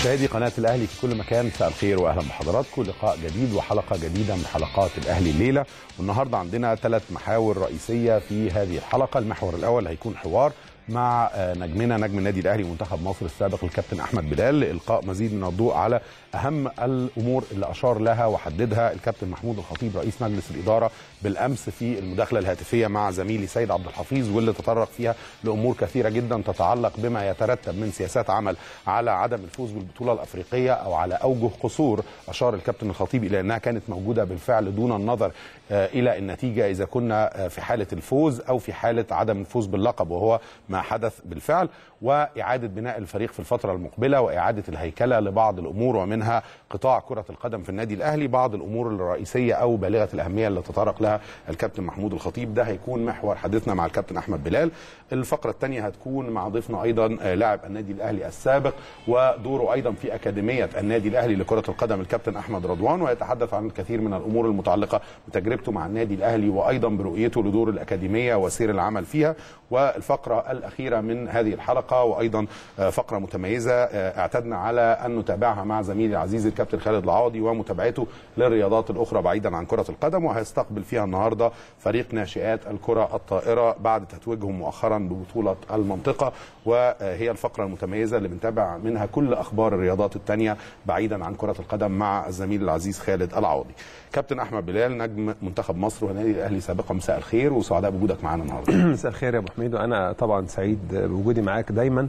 مشاهدي قناة الأهلي في كل مكان مساء الخير وأهلا بحضراتكم لقاء جديد وحلقة جديدة من حلقات الأهلي الليلة والنهاردة عندنا ثلاث محاور رئيسية في هذه الحلقة المحور الأول هيكون حوار مع نجمنا نجم النادي الاهلي ومنتخب مصر السابق الكابتن احمد بلال لالقاء مزيد من الضوء على اهم الامور اللي اشار لها وحددها الكابتن محمود الخطيب رئيس مجلس الاداره بالامس في المداخله الهاتفيه مع زميلي سيد عبد الحفيظ واللي تطرق فيها لامور كثيره جدا تتعلق بما يترتب من سياسات عمل على عدم الفوز بالبطوله الافريقيه او على اوجه قصور اشار الكابتن الخطيب الى انها كانت موجوده بالفعل دون النظر الى النتيجه اذا كنا في حاله الفوز او في حاله عدم الفوز باللقب وهو ما حدث بالفعل واعاده بناء الفريق في الفتره المقبله واعاده الهيكله لبعض الامور ومنها قطاع كره القدم في النادي الاهلي بعض الامور الرئيسيه او بالغه الاهميه اللي تطرق لها الكابتن محمود الخطيب ده هيكون محور حديثنا مع الكابتن احمد بلال الفقره الثانيه هتكون مع ضيفنا ايضا لاعب النادي الاهلي السابق ودوره ايضا في اكاديميه النادي الاهلي لكره القدم الكابتن احمد رضوان ويتحدث عن الكثير من الامور المتعلقه بتجربته مع النادي الاهلي وايضا برؤيته لدور الاكاديميه وسير العمل فيها والفقره الاخيره من هذه الحلقه وايضا فقره متميزه اعتدنا على ان نتابعها مع زميلي العزيز الكابتن خالد العوضي ومتابعته للرياضات الاخرى بعيدا عن كره القدم وهيستقبل فيها النهارده فريق ناشئات الكره الطائره بعد تتويجهم مؤخرا ببطوله المنطقه وهي الفقره المتميزه اللي بنتابع منها كل اخبار الرياضات الثانيه بعيدا عن كره القدم مع الزميل العزيز خالد العوضي. كابتن احمد بلال نجم منتخب مصر والنادي الاهلي سابقا مساء الخير وسعداء بوجودك معانا النهارده. مساء الخير يا ابو حميد وانا طبعا سعيد بوجودي معاك دايما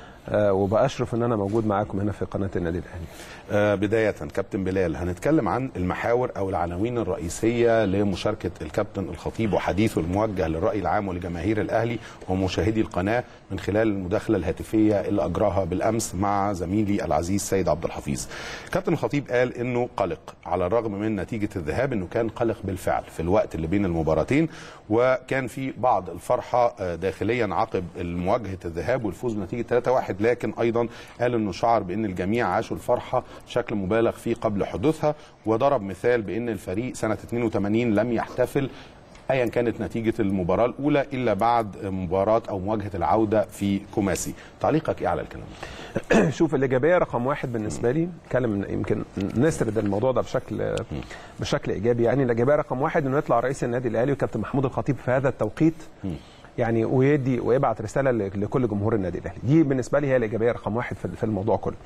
وبأشرف ان انا موجود معاكم هنا في قناه النادي الاهلي. آه بدايه كابتن بلال هنتكلم عن المحاور او العناوين الرئيسيه لمشاركه الكابتن الخطيب وحديثه الموجه للراي العام ولجماهير الاهلي ومشاهدي القناه من خلال المداخله الهاتفيه اللي اجراها بالامس مع زميلي العزيز سيد عبد الحفيظ. كابتن الخطيب قال انه قلق على الرغم من نتيجه الذهاب انه كان قلق بالفعل في الوقت اللي بين المباراتين وكان في بعض الفرحه داخليا عقب مواجهه الذهاب والفوز بنتيجه 3-1 لكن ايضا قال انه شعر بان الجميع عاشوا الفرحه بشكل مبالغ فيه قبل حدوثها وضرب مثال بان الفريق سنه 82 لم يحتفل ايا كانت نتيجه المباراه الاولى الا بعد مباراه او مواجهه العوده في كوماسي تعليقك ايه على الكلام شوف الايجابيه رقم واحد بالنسبه لي نتكلم يمكن نسرد الموضوع ده بشكل بشكل ايجابي يعني الايجابيه رقم واحد انه يطلع رئيس النادي الاهلي وكابتن محمود الخطيب في هذا التوقيت يعني ويدي ويبعت رساله لكل جمهور النادي الاهلي دي بالنسبه لي هي الايجابيه رقم واحد في الموضوع كله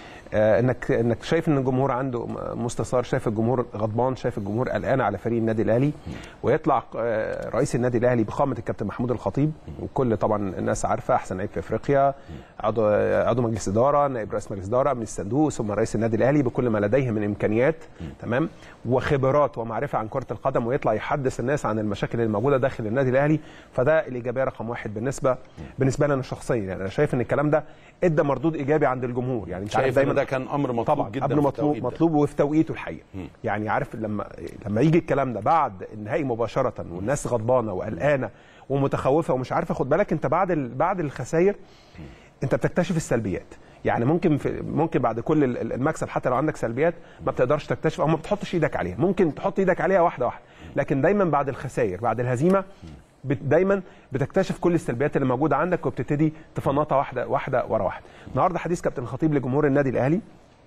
آه انك انك شايف ان الجمهور عنده مستثار شايف الجمهور غضبان شايف الجمهور قلقان على فريق النادي الاهلي ويطلع آه رئيس النادي الاهلي بقامه الكابتن محمود الخطيب وكل طبعا الناس عارفه احسن لعيب في افريقيا عضو عضو مجلس اداره نائب رئيس مجلس اداره من الصندوق ثم رئيس النادي الاهلي بكل ما لديه من امكانيات تمام وخبرات ومعرفه عن كره القدم ويطلع يحدث الناس عن المشاكل اللي موجوده داخل النادي الاهلي فده الايجابيه رقم واحد بالنسبه بالنسبه لي انا شخصيا يعني انا شايف ان الكلام ده ادى مردود ايجابي عند الجمهور يعني انت عارف دايما ده كان امر مطلوب طبعا جدا قبل مطلوب مطلوب وفي توقيته الحقيقه يعني عارف لما لما يجي الكلام ده بعد النهائي مباشره والناس غضبانه وقلقانه ومتخوفه ومش عارفه خد بالك انت بعد ال... بعد الخسائر انت بتكتشف السلبيات يعني ممكن في ممكن بعد كل المكسب حتى لو عندك سلبيات ما بتقدرش تكتشف او ما بتحطش ايدك عليها ممكن تحط ايدك عليها واحده واحده لكن دايما بعد الخسائر بعد الهزيمه دايما بتكتشف كل السلبيات اللي موجوده عندك وبتبتدي تفنطها واحده واحده ورا واحده النهارده حديث كابتن الخطيب لجمهور النادي الاهلي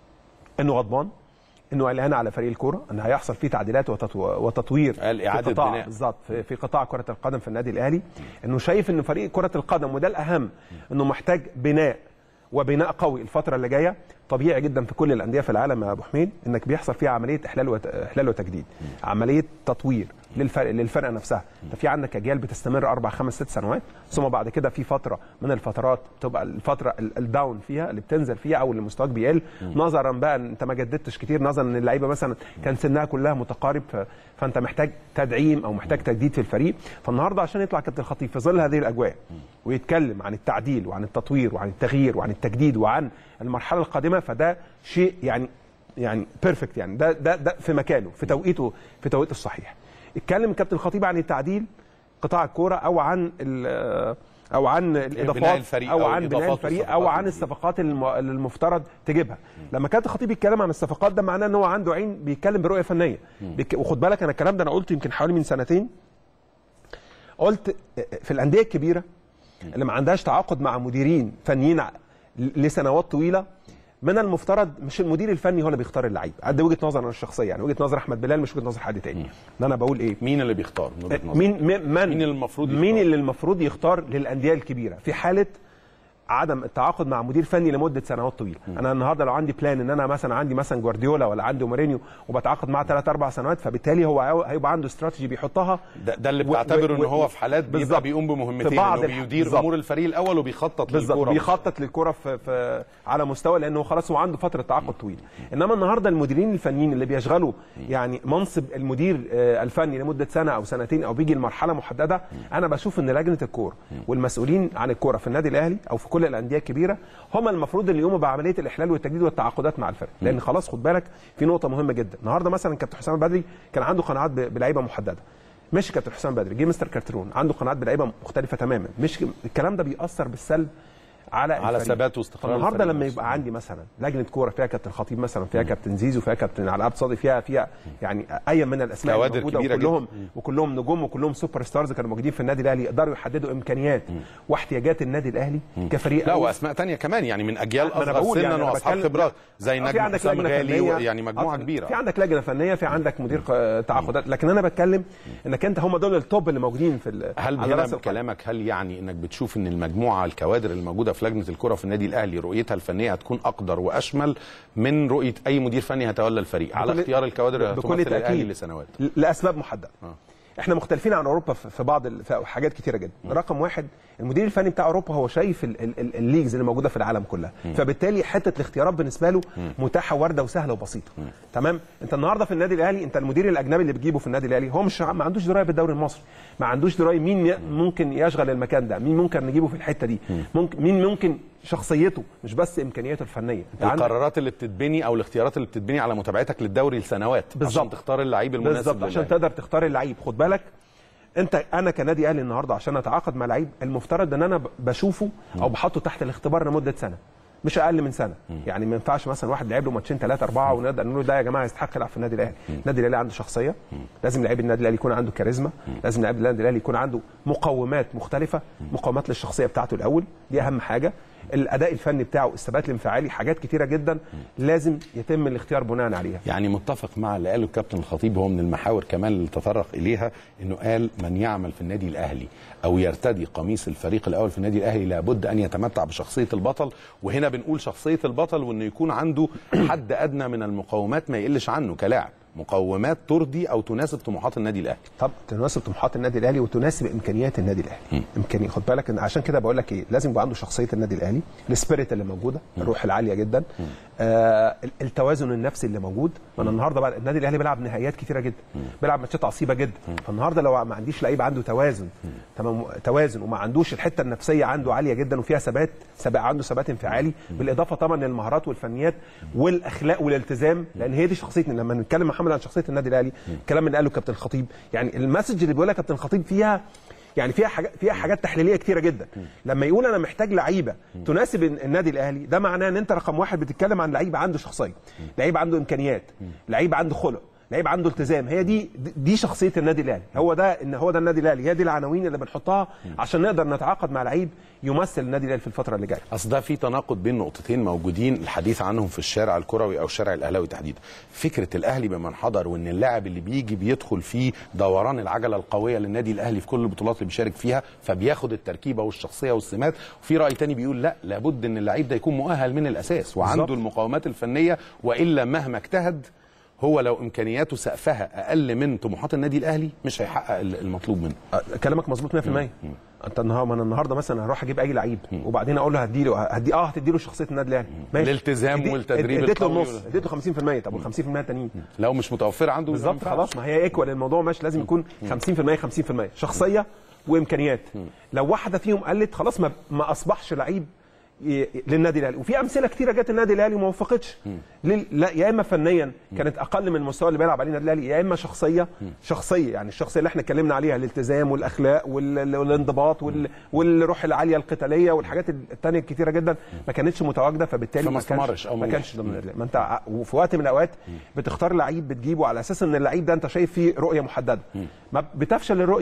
انه غضبان انه قلقان على فريق الكوره ان هيحصل فيه تعديلات وتطوير اعاده في قطاع بناء بالظبط في, في قطاع كره القدم في النادي الاهلي انه شايف ان فريق كره القدم وده الاهم انه محتاج بناء وبناء قوي الفتره اللي جايه طبيعي جدا في كل الانديه في العالم يا ابو حميد انك بيحصل فيها عمليه احلال وت... احلال وتجديد عمليه تطوير للفرق للفرقه نفسها انت في عندك اجيال بتستمر اربع خمس ست سنوات ثم بعد كده في فتره من الفترات تبقى الفتره الداون فيها اللي بتنزل فيها او اللي مستواك بيقل نظرا بقى ان انت ما جددتش كتير نظرا ان اللعيبه مثلا كان سنها كلها متقارب ف... فانت محتاج تدعيم او محتاج تجديد في الفريق فالنهارده عشان يطلع كابتن الخطيب في ظل هذه الاجواء ويتكلم عن التعديل وعن التطوير وعن التغيير وعن التجديد وعن المرحله القادمه فده شيء يعني يعني بيرفكت يعني ده ده ده في مكانه في توقيته في توقيته الصحيح اتكلم الكابتن الخطيب عن التعديل قطاع الكوره او عن او عن الاضافات الفريق او أو عن بناء الإضافات الفريق او والصفقات عن الجديدة. الصفقات الم- اللي المفترض تجيبها لما كابتن الخطيب يتكلم عن الصفقات ده معناه ان هو عنده عين بيتكلم برؤيه فنيه بيك... وخد بالك انا الكلام ده انا قلته يمكن حوالي من سنتين قلت في الانديه الكبيره اللي ما عندهاش تعاقد مع مديرين فنيين ع- لسنوات طويله من المفترض مش المدير الفني هو اللي بيختار اللعيب دي وجهه نظر انا الشخصيه يعني وجهه نظر احمد بلال مش وجهه نظر حد تاني ان انا بقول ايه مين اللي بيختار من وجهة نظرك؟ مين مين من مين اللي المفروض مين يختار؟ اللي المفروض يختار للانديه الكبيره في حاله عدم التعاقد مع مدير فني لمده سنوات طويله انا النهارده لو عندي بلان ان انا مثلا عندي مثلا جوارديولا ولا عندي مورينيو وبتعاقد معاه ثلاث اربع سنوات فبالتالي هو عاو- هيبقى عنده استراتيجي بيحطها ده, ده اللي و- بتعتبره و- ان هو و- في حالات بيبقى بالظبط. بيقوم بمهمتين في بعض انه الح- بيدير بالظبط. امور الفريق الاول وبيخطط بالظبط للكوره بيخطط للكره في, في على مستوى لانه خلاص هو عنده فتره تعاقد طويله انما النهارده المديرين الفنيين اللي بيشغلوا يعني منصب المدير آه، الفني لمده سنه او سنتين او بيجي لمرحله محدده انا بشوف ان لجنه الكوره والمسؤولين عن الكوره في النادي الاهلي او في كل الانديه الكبيره هم المفروض اللي يقوموا بعمليه الاحلال والتجديد والتعاقدات مع الفرق لان خلاص خد بالك في نقطه مهمه جدا النهارده مثلا كابتن حسام البدري كان عنده قناعات ب- بلعيبه محدده ماشي كابتن حسام بدري جه مستر كارترون عنده قناعات بلعيبه مختلفه تماما مش الكلام ده بيأثر بالسلب على على الفريق. ثبات واستقرار النهارده الفريق لما نفسه. يبقى عندي مثلا لجنه كوره فيها كابتن خطيب مثلا فيها كابتن زيزو فيها كابتن علاء عبد صادق فيها فيها يعني اي من الاسماء كوادر الموجوده كبيرة وكلهم وكلهم نجوم وكلهم سوبر ستارز كانوا موجودين في النادي الاهلي يقدروا يحددوا امكانيات واحتياجات النادي الاهلي كفريق لا أول. واسماء تانية كمان يعني من اجيال ما أنا اصغر بقول سنا يعني أنا واصحاب بتكلم- خبرات زي آه، في نجم عندك حسام لجنة غالي فنية. و- يعني مجموعه آه، كبيره في عندك لجنه فنيه في عندك مدير ق- تعاقدات لكن انا بتكلم انك انت هم دول التوب اللي موجودين في ال- هل على هنا رأس القائمة. كلامك هل يعني انك بتشوف ان المجموعه الكوادر اللي موجوده في لجنه الكره في النادي الاهلي رؤيتها الفنيه هتكون اقدر واشمل من رؤيه اي مدير فني هيتولى الفريق على بكل- اختيار الكوادر اللي بكل هتمثل الاهلي تأكيد. لسنوات ل- لاسباب محدده آه. احنا مختلفين عن اوروبا في في بعض ال- في حاجات كتيره جدا رقم واحد المدير الفني بتاع اوروبا هو شايف ال- ال- ال- الليجز اللي موجوده في العالم كلها فبالتالي حته الاختيارات بالنسبه له متاحه وارده وسهله وبسيطه تمام انت النهارده في النادي الاهلي انت المدير الاجنبي اللي بتجيبه في النادي الاهلي هو مش ع- ما عندوش درايه بالدوري المصري ما عندوش درايه مين ي- ممكن يشغل المكان ده مين ممكن نجيبه في الحته دي ممكن مين ممكن شخصيته مش بس امكانياته الفنيه انت عندك القرارات اللي بتتبني او الاختيارات اللي بتتبني على متابعتك للدوري لسنوات عشان بالظبط. تختار اللعيب المناسب بالظبط عشان للعيب. تقدر تختار اللعيب خد بالك انت انا كنادي اهلي النهارده عشان اتعاقد مع لعيب المفترض ان انا ب- بشوفه او بحطه تحت الاختبار لمده سنه مش اقل من سنه يعني ما ينفعش مثلا واحد لعب له ماتشين ثلاثه اربعه ونقدر نقول ده يا جماعه يستحق يلعب في النادي الاهلي النادي الاهلي عنده شخصيه لازم لعيب النادي الاهلي يكون عنده كاريزما لازم لعيب النادي الاهلي يكون عنده مقومات مختلفه مقومات للشخصيه بتاعته الاول دي اهم حاجه الاداء الفني بتاعه الثبات الانفعالي حاجات كتيره جدا لازم يتم الاختيار بناء عليها يعني متفق مع اللي قاله الكابتن الخطيب هو من المحاور كمان اللي تطرق اليها انه قال من يعمل في النادي الاهلي او يرتدي قميص الفريق الاول في النادي الاهلي لابد ان يتمتع بشخصيه البطل وهنا بنقول شخصيه البطل وانه يكون عنده حد ادنى من المقومات ما يقلش عنه كلاعب مقومات ترضي او تناسب طموحات النادي الاهلي طب تناسب طموحات النادي الاهلي وتناسب امكانيات النادي الاهلي امكانيه خد بالك ان عشان كده بقول لك ايه لازم يبقى عنده شخصيه النادي الاهلي السبيريت اللي موجوده الروح العاليه جدا آه ال- التوازن النفسي اللي موجود ما انا النهارده بقى النادي الاهلي بيلعب نهائيات كتيره جدا بيلعب ماتشات عصيبه جدا فالنهارده لو ما عنديش لعيب عنده توازن تمام توازن وما عندوش الحته النفسيه عنده عاليه جدا وفيها ثبات ثبات عنده ثبات انفعالي بالاضافه طبعا للمهارات والفنيات والاخلاق والالتزام لان هي دي شخصيتنا لما نتكلم محمد عن شخصيه النادي الاهلي الكلام اللي قاله كابتن الخطيب يعني المسج اللي بيقولها كابتن الخطيب فيها يعني فيها حاجات فيها حاجات تحليليه كتيره جدا لما يقول انا محتاج لعيبه تناسب النادي الاهلي ده معناه ان انت رقم واحد بتتكلم عن لعيب عنده شخصيه لعيب عنده امكانيات لعيب عنده خلق لعيب عنده التزام هي دي دي شخصيه النادي الاهلي هو ده ان هو ده النادي الاهلي هي دي العناوين اللي بنحطها عشان نقدر نتعاقد مع لعيب يمثل النادي الاهلي في الفتره اللي جايه اصل ده في تناقض بين نقطتين موجودين الحديث عنهم في الشارع الكروي او الشارع الاهلاوي تحديدا فكره الاهلي بمن حضر وان اللاعب اللي بيجي بيدخل في دوران العجله القويه للنادي الاهلي في كل البطولات اللي بيشارك فيها فبياخد التركيبه والشخصيه والسمات وفي راي تاني بيقول لا لابد ان اللعيب ده يكون مؤهل من الاساس وعنده بالظبط. المقومات الفنيه والا مهما اجتهد هو لو امكانياته سقفها اقل من طموحات النادي الاهلي مش هيحقق المطلوب منه أه، كلامك مظبوط 100% انت النهارده ما انا النهارده مثلا هروح اجيب اي لعيب وبعدين اقول له هديله هدي اه هتديله شخصيه النادي الاهلي ماشي الالتزام ادي- والتدريب اديت له القوي النص اديت له 50% طب وال 50% التانيين لو مش متوفر عنده بالظبط ينفعش. خلاص ما هي ايكوال الموضوع ماشي لازم يكون 50% 50% شخصيه وامكانيات لو واحده فيهم قلت خلاص ما ما اصبحش لعيب ي- للنادي الاهلي وفي امثله كتيره جت النادي الاهلي وما وفقتش لل- لا يا اما فنيا كانت اقل من المستوى اللي بيلعب عليه النادي الاهلي يا اما شخصيه شخصيه يعني الشخصيه اللي احنا اتكلمنا عليها الالتزام والاخلاق وال- والانضباط وال- والروح العاليه القتاليه والحاجات الثانيه الكتيره جدا ما كانتش متواجده فبالتالي فما ما كانش استمرش أو ما ما كانش ضمن الأداء. ما انت ع- وفي وقت من الاوقات بتختار لعيب بتجيبه على اساس ان اللعيب ده انت شايف فيه رؤيه محدده ما بتفشل الرؤيه دي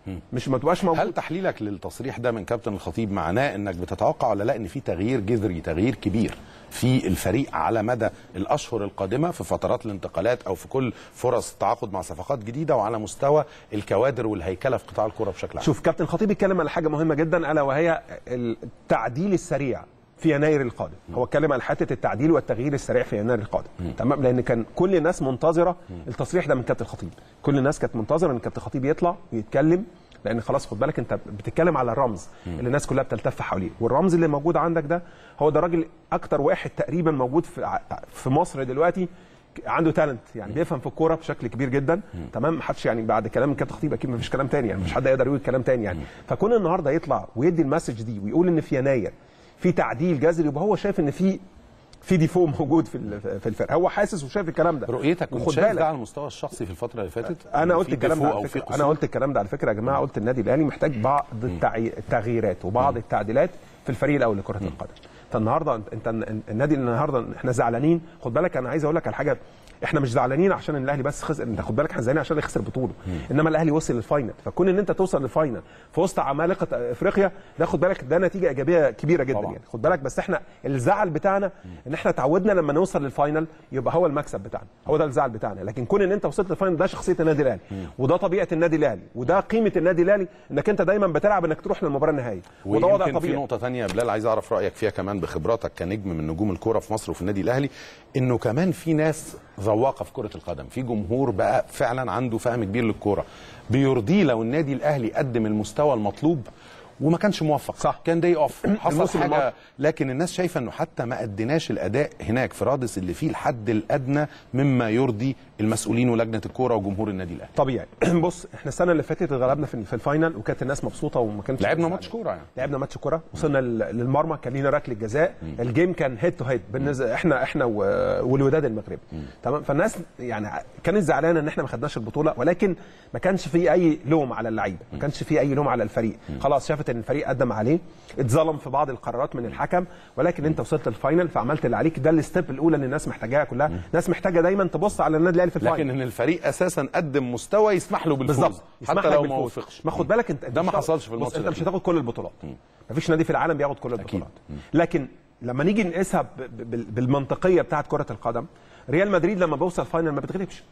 مش ما تبقاش موجود هل تحليلك للتصريح ده من كابتن الخطيب معناه انك بتتوقع ولا لا ان في تغيير جذري تغيير كبير في الفريق على مدى الاشهر القادمه في فترات الانتقالات او في كل فرص التعاقد مع صفقات جديده وعلى مستوى الكوادر والهيكله في قطاع الكره بشكل عام شوف كابتن خطيب بيتكلم على حاجه مهمه جدا الا وهي التعديل السريع في يناير القادم هو اتكلم على حته التعديل والتغيير السريع في يناير القادم تمام لان كان كل الناس منتظره التصريح ده من كابتن الخطيب كل الناس كانت منتظره ان كابتن الخطيب يطلع ويتكلم لان خلاص خد بالك انت بتتكلم على الرمز اللي الناس كلها بتلتف حواليه والرمز اللي موجود عندك ده هو ده راجل اكتر واحد تقريبا موجود في ع- في مصر دلوقتي عنده تالنت يعني بيفهم في الكوره بشكل كبير جدا تمام ما حدش يعني بعد كلام كابتن خطيب اكيد ما فيش كلام تاني يعني مش حد يقدر يقول كلام تاني يعني فكون النهارده يطلع ويدي المسج دي ويقول ان في يناير في تعديل جذري يبقى هو شايف ان في في ديفو موجود في ال- في الفرقه هو حاسس وشايف الكلام ده رؤيتك كنت وخد شايف بالك ده على المستوى الشخصي في الفتره اللي فاتت انا إن قلت في الكلام ده ديفو على او في فكره انا قصور؟ قلت الكلام ده على فكره يا جماعه قلت النادي الاهلي محتاج بعض التعي- التغييرات وبعض التعديلات في الفريق الاول لكره القدم فالنهارده انت انت النادي النهارده احنا زعلانين خد بالك انا عايز اقول لك على حاجه احنا مش زعلانين عشان الاهلي بس خسر انت خد بالك احنا زعلانين عشان يخسر بطوله انما الاهلي وصل للفاينل فكون ان انت توصل للفاينل في وسط عمالقه افريقيا ده خد بالك ده نتيجه ايجابيه كبيره جدا طبعا. يعني خد بالك بس احنا الزعل بتاعنا ان احنا اتعودنا لما نوصل للفاينل يبقى هو المكسب بتاعنا هو ده الزعل بتاعنا لكن كون ان انت وصلت للفاينل ده شخصيه النادي الاهلي وده طبيعه النادي الاهلي وده قيمه النادي الاهلي انك انت دايما بتلعب انك تروح للمباراه النهائيه وده وضع ويمكن في طبيعي نقطة تانية يا بلال عايز أعرف رأيك فيها كمان بخبراتك كنجم من نجوم الكورة في مصر وفي النادي الأهلي إنه كمان في ناس ذواقة في كرة القدم في جمهور بقى فعلا عنده فهم كبير للكورة بيرضيه لو النادي الأهلي قدم المستوى المطلوب وما كانش موفق صح. كان داي اوف حصل الموسم حاجه الماضي. لكن الناس شايفه انه حتى ما اديناش الاداء هناك في رادس اللي فيه الحد الادنى مما يرضي المسؤولين ولجنه الكوره وجمهور النادي الاهلي طبيعي بص احنا السنه اللي فاتت اتغلبنا في في الفاينل وكانت الناس مبسوطه وما كانش لعبنا الناس ماتش زعلانة. كوره يعني لعبنا ماتش كوره وصلنا لل- للمرمى كان لينا ركله جزاء الجيم كان هيد تو هيد بالنسبه احنا احنا و- والوداد المغربي تمام فالناس يعني كانت زعلانه ان احنا ما خدناش البطوله ولكن ما كانش في اي لوم على اللعيبه ما كانش في اي لوم على الفريق خلاص شافت ان الفريق قدم عليه اتظلم في بعض القرارات من الحكم ولكن انت وصلت الفاينل فعملت اللي عليك ده الستيب الاولى اللي الناس محتاجاها كلها الناس محتاجه دايما تبص على النادي الاهلي في الفاينل لكن ان الفريق اساسا قدم مستوى يسمح له بالفوز بالظبط يسمح حتى لك لو ما بالفوز. وفقش ما خد بالك انت ده ما مش هتاخد- حصلش في الماتش بص انت ده. مش هتاخد كل البطولات مفيش نادي في العالم بياخد كل البطولات لكن لما نيجي نقيسها ب- ب- بالمنطقيه بتاعه كره القدم ريال مدريد لما بيوصل فاينل ما بتغلبش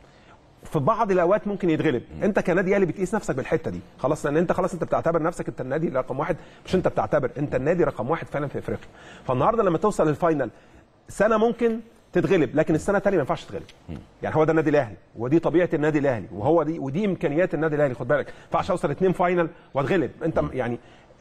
في بعض الاوقات ممكن يتغلب انت كنادي اهلي بتقيس نفسك بالحته دي خلاص لان انت خلاص انت بتعتبر نفسك انت النادي رقم واحد مش انت بتعتبر انت النادي رقم واحد فعلا في افريقيا فالنهارده لما توصل للفاينل سنه ممكن تتغلب لكن السنه الثانيه ما ينفعش تتغلب يعني هو ده النادي الاهلي ودي طبيعه النادي الاهلي وهو دي ودي امكانيات النادي الاهلي خد بالك ما ينفعش اوصل اثنين فاينل واتغلب انت يعني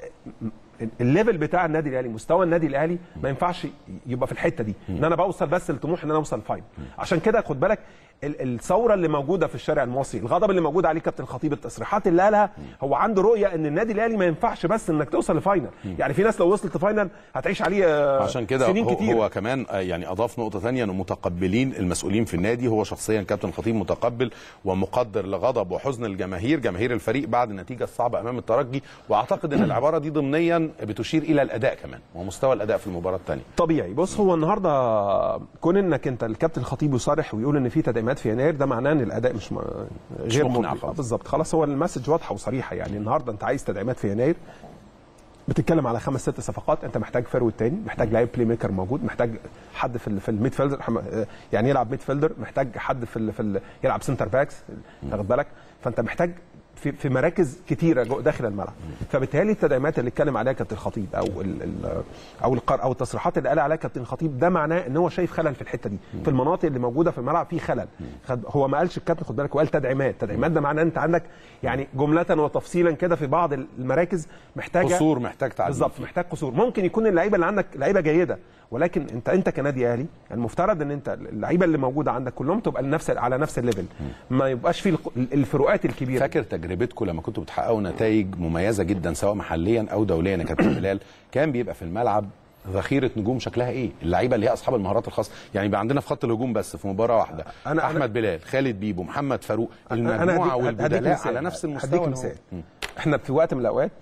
الليفل بتاع النادي الاهلي مستوى النادي الاهلي ما ينفعش يبقى في الحته دي ان انا بوصل بس لطموح ان انا اوصل فاينل عشان كده خد بالك ال- الثوره اللي موجوده في الشارع المصري الغضب اللي موجود عليه كابتن الخطيب التصريحات اللي قالها هو عنده رؤيه ان النادي الاهلي ما ينفعش بس انك توصل لفاينل يعني في ناس لو وصلت لفاينل هتعيش عليه آه، عشان كده سنين هو, كتير هو كمان آه، يعني اضاف نقطه ثانيه انه متقبلين المسؤولين في النادي هو شخصيا كابتن الخطيب متقبل ومقدر لغضب وحزن الجماهير جماهير الفريق بعد النتيجه الصعبه امام الترجي واعتقد ان العباره دي ضمنيا بتشير الى الاداء كمان ومستوى الاداء في المباراه الثانيه طبيعي بص هو النهارده كون انك انت الكابتن الخطيب يصرح ويقول ان في تدعيمات في يناير ده معناه ان الاداء مش م... غير مقنع مرضي. خالص. آه، بالظبط خلاص هو المسج واضحه وصريحه يعني النهارده انت عايز تدعيمات في يناير بتتكلم على خمس ست صفقات انت محتاج فيرود تاني محتاج لعيب بلاي ميكر موجود محتاج حد في ال- في الميد فيلدر حم- آه، يعني يلعب ميد فيلدر محتاج حد في ال في ال يلعب سنتر باكس واخد بالك فانت محتاج في في مراكز كتيره جو- داخل الملعب فبالتالي التدعيمات اللي اتكلم عليها كابتن الخطيب او ال ال او القر او التصريحات اللي قال عليها كابتن الخطيب ده معناه ان هو شايف خلل في الحته دي في المناطق اللي موجوده في الملعب في خلل خد هو ما قالش الكابتن خد بالك هو قال تدعيمات تدعيمات ده معناه انت عندك يعني جمله وتفصيلا كده في بعض المراكز محتاجه قصور محتاج تعديل بالظبط محتاج قصور ممكن يكون اللعيبه اللي عندك لعيبه جيده ولكن انت انت كنادي اهلي المفترض ان انت اللعيبه اللي موجوده عندك كلهم تبقى نفس على نفس الليفل ما يبقاش في الق- الفروقات الكبيره فاكر تجربتكم لما كنتوا بتحققوا نتائج مميزه جدا سواء محليا او دوليا يا كابتن بلال كان بيبقى في الملعب ذخيره نجوم شكلها ايه؟ اللعيبه اللي هي اصحاب المهارات الخاصه، يعني بقى عندنا في خط الهجوم بس في مباراه واحده أنا- احمد أنا- بلال، خالد بيبو، محمد فاروق، أنا المجموعه هديك- هديك والبدلاء مثال. على نفس المستوى هديك اللي هو- مثال احنا في وقت من الاوقات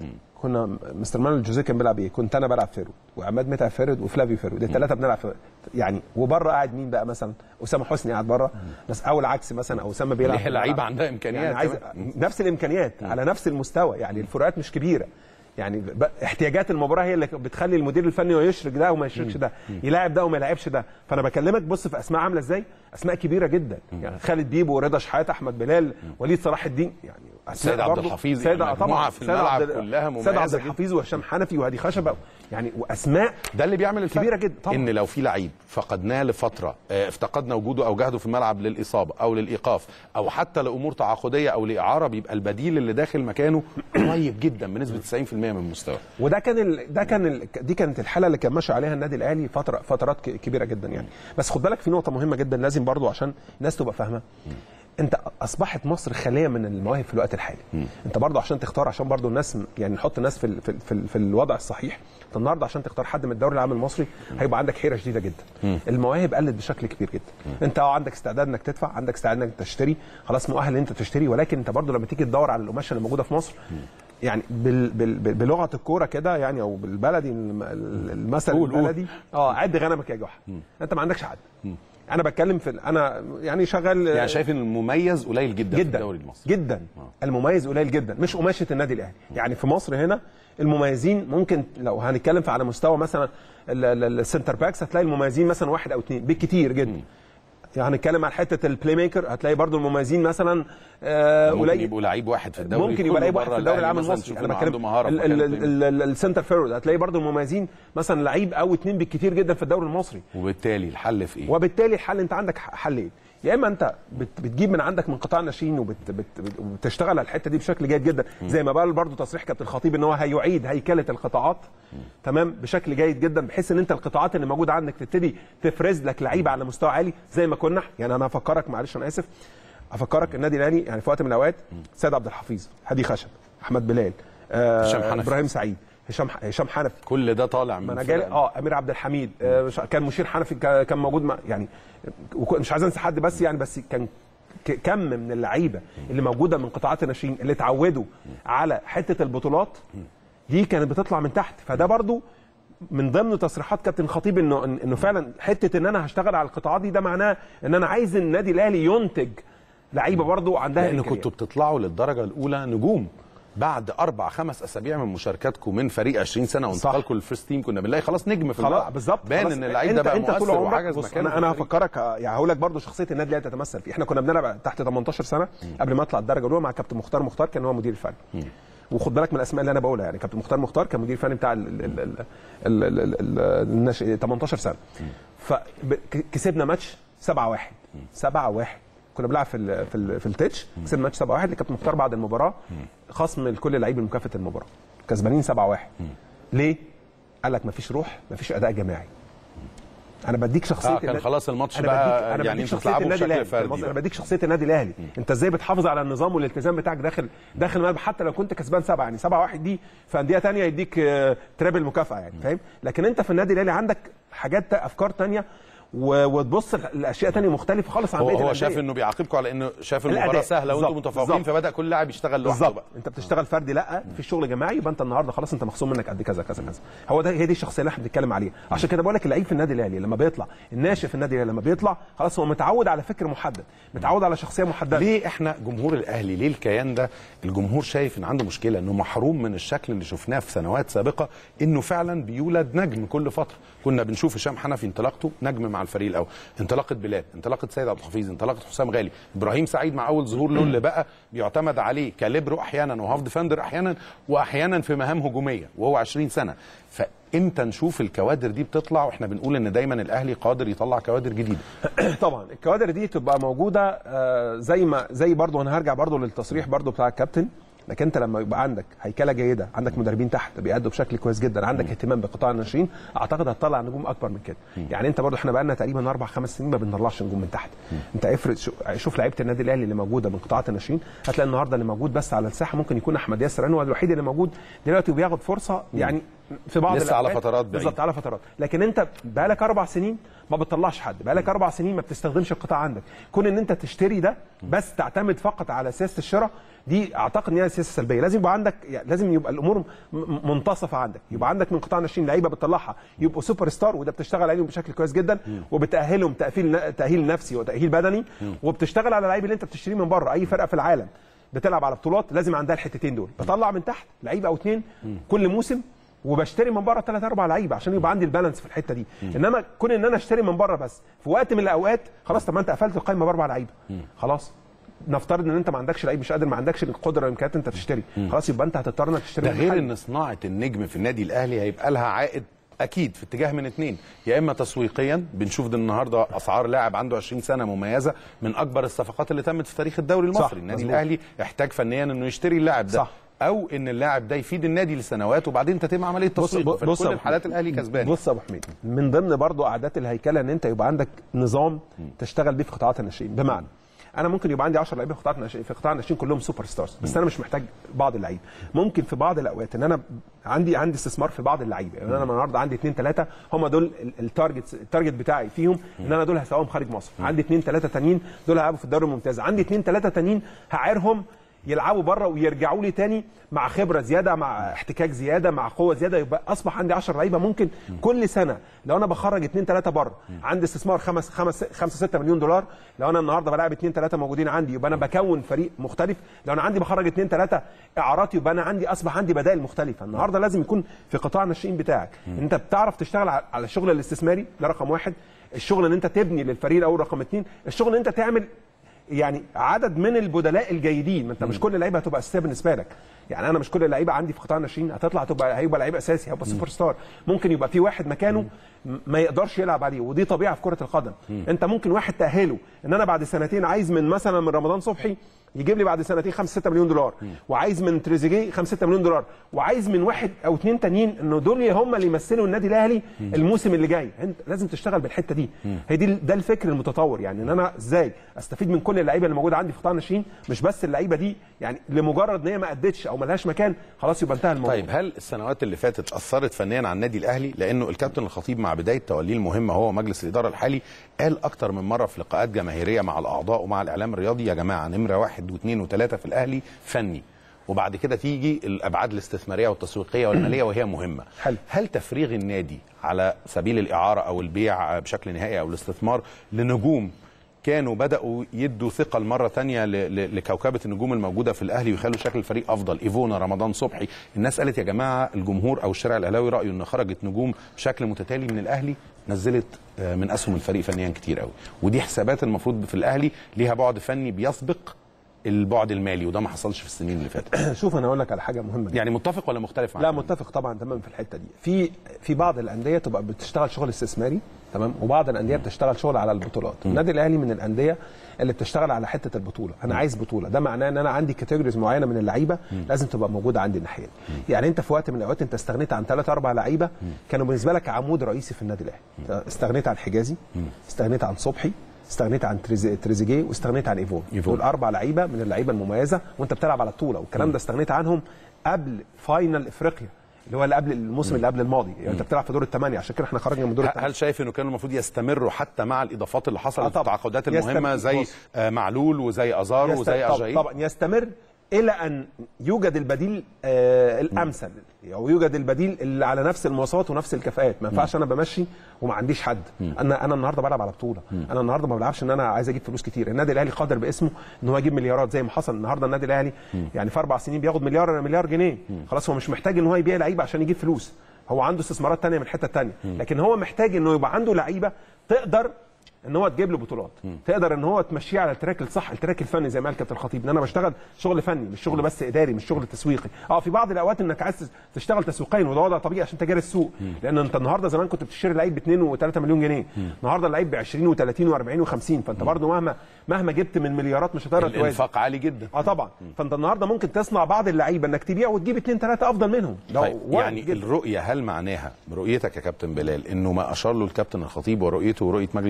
كنا مستر مانويل جوزيه كان بيلعب ايه كنت انا بلعب فيرود وعماد متعب فيرود وفلافيو فيرود الثلاثه بنلعب فيرود. يعني وبره قاعد مين بقى مثلا اسامه حسني قاعد بره بس او العكس مثلا او اسامه بيلعب اللي هي لعيبه عندها امكانيات يعني عايز كمان. نفس الامكانيات على نفس المستوى يعني الفروقات مش كبيره يعني ب- احتياجات المباراه هي اللي بتخلي المدير الفني يشرك ده وما يشركش ده يلاعب ده وما يلاعبش ده فانا بكلمك بص في اسماء عامله ازاي اسماء كبيره جدا يعني خالد بيبو ورضا شحاته احمد بلال وليد صلاح الدين يعني أسماء سيد عبد برضو- الحفيظ، سيد يعني آه طبعا مجموعة في سيد الملعب عبد- كلها سيد عبد مميزة جدا. الحفيظ وهشام حنفي وهادي خشبه يعني واسماء ده اللي بيعمل الفرق كبيرة جدا طبعا. ان لو في لعيب فقدناه لفتره آه، افتقدنا وجوده او جهده في الملعب للاصابه او للايقاف او حتى لامور تعاقديه او لاعاره بيبقى البديل اللي داخل مكانه قريب جدا بنسبه 90% من مستواه وده كان ال... ده كان ال... دي كانت الحاله اللي كان ماشي عليها النادي الاهلي فتره فترات ك- كبيره جدا يعني بس خد بالك في نقطه مهمه جدا لازم برضو عشان الناس تبقى فاهمه انت اصبحت مصر خاليه من المواهب في الوقت الحالي انت برضو عشان تختار عشان برضو الناس يعني نحط الناس في ال... في, ال... في, ال... في الوضع الصحيح انت النهارده عشان تختار حد من الدوري العام المصري هيبقى عندك حيره شديده جدا المواهب قلت بشكل كبير جدا انت اه عندك استعداد انك تدفع عندك استعداد انك تشتري خلاص مؤهل ان انت تشتري ولكن انت برضو لما تيجي تدور على القماشه اللي موجوده في مصر يعني بال بال بال- بلغه الكوره كده يعني او بالبلدي الم- المثل قول، قول. البلدي اه عد غنمك يا جحا انت ما عندكش حد انا بتكلم في ال- انا يعني شغال يعني شايف ان المميز قليل جدا, في جدا الدوري المصري جدا المميز قليل جدا مش قماشه النادي الاهلي يعني في مصر هنا المميزين ممكن لو هنتكلم في على مستوى مثلا ال- ال- السنتر باكس هتلاقي المميزين مثلا واحد او اثنين بالكتير جدا يعني هنتكلم على حته البلاي ميكر هتلاقي برضو المميزين مثلا آه ممكن قليل يبقوا لعيب واحد في الدوري ممكن كله يبقى لعيب واحد بره في الدوري الأهلي العام مثلاً المصري تشوف انا إنه عنده بتكلم مهاره في ال- مكان ال- البلاي ال- ال- السنتر فيرود هتلاقي برضو المميزين مثلا لعيب او اتنين بالكتير جدا في الدوري المصري وبالتالي الحل في ايه؟ وبالتالي الحل انت عندك ح- حلين يا اما انت بت- بتجيب من عندك من قطاع الناشئين وبت- بت- بت- وبتشتغل على الحته دي بشكل جيد جدا زي ما بقى برضو تصريح كابتن الخطيب ان هو هيعيد هيكله القطاعات تمام بشكل جيد جدا بحيث ان انت القطاعات اللي موجوده عندك تبتدي تفرز لك لعيبه على مستوى عالي زي ما كنا يعني انا هفكرك معلش انا اسف افكرك النادي الاهلي يعني في وقت من الاوقات سيد عبد الحفيظ هادي خشب احمد بلال آه هشام حنفي. ابراهيم سعيد هشام هشام حنفي كل ده طالع من ما انا فرق. جالي اه امير عبد الحميد آه مش- كان مشير حنفي كا- كان موجود مع يعني وك- مش عايز انسى حد بس يعني بس كان ك- كم من اللعيبه اللي موجوده من قطاعات الناشئين اللي اتعودوا على حته البطولات دي كانت بتطلع من تحت فده برضو من ضمن تصريحات كابتن خطيب انه انه فعلا حته ان انا هشتغل على القطاعات دي ده معناه ان انا عايز النادي الاهلي ينتج لعيبه برضو عندها لان إمكانيات. كنتوا بتطلعوا للدرجه الاولى نجوم بعد اربع خمس اسابيع من مشاركاتكم من فريق 20 سنه وانتقالكم للفيرست تيم كنا بنلاقي خلاص نجم في خلاص الملعب بالظبط بان خلاص. ان اللعيب ده انت بقى انت طول مؤثر عمرك وحجز بص مكانه انا في انا الفريق. هفكرك آه، يعني هقول لك برضه شخصيه النادي اللي هتتمثل فيه احنا كنا بنلعب تحت 18 سنه قبل ما اطلع الدرجه الاولى مع كابتن مختار مختار كان هو مدير الفني وخد بالك من الاسماء اللي انا بقولها يعني كابتن مختار مختار كان مدير فني بتاع ال- ال- ال- ال- ال- ال- ال- الناشئ 18 سنه فكسبنا ماتش 7 1 7 1 كنا بنلعب في ال في ال في التتش كسبنا ماتش 7 1 لكابتن مختار بعد المباراه خصم لكل لعيب مكافاه المباراه كسبانين 7 1 ليه؟ قال لك مفيش روح مفيش اداء جماعي انا بديك شخصيه آه، كان النادي- خلاص الماتش أنا بقى بديك- أنا يعني بديك انتوا شخصية بتلعبوا النادي بشكل الأهلي. فردي فاهم قصدي؟ بقى. انا بديك شخصيه النادي الاهلي انت ازاي بتحافظ على النظام والالتزام بتاعك داخل داخل الملعب حتى لو كنت كسبان سبعه يعني سبعه واحد دي في انديه تانية يديك آه، ترابل مكافاه يعني فاهم لكن انت في النادي الاهلي عندك حاجات تا- افكار تانية و- وتبص لاشياء تانية مختلفه خالص عن هو بقيه هو الأندية. شاف انه بيعاقبكم على انه شاف الأداء. المباراه سهله وانتم بالظبط، متفوقين بالظبط. فبدا كل لاعب يشتغل لوحده بالظبط بقى انت بتشتغل فردي لا في شغل جماعي يبقى انت النهارده خلاص انت مخصوم منك قد كذا كذا كذا هو ده هي دي الشخصيه اللي احنا بنتكلم عليها عشان كده بقول لك اللعيب في النادي الاهلي لما بيطلع الناشئ في النادي الاهلي لما بيطلع خلاص هو متعود على فكر محدد متعود على شخصيه محدده ليه احنا جمهور الاهلي ليه الكيان ده الجمهور شايف ان عنده مشكله انه محروم من الشكل اللي شفناه في سنوات سابقه انه فعلا بيولد نجم كل فتره كنا بنشوف هشام حنفي انطلاقته نجم مع الفريق الاول انطلاقه بلال انطلاقه سيد عبد الحفيظ انطلاقه حسام غالي ابراهيم سعيد مع اول ظهور له اللي بقى بيعتمد عليه كاليبرو احيانا وهاف ديفندر احيانا واحيانا في مهام هجوميه وهو 20 سنه فامتى نشوف الكوادر دي بتطلع واحنا بنقول ان دايما الاهلي قادر يطلع كوادر جديده طبعا الكوادر دي تبقى موجوده آه، زي ما زي برضه انا هرجع برضه للتصريح برضه بتاع الكابتن لكن انت لما يبقى عندك هيكله جيده عندك مدربين تحت بيأدوا بشكل كويس جدا عندك اهتمام بقطاع الناشئين اعتقد هتطلع نجوم اكبر من كده يعني انت برضه احنا بقالنا تقريبا اربع خمس سنين ما بنطلعش نجوم من تحت انت افرض شو- شوف لعيبه النادي الاهلي اللي موجوده من قطاعات الناشئين هتلاقي النهارده اللي موجود بس على الساحه ممكن يكون احمد ياسر هو الوحيد اللي موجود دلوقتي وبياخد فرصه يعني في بعض لسه على الأوقات. فترات بعيدة. بالظبط على فترات لكن انت بقالك اربع سنين ما بتطلعش حد بقالك اربع سنين ما بتستخدمش القطاع عندك كون ان انت تشتري ده بس تعتمد فقط على سياسه الشراء دي اعتقد ان هي سياسه سلبيه لازم يبقى عندك يعني لازم يبقى الامور م- م- منتصفه عندك يبقى عندك من قطاع الناشئين لعيبه بتطلعها يبقوا سوبر ستار وده بتشتغل عليهم بشكل كويس جدا وبتاهلهم تاهيل تاهيل نفسي وتاهيل بدني وبتشتغل على اللعيب اللي انت بتشتريه من بره اي فرقه في العالم بتلعب على بطولات لازم عندها الحتتين دول بطلع من تحت لعيب او اثنين كل موسم وبشتري من بره ثلاث اربع لعيبه عشان يبقى عندي البالانس في الحته دي انما كون ان انا اشتري من بره بس في وقت من الاوقات خلاص طب ما انت قفلت القايمه باربع لعيبه خلاص نفترض ان انت ما عندكش لعيب مش قادر ما عندكش القدره والامكانيات انت تشتري خلاص يبقى انت هتضطر انك تشتري ده من غير محل. ان صناعه النجم في النادي الاهلي هيبقى لها عائد اكيد في اتجاه من اتنين يا اما تسويقيا بنشوف ده النهارده اسعار لاعب عنده 20 سنه مميزه من اكبر الصفقات اللي تمت في تاريخ الدوري المصري صح، النادي مظبوط. الاهلي احتاج فنيا انه يشتري اللاعب ده صح. او ان اللاعب ده يفيد النادي لسنوات وبعدين تتم عمليه تسويق في يا كل أبو الحالات حميد. الاهلي كسبان بص يا ابو حميد من ضمن برضو اعداد الهيكله ان انت يبقى عندك نظام تشتغل بيه في قطاعات الناشئين بمعنى انا ممكن يبقى عندي 10 لعيبه في قطاع الناشئين في قطاع الناشئين كلهم سوبر ستارز بس انا مش محتاج بعض اللعيبه ممكن في بعض الاوقات ان انا عندي عندي استثمار في بعض اللعيبه يعني انا النهارده عندي اثنين ثلاثه هم دول ال- التارجت التارجت بتاعي فيهم ان انا دول هسويهم خارج مصر عندي اثنين ثلاثه تانيين دول هيلعبوا في الدوري الممتاز عندي اثنين ثلاثه تانيين هعيرهم يلعبوا بره ويرجعوا لي تاني مع خبره زياده مع احتكاك زياده مع قوه زياده يبقى اصبح عندي 10 لعيبه ممكن كل سنه لو انا بخرج اثنين ثلاثه بره عندي استثمار 5 5 5 6 مليون دولار لو انا النهارده بلاعب اثنين ثلاثه موجودين عندي يبقى انا بكون فريق مختلف لو انا عندي بخرج اثنين ثلاثه اعارات يبقى انا عندي اصبح عندي بدائل مختلفه النهارده لازم يكون في قطاع الناشئين بتاعك انت بتعرف تشتغل على على الشغل الاستثماري ده رقم واحد الشغل ان انت تبني للفريق الاول رقم اثنين الشغل ان انت تعمل يعني عدد من البدلاء الجيدين ما انت مش كل اللعيبه هتبقى اساسيه بالنسبه لك يعني انا مش كل اللعيبه عندي في قطاع الناشئين هتطلع تبقى هيبقى لعيب اساسي هيبقى سوبر ستار ممكن يبقى في واحد مكانه م- ما يقدرش يلعب عليه ودي طبيعه في كره القدم انت ممكن واحد تاهله ان انا بعد سنتين عايز من مثلا من رمضان صبحي يجيب لي بعد سنتين 5 6 مليون دولار وعايز من تريزيجيه 5 6 مليون دولار وعايز من واحد او اثنين تانيين انه دول هم اللي يمثلوا النادي الاهلي الموسم اللي جاي انت لازم تشتغل بالحته دي هي دي ده الفكر المتطور يعني ان انا ازاي استفيد من كل اللعيبه اللي موجوده عندي في قطاع الناشئين مش بس اللعيبه دي يعني لمجرد ان هي ما ادتش او ما لهاش مكان خلاص يبقى انتهى الموضوع طيب هل السنوات اللي فاتت اثرت فنيا على النادي الاهلي لانه الكابتن الخطيب مع بدايه توليه المهمه هو مجلس الاداره الحالي قال اكتر من مره في لقاءات جماهيريه مع الاعضاء ومع الاعلام الرياضي يا جماعه نمره واحد واثنين وثلاثه في الاهلي فني وبعد كده تيجي الابعاد الاستثماريه والتسويقيه والماليه وهي مهمه حلو. هل تفريغ النادي على سبيل الاعاره او البيع بشكل نهائي او الاستثمار لنجوم كانوا بداوا يدوا ثقل مره تانية ل- ل- لكوكبه النجوم الموجوده في الاهلي ويخلوا شكل الفريق افضل ايفونا رمضان صبحي الناس قالت يا جماعه الجمهور او الشارع الاهلاوي رايه ان خرجت نجوم بشكل متتالي من الاهلي نزلت آه، من اسهم الفريق فنيا كتير قوي ودي حسابات المفروض في الاهلي ليها بعد فني بيسبق البعد المالي وده ما حصلش في السنين اللي فاتت شوف انا اقول لك على حاجه مهمه جدا يعني متفق ولا مختلف معاك لا متفق طبعا تمام في الحته دي في في بعض الانديه تبقى بتشتغل شغل استثماري تمام وبعض الانديه بتشتغل شغل على البطولات النادي الاهلي من الانديه اللي بتشتغل على حته البطوله انا عايز بطوله ده معناه ان انا عندي كاتيجوريز معينه من اللعيبه لازم تبقى موجوده عندي الناحيه دي. يعني انت في وقت من الاوقات انت استغنيت عن ثلاث اربع لعيبه كانوا بالنسبه لك عمود رئيسي في النادي الاهلي استغنيت عن حجازي استغنيت عن صبحي استغنيت عن تريزي- تريزيجيه واستغنيت عن ايفون إيفون. دول اربع لعيبه من اللعيبه المميزه وانت بتلعب على الطوله والكلام ده استغنيت عنهم قبل فاينل افريقيا اللي هو اللي قبل الموسم اللي قبل الماضي يعني انت بتلعب في دور الثمانيه عشان كده احنا خرجنا من دور ه- الثمانيه هل شايف انه كانوا المفروض يستمروا حتى مع الاضافات اللي آه حصلت في طبعاً. التعاقدات يستمر- المهمه زي بص. آه، معلول وزي ازارو يست- وزي طب- اجاي طبعا يستمر الى ان يوجد البديل آه الامثل او يوجد البديل اللي على نفس المواصفات ونفس الكفاءات ما ينفعش انا بمشي وما عنديش حد انا انا النهارده بلعب على بطوله انا النهارده ما بلعبش ان انا عايز اجيب فلوس كتير النادي الاهلي قادر باسمه ان هو يجيب مليارات زي ما حصل النهارده النادي الاهلي يعني في اربع سنين بياخد مليار مليار جنيه خلاص هو مش محتاج ان هو يبيع لعيبه عشان يجيب فلوس هو عنده استثمارات تانية من حته تانية لكن هو محتاج انه يبقى عنده لعيبه تقدر ان هو تجيب له بطولات تقدر ان هو تمشيه على التراك الصح التراك الفني زي ما قال كابتن الخطيب ان انا بشتغل شغل فني مش شغل بس اداري مش شغل تسويقي اه في بعض الاوقات انك عايز تشتغل تسويقيا وده وضع طبيعي عشان تجاري السوق لان انت النهارده زمان كنت بتشتري لعيب ب 2 و3 مليون جنيه النهارده اللعيب ب 20 و30 و40 و50 فانت برضه مهما مهما جبت من مليارات مش هتقدر توازن الانفاق عالي جدا اه طبعا فانت النهارده ممكن تصنع بعض اللعيبه انك تبيع وتجيب اثنين ثلاثه افضل منهم ده طيب وارد يعني جداً. الرؤيه هل معناها برؤيتك يا كابتن بلال انه ما اشار له الكابتن الخطيب ورؤيته ورؤيه مجلس الاداره في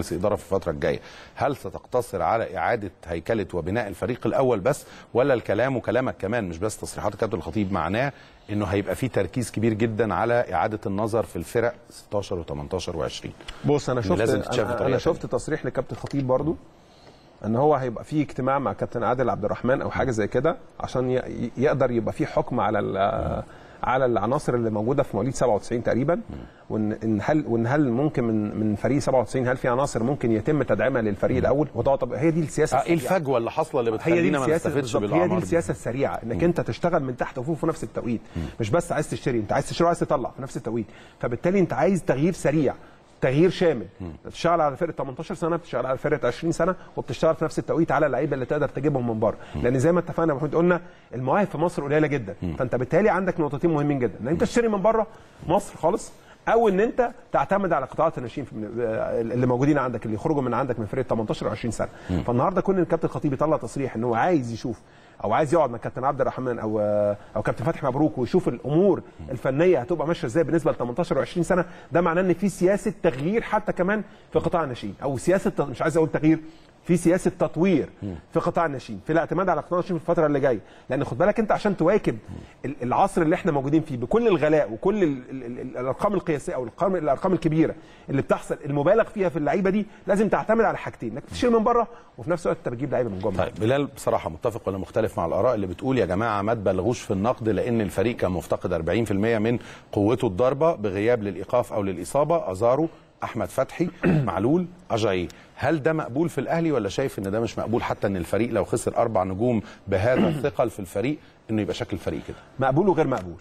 في الفتره الجايه هل ستقتصر على اعاده هيكله وبناء الفريق الاول بس ولا الكلام وكلامك كمان مش بس تصريحات الكابتن الخطيب معناه انه هيبقى في تركيز كبير جدا على اعاده النظر في الفرق 16 و18 و20 بص انا إن شفت لازم تتشاف انا, بطريقة أنا تانية. شفت تصريح لكابتن خطيب برضو ان هو هيبقى في اجتماع مع كابتن عادل عبد الرحمن او حاجه زي كده عشان ي- يقدر يبقى في حكم على ال- على العناصر اللي موجوده في مواليد 97 تقريبا وان إن هل وان هل ممكن من من فريق 97 هل في عناصر ممكن يتم تدعيمها للفريق الاول وده طب هي دي السياسه آه، ايه السريعة. الفجوه اللي حاصله اللي هي دي بتخلينا ما السياسه نستفدش بالظبط هي دي بالاعمار دي السياسه السريعه انك انت تشتغل من تحت وفوق في نفس التوقيت مش بس عايز تشتري انت عايز تشتري وعايز تطلع في نفس التوقيت فبالتالي انت عايز تغيير سريع تغيير شامل بتشتغل على فرقه 18 سنه بتشتغل على فرقه 20 سنه وبتشتغل في نفس التوقيت على اللعيبه اللي تقدر تجيبهم من بره لان زي ما اتفقنا يا محمود قلنا المواهب في مصر قليله جدا فانت بالتالي عندك نقطتين مهمين جدا ان انت تشتري من بره مصر خالص او ان انت تعتمد على قطاعات الناشئين في- اللي موجودين عندك اللي يخرجوا من عندك من فرقه 18 و 20 سنه فالنهارده كون إن الكابتن الخطيب يطلع تصريح ان هو عايز يشوف او عايز يقعد مع كابتن عبد الرحمن او او كابتن فتحي مبروك ويشوف الامور الفنيه هتبقى ماشيه ازاي بالنسبه ل 18 و20 سنه ده معناه ان في سياسه تغيير حتى كمان في قطاع الناشئين او سياسه مش عايز اقول تغيير في سياسه تطوير في قطاع الناشئين في الاعتماد على قطاع الناشئين في الفتره اللي جايه لان خد بالك انت عشان تواكب ال- العصر اللي احنا موجودين فيه بكل الغلاء وكل ال ال ال الارقام القياسيه او الارقام الارقام الكبيره اللي بتحصل المبالغ فيها في اللعيبه دي لازم تعتمد على حاجتين انك تشيل من بره وفي نفس الوقت انت بتجيب لعيبه من جوه طيب بلال بصراحه متفق ولا مختلف مع الاراء اللي بتقول يا جماعه ما تبالغوش في النقد لان الفريق كان مفتقد 40% من قوته الضربه بغياب للايقاف او للاصابه ازارو احمد فتحي معلول اجاي هل ده مقبول في الاهلي ولا شايف ان ده مش مقبول حتى ان الفريق لو خسر اربع نجوم بهذا الثقل في الفريق انه يبقى شكل الفريق كده مقبول وغير مقبول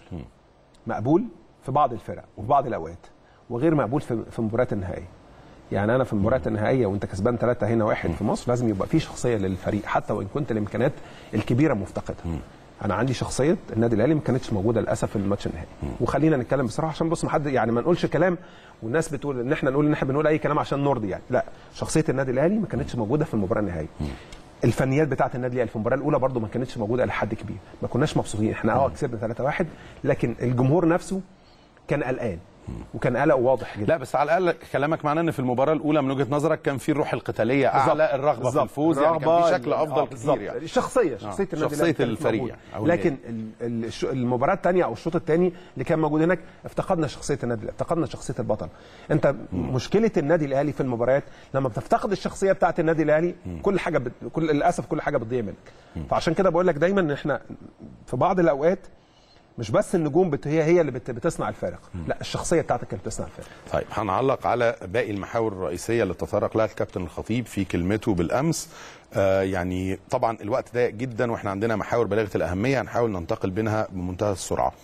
مقبول في بعض الفرق وفي بعض الاوقات وغير مقبول في في المباريات النهائيه يعني انا في المباريات النهائيه وانت كسبان ثلاثه هنا واحد في مصر لازم يبقى في شخصيه للفريق حتى وان كنت الامكانيات الكبيره مفتقدها انا عندي شخصيه النادي الاهلي ما كانتش موجوده للاسف في الماتش النهائي وخلينا نتكلم بصراحه عشان بص ما حد يعني ما نقولش كلام والناس بتقول ان احنا نقول ان احنا بنقول اي كلام عشان نرضي يعني لا شخصيه النادي الاهلي ما كانتش موجوده في المباراه النهائيه الفنيات بتاعه النادي الاهلي في المباراه الاولى برده ما كانتش موجوده لحد كبير ما كناش مبسوطين احنا اه كسبنا 3-1 لكن الجمهور نفسه كان قلقان وكان قلق واضح جدا لا بس على الاقل كلامك معناه ان في المباراه الاولى من وجهه نظرك كان في الروح القتاليه اعلى الرغبه في بالظبط. الفوز يعني كان في الرغبة شكل ال- افضل آه، بالظبط. كتير يعني الشخصيه شخصيه النادي شخصية الأهلي كانت الفريق موجودة. يعني، أو لكن ال- ال- الش- المباراه الثانيه او الشوط الثاني اللي كان موجود هناك افتقدنا شخصيه النادي الأهلي، افتقدنا شخصيه البطل انت مشكله النادي الاهلي في المباريات لما بتفتقد الشخصيه بتاعه النادي الاهلي كل حاجه بت... كل للاسف كل حاجه بتضيع منك فعشان كده بقول لك دايما ان احنا في بعض الاوقات مش بس النجوم بت... هي هي اللي بت... بتصنع الفارق لا الشخصيه بتاعتك اللي بتصنع الفارق طيب هنعلق على باقي المحاور الرئيسيه اللي تطرق لها الكابتن الخطيب في كلمته بالامس آه يعني طبعا الوقت ضيق جدا واحنا عندنا محاور بالغه الاهميه هنحاول ننتقل بينها بمنتهى السرعه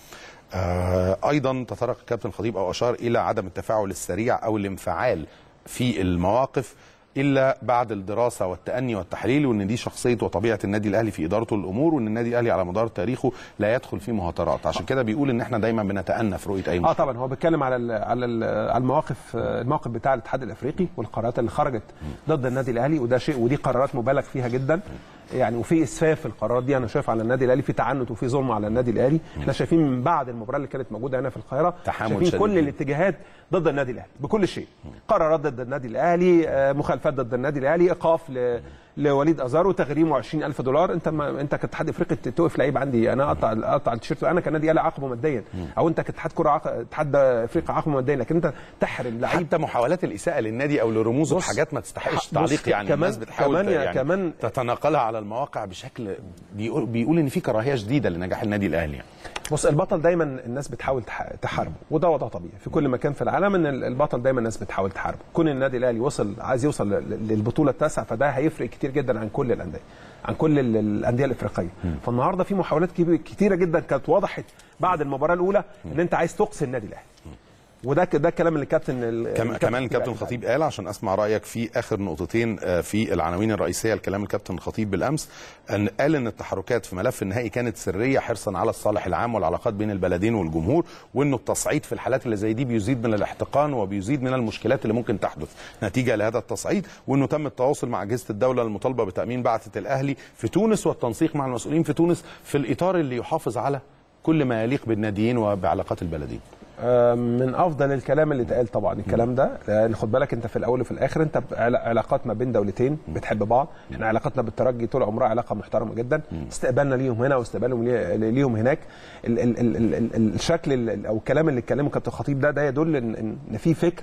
آه ايضا تطرق الكابتن الخطيب او اشار الى عدم التفاعل السريع او الانفعال في المواقف الا بعد الدراسه والتاني والتحليل وان دي شخصيه وطبيعه النادي الاهلي في ادارته الامور وان النادي الاهلي على مدار تاريخه لا يدخل في مهاترات عشان كده بيقول ان احنا دايما بنتأنى في رؤيه اي اه مشكله طبعا هو بيتكلم على ال على ال على المواقف الموقف بتاع الاتحاد الافريقي والقرارات اللي خرجت ضد النادي الاهلي وده شيء ودي قرارات مبالغ فيها جدا يعني وفي اسفاف في القرارات دي انا شايف على النادي الاهلي في تعنت وفي ظلم على النادي الاهلي احنا شايفين من بعد المباراه اللي كانت موجوده هنا في القاهره تحامل شايفين شديد كل جداً. الاتجاهات ضد النادي الاهلي بكل شيء قرارات ضد النادي الاهلي آه، مخالفات ضد النادي الاهلي ايقاف ل لوليد ازارو تغريمه 20000 دولار انت ما انت كاتحاد افريقي توقف لعيب عندي انا اقطع اقطع التيشيرت انا كنادي اهلي عاقبه ماديا او انت كاتحاد كره عق... اتحاد افريقيا عاقبه ماديا لكن انت تحرم لعيب حتى محاولات الاساءه للنادي او لرموزه بص، بحاجات ما تستحقش بص، تعليق يعني كمان- الناس بتحاول كمان ت- يا- يعني كمان- تتناقلها على المواقع بشكل بيقول بيقول ان في كراهيه شديده لنجاح النادي الاهلي يعني. بص البطل دايما الناس بتحاول تح- تحاربه وده وضع طبيعي في كل مكان في العالم ان ال- البطل دايما الناس بتحاول تحاربه كون النادي الاهلي وصل عايز يوصل ل- للبطوله التاسعه فده هيفرق كتير جدا عن كل الانديه عن كل ال- الانديه الافريقيه فالنهارده في محاولات كبي- كتيره جدا كانت وضحت بعد المباراه الاولى ان انت عايز تقصي النادي الاهلي وده ك- ده الكلام اللي الكابتن ال- كم كمان الكابتن قال. الخطيب قال عشان اسمع رايك في اخر نقطتين آه، في العناوين الرئيسيه لكلام الكابتن الخطيب بالامس ان قال ان التحركات في ملف النهائي كانت سريه حرصا على الصالح العام والعلاقات بين البلدين والجمهور وانه التصعيد في الحالات اللي زي دي بيزيد من الاحتقان وبيزيد من المشكلات اللي ممكن تحدث نتيجه لهذا التصعيد وانه تم التواصل مع اجهزه الدوله المطالبه بتامين بعثه الاهلي في تونس والتنسيق مع المسؤولين في تونس في الاطار اللي يحافظ على كل ما يليق بالناديين وبعلاقات البلدين آه، من افضل الكلام اللي اتقال طبعا الكلام ده لان خد بالك انت في الاول وفي الاخر انت علا- علاقات ما بين دولتين بتحب بعض احنا علاقتنا بالترجي طول عمرها علاقه محترمه جدا استقبالنا ليهم هنا واستقبالهم لي- ليهم هناك ال ال ال ال ال الشكل ال- او الكلام اللي اتكلمه كابتن الخطيب ده ده يدل ان إن- ان في فكر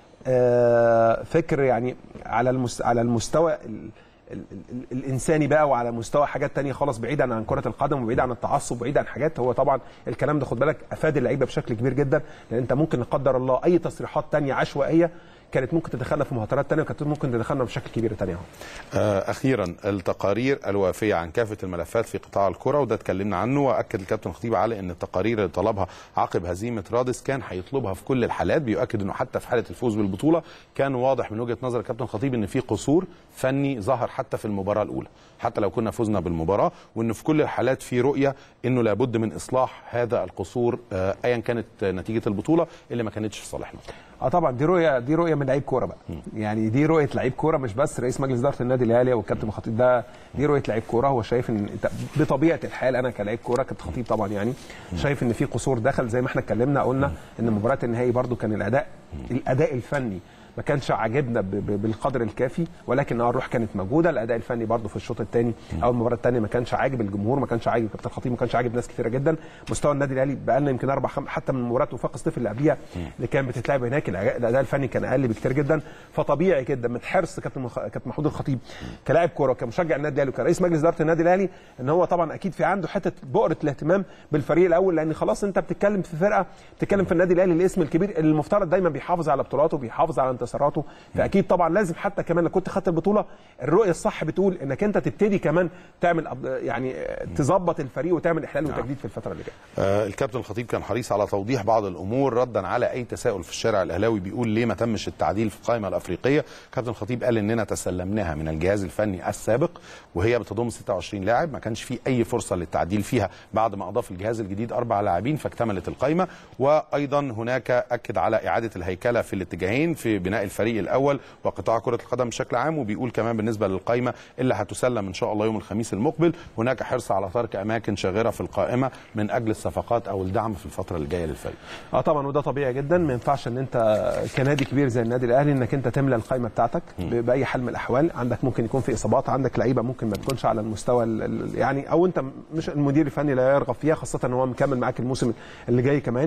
آه، فكر يعني على المست على المستوى ال ال ال الانساني بقى وعلى مستوى حاجات تانية خالص بعيدا عن كره القدم وبعيد عن التعصب وبعيد عن حاجات هو طبعا الكلام ده خد بالك افاد اللعيبه بشكل كبير جدا لان انت ممكن لا قدر الله اي تصريحات تانية عشوائيه كانت ممكن تدخلنا في مهاترات تانية وكانت ممكن تدخلنا بشكل كبير تانية اهو آه، اخيرا التقارير الوافيه عن كافه الملفات في قطاع الكره وده اتكلمنا عنه واكد الكابتن خطيب على ان التقارير اللي طلبها عقب هزيمه رادس كان هيطلبها في كل الحالات بيؤكد انه حتى في حاله الفوز بالبطوله كان واضح من وجهه نظر الكابتن خطيب ان في قصور فني ظهر حتى في المباراه الاولى حتى لو كنا فزنا بالمباراه وان في كل الحالات في رؤيه انه لابد من اصلاح هذا القصور آه، ايا كانت نتيجه البطوله اللي ما كانتش في صالحنا اه طبعا دي رؤيه دي رؤيه من لعيب كوره بقى يعني دي رؤيه لعيب كوره مش بس رئيس مجلس اداره النادي الاهلي والكابتن خطيب ده دي رؤيه لعيب كوره هو شايف ان انت بطبيعه الحال انا كلاعب كوره كابتن خطيب طبعا يعني شايف ان في قصور دخل زي ما احنا اتكلمنا قلنا ان مباراه النهائي برضو كان الاداء الاداء الفني ما كانش عاجبنا ب- ب- بالقدر الكافي ولكن اه الروح كانت موجوده الاداء الفني برضو في الشوط الثاني او المباراه الثانيه ما كانش عاجب الجمهور ما كانش عاجب كابتن خطيب ما كانش عاجب ناس كثيره جدا مستوى النادي الاهلي بقى لنا يمكن اربع خم... حتى من مباراه وفاق الصيف اللي قبليها اللي كانت بتتلعب هناك الأ- الاداء الفني كان اقل بكتير جدا فطبيعي جدا من حرص كابتن مخ... كابتن محمود الخطيب كلاعب كوره وكمشجع النادي الاهلي وكرئيس مجلس اداره النادي الاهلي ان هو طبعا اكيد في عنده حته بؤره الاهتمام بالفريق الاول لان خلاص انت بتتكلم في فرقه بتتكلم في النادي الاهلي الاسم الكبير اللي المفترض دايما بيحافظ على بطولاته بيحافظ على انتصاراته فاكيد طبعا لازم حتى كمان لو كنت خدت البطوله الرؤيه الصح بتقول انك انت تبتدي كمان تعمل أب- يعني تظبط الفريق وتعمل احلال وتجديد في الفتره اللي جايه آه، الكابتن الخطيب كان حريص على توضيح بعض الامور ردا على اي تساؤل في الشارع الاهلاوي بيقول ليه ما تمش التعديل في القائمه الافريقيه كابتن الخطيب قال اننا تسلمناها من الجهاز الفني السابق وهي بتضم 26 لاعب ما كانش في اي فرصه للتعديل فيها بعد ما اضاف الجهاز الجديد اربع لاعبين فاكتملت القائمه وايضا هناك اكد على اعاده الهيكله في الاتجاهين في بناء الفريق الاول وقطاع كره القدم بشكل عام وبيقول كمان بالنسبه للقائمه اللي هتسلم ان شاء الله يوم الخميس المقبل هناك حرص على ترك اماكن شاغره في القائمه من اجل الصفقات او الدعم في الفتره الجايه للفريق اه طبعا وده طبيعي جدا ما ينفعش ان انت كنادي كبير زي النادي الاهلي انك انت تملى القائمه بتاعتك ب- باي حال من الاحوال عندك ممكن يكون في اصابات عندك لعيبه ممكن ما تكونش على المستوى ال- ال- يعني او انت مش المدير الفني لا يرغب فيها خاصه ان هو مكمل معاك الموسم اللي جاي كمان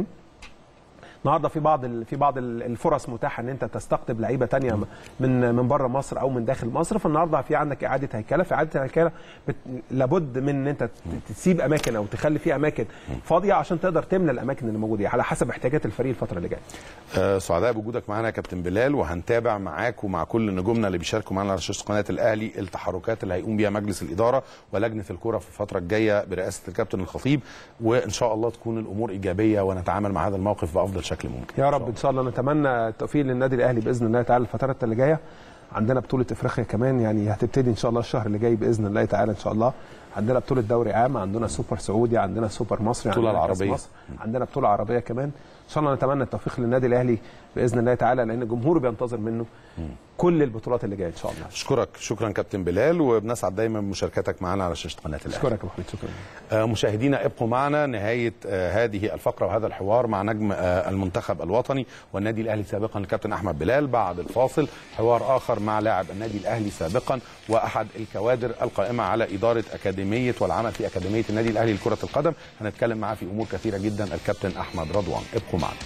النهارده في بعض ال- في بعض ال- الفرص متاحه ان انت تستقطب لعيبه تانية من من بره مصر او من داخل مصر فالنهارده في عندك اعاده هيكله في اعاده الهيكله بت... لابد من ان انت ت- تسيب اماكن او تخلي في اماكن فاضيه عشان تقدر تملى الاماكن اللي موجوده دي على حسب احتياجات الفريق الفتره اللي جايه آه، سعداء بوجودك معانا يا كابتن بلال وهنتابع معاك ومع كل نجومنا اللي بيشاركوا معانا على شاشه قناه الاهلي التحركات اللي هيقوم بيها مجلس الاداره ولجنه الكره في الفتره الجايه برئاسه الكابتن الخطيب وان شاء الله تكون الامور ايجابيه ونتعامل مع هذا الموقف بافضل شكل ممكن يا رب ان شاء الله نتمنى التوفيق للنادي الاهلي باذن الله تعالى الفترات اللي جايه عندنا بطوله افريقيا كمان يعني هتبتدي ان شاء الله الشهر اللي جاي باذن الله تعالى ان شاء الله عندنا بطوله دوري عام عندنا سوبر سعودي عندنا سوبر مصري بطولة عندنا كأس العربية. مصر عندنا بطوله عربيه كمان ان شاء الله نتمنى التوفيق للنادي الاهلي باذن الله تعالى لان الجمهور بينتظر منه كل البطولات اللي جايه ان شاء الله اشكرك شكرا كابتن بلال وبنسعد دايما بمشاركتك معنا على شاشه قناه الاهلي اشكرك يا ابو حميد شكرا آه، مشاهدينا ابقوا معنا نهايه آه، هذه الفقره وهذا الحوار مع نجم آه، المنتخب الوطني والنادي الاهلي سابقا الكابتن احمد بلال بعد الفاصل حوار اخر مع لاعب النادي الاهلي سابقا واحد الكوادر القائمه على اداره اكاديميه والعمل في اكاديميه النادي الاهلي لكره القدم هنتكلم معاه في امور كثيره جدا الكابتن احمد رضوان ابقوا معنا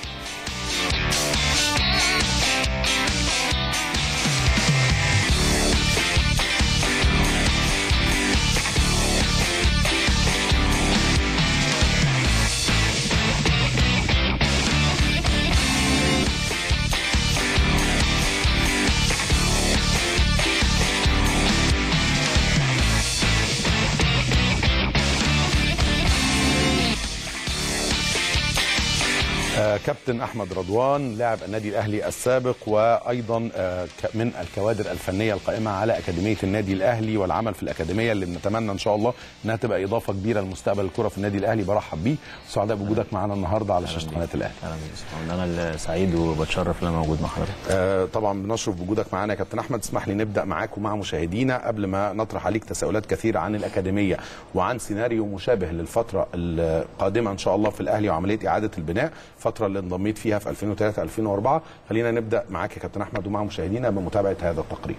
آه، كابتن احمد رضوان لاعب النادي الاهلي السابق وايضا آه، ك- من الكوادر الفنيه القائمه على اكاديميه النادي الاهلي والعمل في الاكاديميه اللي بنتمنى ان شاء الله انها تبقى اضافه كبيره لمستقبل الكره في النادي الاهلي برحب بيه سعداء بوجودك معنا النهارده على شاشه قناه الاهلي اهلا بيك يا أستاذ محمد. انا اللي سعيد وبتشرف ان انا موجود مع حضرتك آه، طبعا بنشرف بوجودك معانا يا كابتن احمد اسمح لي نبدا معاك ومع مشاهدينا قبل ما نطرح عليك تساؤلات كثيره عن الاكاديميه وعن سيناريو مشابه للفتره القادمه ان شاء الله في الاهلي وعمليه اعاده البناء الفتره اللي انضميت فيها في 2003 2004 خلينا نبدا معاك يا كابتن احمد ومع مشاهدينا بمتابعه هذا التقرير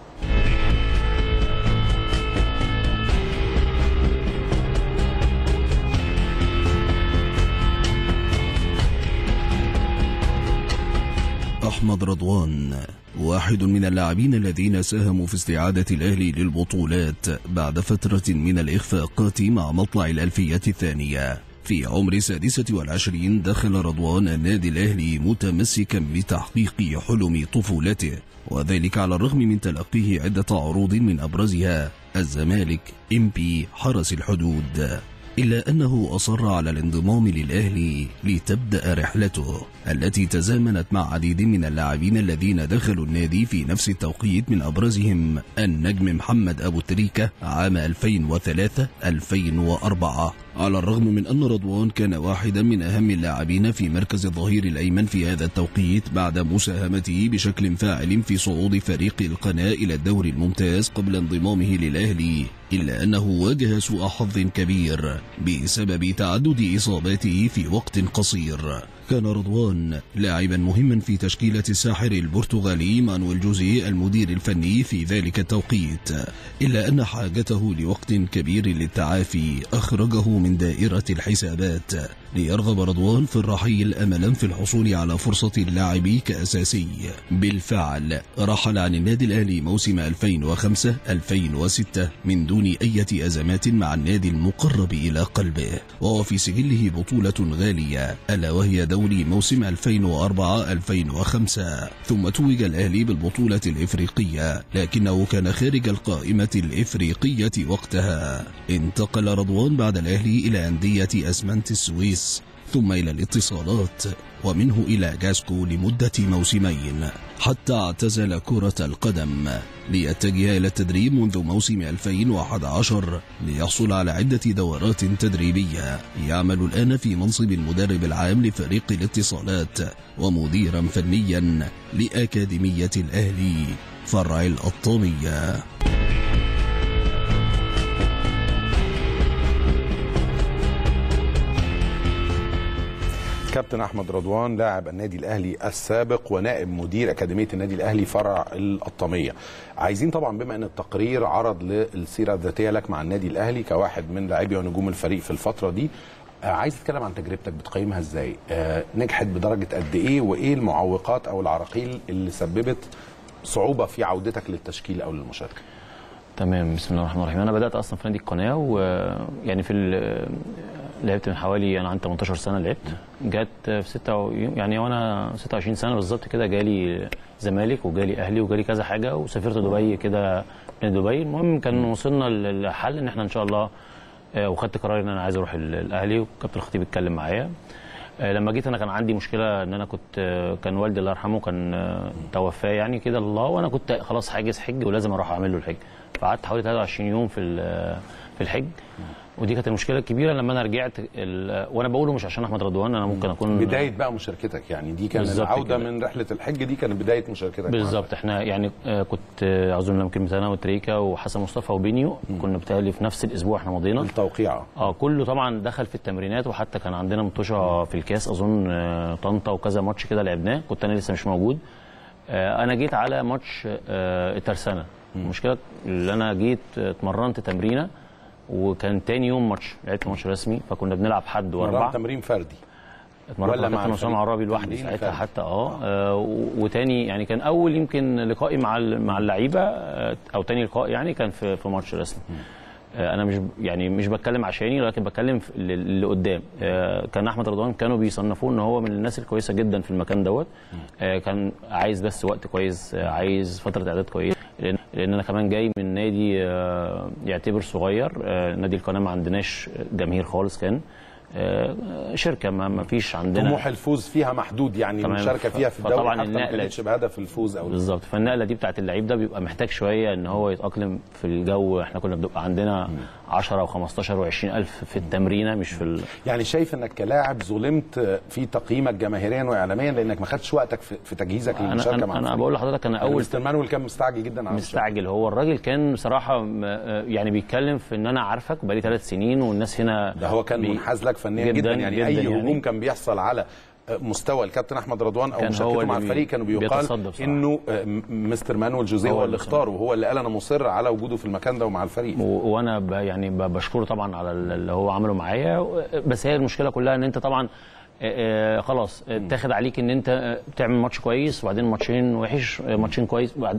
أحمد رضوان واحد من اللاعبين الذين ساهموا في استعادة الأهلي للبطولات بعد فترة من الإخفاقات مع مطلع الألفية الثانية في عمر السادسة والعشرين دخل رضوان النادي الأهلي متمسكا بتحقيق حلم طفولته وذلك على الرغم من تلقيه عدة عروض من أبرزها الزمالك إمبي حرس الحدود إلا أنه أصر على الانضمام للأهلي لتبدأ رحلته التي تزامنت مع عديد من اللاعبين الذين دخلوا النادي في نفس التوقيت من أبرزهم النجم محمد أبو تريكة عام 2003-2004 على الرغم من أن رضوان كان واحدا من أهم اللاعبين في مركز الظهير الأيمن في هذا التوقيت بعد مساهمته بشكل فاعل في صعود فريق القناة إلى الدوري الممتاز قبل انضمامه للأهلي إلا أنه واجه سوء حظ كبير بسبب تعدد إصاباته في وقت قصير كان رضوان لاعبا مهما في تشكيلة الساحر البرتغالي مانويل جوزيه المدير الفني في ذلك التوقيت إلا أن حاجته لوقت كبير للتعافي أخرجه من دائرة الحسابات ليرغب رضوان في الرحيل أملا في الحصول على فرصة اللعب كأساسي بالفعل رحل عن النادي الأهلي موسم 2005-2006 من دون أي أزمات مع النادي المقرب إلى قلبه وفي سجله بطولة غالية ألا وهي دوري موسم 2004-2005 ثم توج الأهلي بالبطولة الإفريقية لكنه كان خارج القائمة الإفريقية وقتها انتقل رضوان بعد الأهلي إلى أندية أسمنت السويس ثم إلى الاتصالات ومنه إلى جاسكو لمدة موسمين حتى اعتزل كرة القدم ليتجه إلى التدريب منذ موسم 2011 ليحصل على عدة دورات تدريبية يعمل الآن في منصب المدرب العام لفريق الاتصالات ومديرا فنيا لأكاديمية الأهلي فرع الأطامية كابتن احمد رضوان لاعب النادي الاهلي السابق ونائب مدير اكاديميه النادي الاهلي فرع القطاميه عايزين طبعا بما ان التقرير عرض للسيره الذاتيه لك مع النادي الاهلي كواحد من لاعبي ونجوم الفريق في الفتره دي آه، عايز تتكلم عن تجربتك بتقيمها ازاي آه، نجحت بدرجه قد ايه وايه المعوقات او العراقيل اللي سببت صعوبه في عودتك للتشكيل او للمشاركه تمام بسم الله الرحمن الرحيم انا بدات اصلا في نادي القناه ويعني في ال- لعبت من حوالي انا عندي 18 سنه لعبت جت في 6 يعني وانا 26 سنه بالظبط كده جالي زمالك وجالي اهلي وجالي كذا حاجه وسافرت دبي كده من دبي المهم كان وصلنا للحل ان احنا ان شاء الله آه، وخدت قرار ان انا عايز اروح ال- الاهلي وكابتن الخطيب اتكلم معايا آه، لما جيت انا كان عندي مشكله ان انا كنت آه، كان والدي الله يرحمه كان آه، توفاه يعني كده الله وانا كنت خلاص حاجز حج ولازم اروح اعمل له الحج فقعدت حوالي 23 يوم في ال- في الحج ودي كانت المشكله الكبيره لما انا رجعت ال- وانا بقوله مش عشان احمد رضوان انا ممكن اكون بدايه بقى مشاركتك يعني دي كانت بالظبط العوده كده. من رحله الحج دي كانت بدايه مشاركتك مع بالظبط احنا يعني آه، كنت آه، اظن لما كلمه انا وتريكا وحسن مصطفى وبينيو كنا بتهيألي في نفس الاسبوع احنا مضينا التوقيع اه كله طبعا دخل في التمرينات وحتى كان عندنا مطوشه في الكاس اظن آه، طنطا وكذا ماتش كده لعبناه كنت انا لسه مش موجود آه، انا جيت على ماتش آه، الترسانه المشكله اللي انا جيت آه، اتمرنت تمرينه وكان تاني يوم ماتش لعبت ماتش رسمي فكنا بنلعب حد مرة واربعه تمرين فردي اتمرنت ولا مع مع كابتن اسامه الفريق؟ عرابي لوحدي تمرين ساعتها فردي. حتى اه, آه و- وتاني يعني كان اول يمكن لقائي مع ال- مع اللعيبه آه، او تاني لقاء يعني كان في في ماتش رسمي آه، انا مش يعني مش بتكلم عشاني لكن بتكلم في اللي- اللي قدام آه، كان احمد رضوان كانوا بيصنفوه ان هو من الناس الكويسه جدا في المكان دوت آه، كان عايز بس وقت كويس آه، عايز فتره اعداد كويسه لان لان انا كمان جاي من نادي آه، يعتبر صغير آه، نادي القناه ما عندناش جماهير خالص كان آه، شركه ما ما فيش عندنا طموح الفوز فيها محدود يعني تمام. المشاركه ف- فيها في الدوري فطبعاً حتى ما النقلة- كانتش بهدف الفوز او بالظبط فالنقله دي بتاعت اللعيب ده بيبقى محتاج شويه ان هو يتاقلم في الجو احنا كنا بنبقى عندنا 10 و15 و20 الف في التمرينه مش في ال... يعني شايف انك كلاعب ظلمت في تقييمك جماهيريا واعلاميا لانك ما خدتش وقتك في في تجهيزك انا للمشاركه انا, مع أنا الفريق. بقول لحضرتك انا يعني اول مستر مانويل كان مستعجل جدا على مستعجل هو الراجل كان بصراحه م- آه، يعني بيتكلم في ان انا عارفك بقالي ثلاث سنين والناس هنا ده هو كان بي- منحاز لك فنيا جدا, جداً يعني اي هجوم كان بيحصل على مستوى الكابتن احمد رضوان او كان هو مشاركته اللي مع بي- الفريق كانوا بيقال بيتصدى بصراحة. انه آه، م- مستر مانويل جوزيه هو هو اللي اللي اختاره وهو اللي قال انا مصر على وجوده في المكان ده ومع الفريق و- وانا ب يعني ب- بشكره طبعا على اللي هو عمله معايا بس هي المشكله كلها ان انت طبعا آه، آه، خلاص آه، تاخد عليك ان انت آه، تعمل ماتش كويس وبعدين ماتشين وحش آه، ماتشين كويس وبعد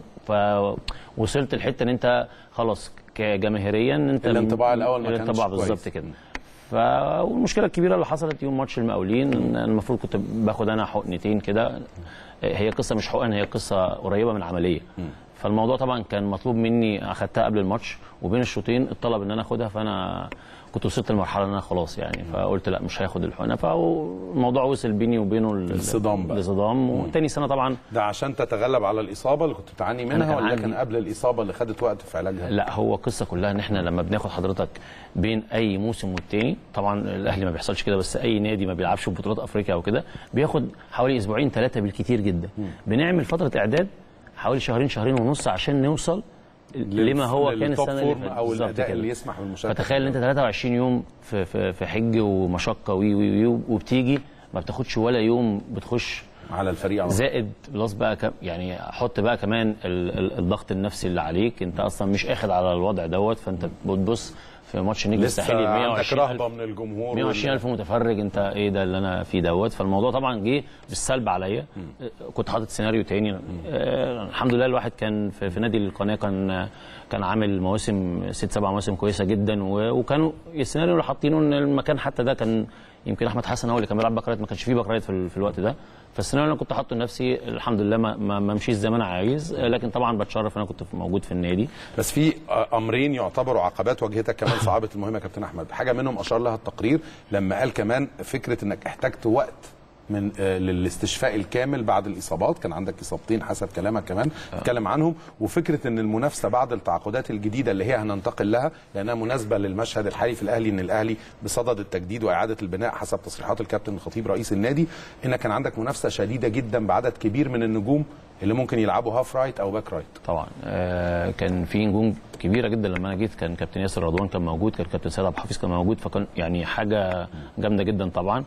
فوصلت الحته ان انت خلاص كجماهيريا انت الانطباع الأول ما كانش الانطباع كويس. بالظبط كده ف والمشكله الكبيره اللي حصلت يوم ماتش المقاولين إن أنا المفروض كنت باخد انا حقنتين كده هي قصه مش حقن هي قصه قريبه من عمليه فالموضوع طبعا كان مطلوب مني اخدتها قبل الماتش وبين الشوطين الطلب ان انا اخدها فانا كنت وصلت لمرحله ان انا خلاص يعني فقلت لا مش هاخد الحقنه فالموضوع وصل بيني وبينه ال- الصدام بقى. الصدام وتاني سنه طبعا ده عشان تتغلب على الاصابه اللي كنت بتعاني أنا منها كان ولا عندي- كان قبل الاصابه اللي خدت وقت في علاجها لا هو القصه كلها ان احنا لما بناخد حضرتك بين اي موسم والتاني طبعا الاهلي ما بيحصلش كده بس اي نادي ما بيلعبش في بطولات افريقيا او كده بياخد حوالي اسبوعين ثلاثه بالكتير جدا بنعمل فتره اعداد حوالي شهرين شهرين ونص عشان نوصل لما هو كان للتوب السنه اللي فورم فاتت او بالظبط الاداء كده. اللي يسمح بالمشاركه فتخيل ان انت 23 يوم في في في حج ومشقه وي وي وي وبتيجي ما بتاخدش ولا يوم بتخش على الفريق على طول. زائد بلس بقى كم يعني حط بقى كمان ال- ال- الضغط النفسي اللي عليك انت اصلا مش اخد على الوضع دوت فانت بتبص في ماتش النجم لسه الساحلي عندك 120 رهبه من الجمهور 120 الف متفرج انت ايه ده اللي انا فيه دوت فالموضوع طبعا جه بالسلب عليا كنت حاطط سيناريو تاني آه الحمد لله الواحد كان في, في نادي القناه كان كان عامل مواسم ست سبع مواسم كويسه جدا و- وكانوا السيناريو اللي حاطينه ان المكان حتى ده كان يمكن احمد حسن هو اللي كان بيلعب باك رايت ما كانش فيه باك رايت في, ال- في الوقت ده فالسيناريو اللي انا كنت حاطه لنفسي الحمد لله ما, ما, ما مشيش زي ما انا عايز آه، لكن طبعا بتشرف ان انا كنت موجود في النادي بس في امرين يعتبروا عقبات واجهتك كمان صعبه المهمه يا كابتن احمد حاجه منهم اشار لها التقرير لما قال كمان فكره انك احتجت وقت من آه، للاستشفاء الكامل بعد الاصابات كان عندك اصابتين حسب كلامك كمان اتكلم عنهم وفكره ان المنافسه بعد التعاقدات الجديده اللي هي هننتقل لها لانها مناسبه للمشهد الحالي في الاهلي ان الاهلي بصدد التجديد واعاده البناء حسب تصريحات الكابتن الخطيب رئيس النادي ان كان عندك منافسه شديده جدا بعدد كبير من النجوم اللي ممكن يلعبوا هاف رايت او باك رايت طبعا آه كان في نجوم كبيره جدا لما انا جيت كان كابتن ياسر رضوان كان موجود كان كابتن سيد عبد الحفيظ كان موجود فكان يعني حاجه جامده جدا طبعا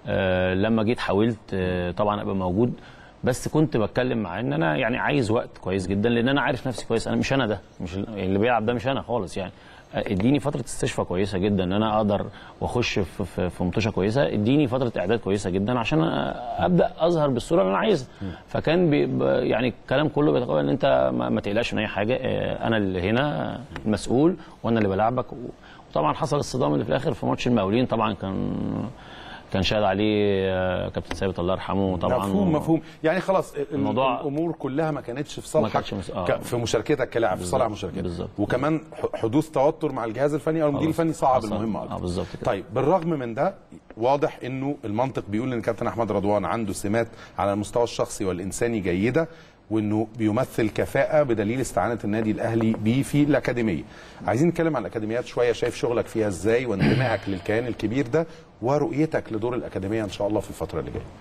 آه لما جيت حاولت آه طبعا ابقى موجود بس كنت بتكلم مع ان انا يعني عايز وقت كويس جدا لان انا عارف نفسي كويس انا مش انا ده مش ال- اللي بيلعب ده مش انا خالص يعني آه، اديني فتره استشفاء كويسه جدا ان انا اقدر واخش في في, في مطوشه كويسه اديني فتره اعداد كويسه جدا عشان آه، ابدا اظهر بالصوره اللي انا عايزها فكان بي ب- يعني الكلام كله بيتقال ان انت ما, ما تقلقش من اي حاجه آه، انا اللي هنا المسؤول وانا اللي بلعبك و- وطبعا حصل الصدام اللي في الاخر في ماتش المقاولين طبعا كان كان شاهد عليه آه، كابتن ثابت الله يرحمه طبعا مفهوم مفهوم يعني خلاص ال- الموضوع- الامور كلها ما كانتش في صالحك كانتش مس- آه. ك- في مشاركتك كلاعب في صالح مشاركتك بالظبط. وكمان ح- حدوث توتر مع الجهاز الفني او المدير خلاص. الفني صعب حصل. المهمه اه اكتر بالظبط كده طيب بالرغم من ده واضح انه المنطق بيقول ان كابتن احمد رضوان عنده سمات على المستوى الشخصي والانساني جيده وانه بيمثل كفاءه بدليل استعانه النادي الاهلي بيه في الاكاديميه. عايزين نتكلم عن الاكاديميات شويه شايف شغلك فيها ازاي وانتمائك للكيان الكبير ده ورؤيتك لدور الاكاديميه ان شاء الله في الفتره اللي جايه.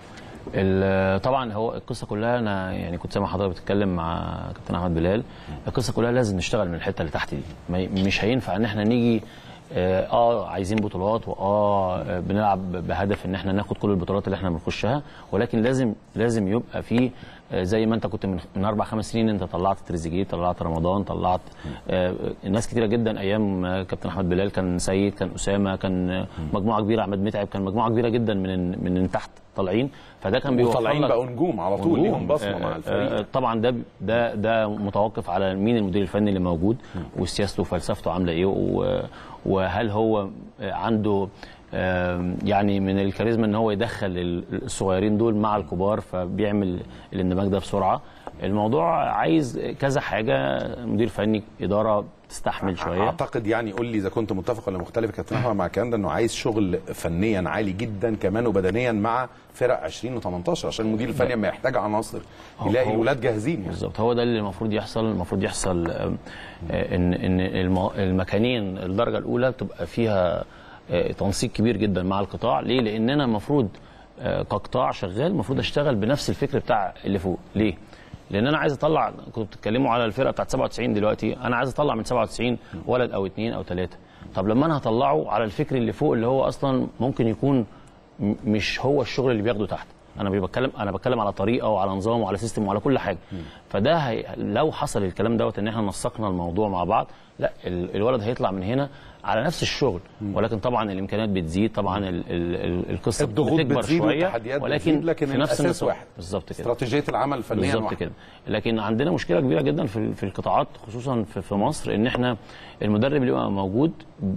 ال- طبعا هو القصه كلها انا يعني كنت سامع حضرتك بتتكلم مع كابتن احمد بلال القصه كلها لازم نشتغل من الحته اللي تحت دي ما- مش هينفع ان احنا نيجي اه آه، عايزين بطولات واه آه، بنلعب بهدف ان احنا ناخد كل البطولات اللي احنا بنخشها ولكن لازم لازم يبقى في آه، زي ما انت كنت من, من اربع خمس سنين انت طلعت تريزيجيه طلعت رمضان طلعت آه، ناس كتيره جدا ايام آه، كابتن احمد بلال كان سيد كان اسامه كان آه، مجموعه كبيره احمد متعب كان مجموعه كبيره جدا من من تحت طالعين فده كان بيوفر وطالعين لك بقوا نجوم على طول نجوم. ليهم بصمه آه، مع الفريق. آه، طبعا ده ده ده متوقف على مين المدير الفني اللي موجود وسياسته وفلسفته عامله ايه و- وهل هو عنده آم، يعني من الكاريزما ان هو يدخل ال- الصغيرين دول مع الكبار فبيعمل الاندماج ده بسرعه الموضوع عايز كذا حاجه مدير فني اداره تستحمل شويه اعتقد يعني قول لي اذا كنت متفق ولا مختلف يا كابتن احمد مع الكلام ده انه عايز شغل فنيا عالي جدا كمان وبدنيا مع فرق 20 و18 عشان المدير الفني لما يحتاج عناصر يلاقي هو- الولاد جاهزين يعني. بالظبط هو ده اللي المفروض يحصل المفروض يحصل آم، آه، ان ان الم- المكانين الدرجه الاولى تبقى فيها آه، تنسيق كبير جدا مع القطاع ليه لان انا المفروض آه، كقطاع شغال المفروض اشتغل بنفس الفكر بتاع اللي فوق ليه لان انا عايز اطلع كنتوا بتتكلموا على الفرقه بتاعت 97 دلوقتي انا عايز اطلع من 97 ولد او اثنين او ثلاثه طب لما انا هطلعه على الفكر اللي فوق اللي هو اصلا ممكن يكون م- مش هو الشغل اللي بياخده تحت انا مش بتكلم انا بتكلم على طريقه وعلى نظام وعلى سيستم وعلى كل حاجه فده هي لو حصل الكلام دوت ان احنا نسقنا الموضوع مع بعض لا ال- الولد هيطلع من هنا على نفس الشغل ولكن طبعا الامكانيات بتزيد طبعا ال ال ال القصه الضغوط بتكبر بتزيد شويه والتحديات ولكن بتزيد لكن في نفس الأساس النطاق. واحد. بالظبط كده استراتيجيه العمل فنيا بالظبط واحد. كده لكن عندنا مشكله كبيره جدا في في القطاعات خصوصا في, في مصر ان احنا المدرب اللي بيبقى موجود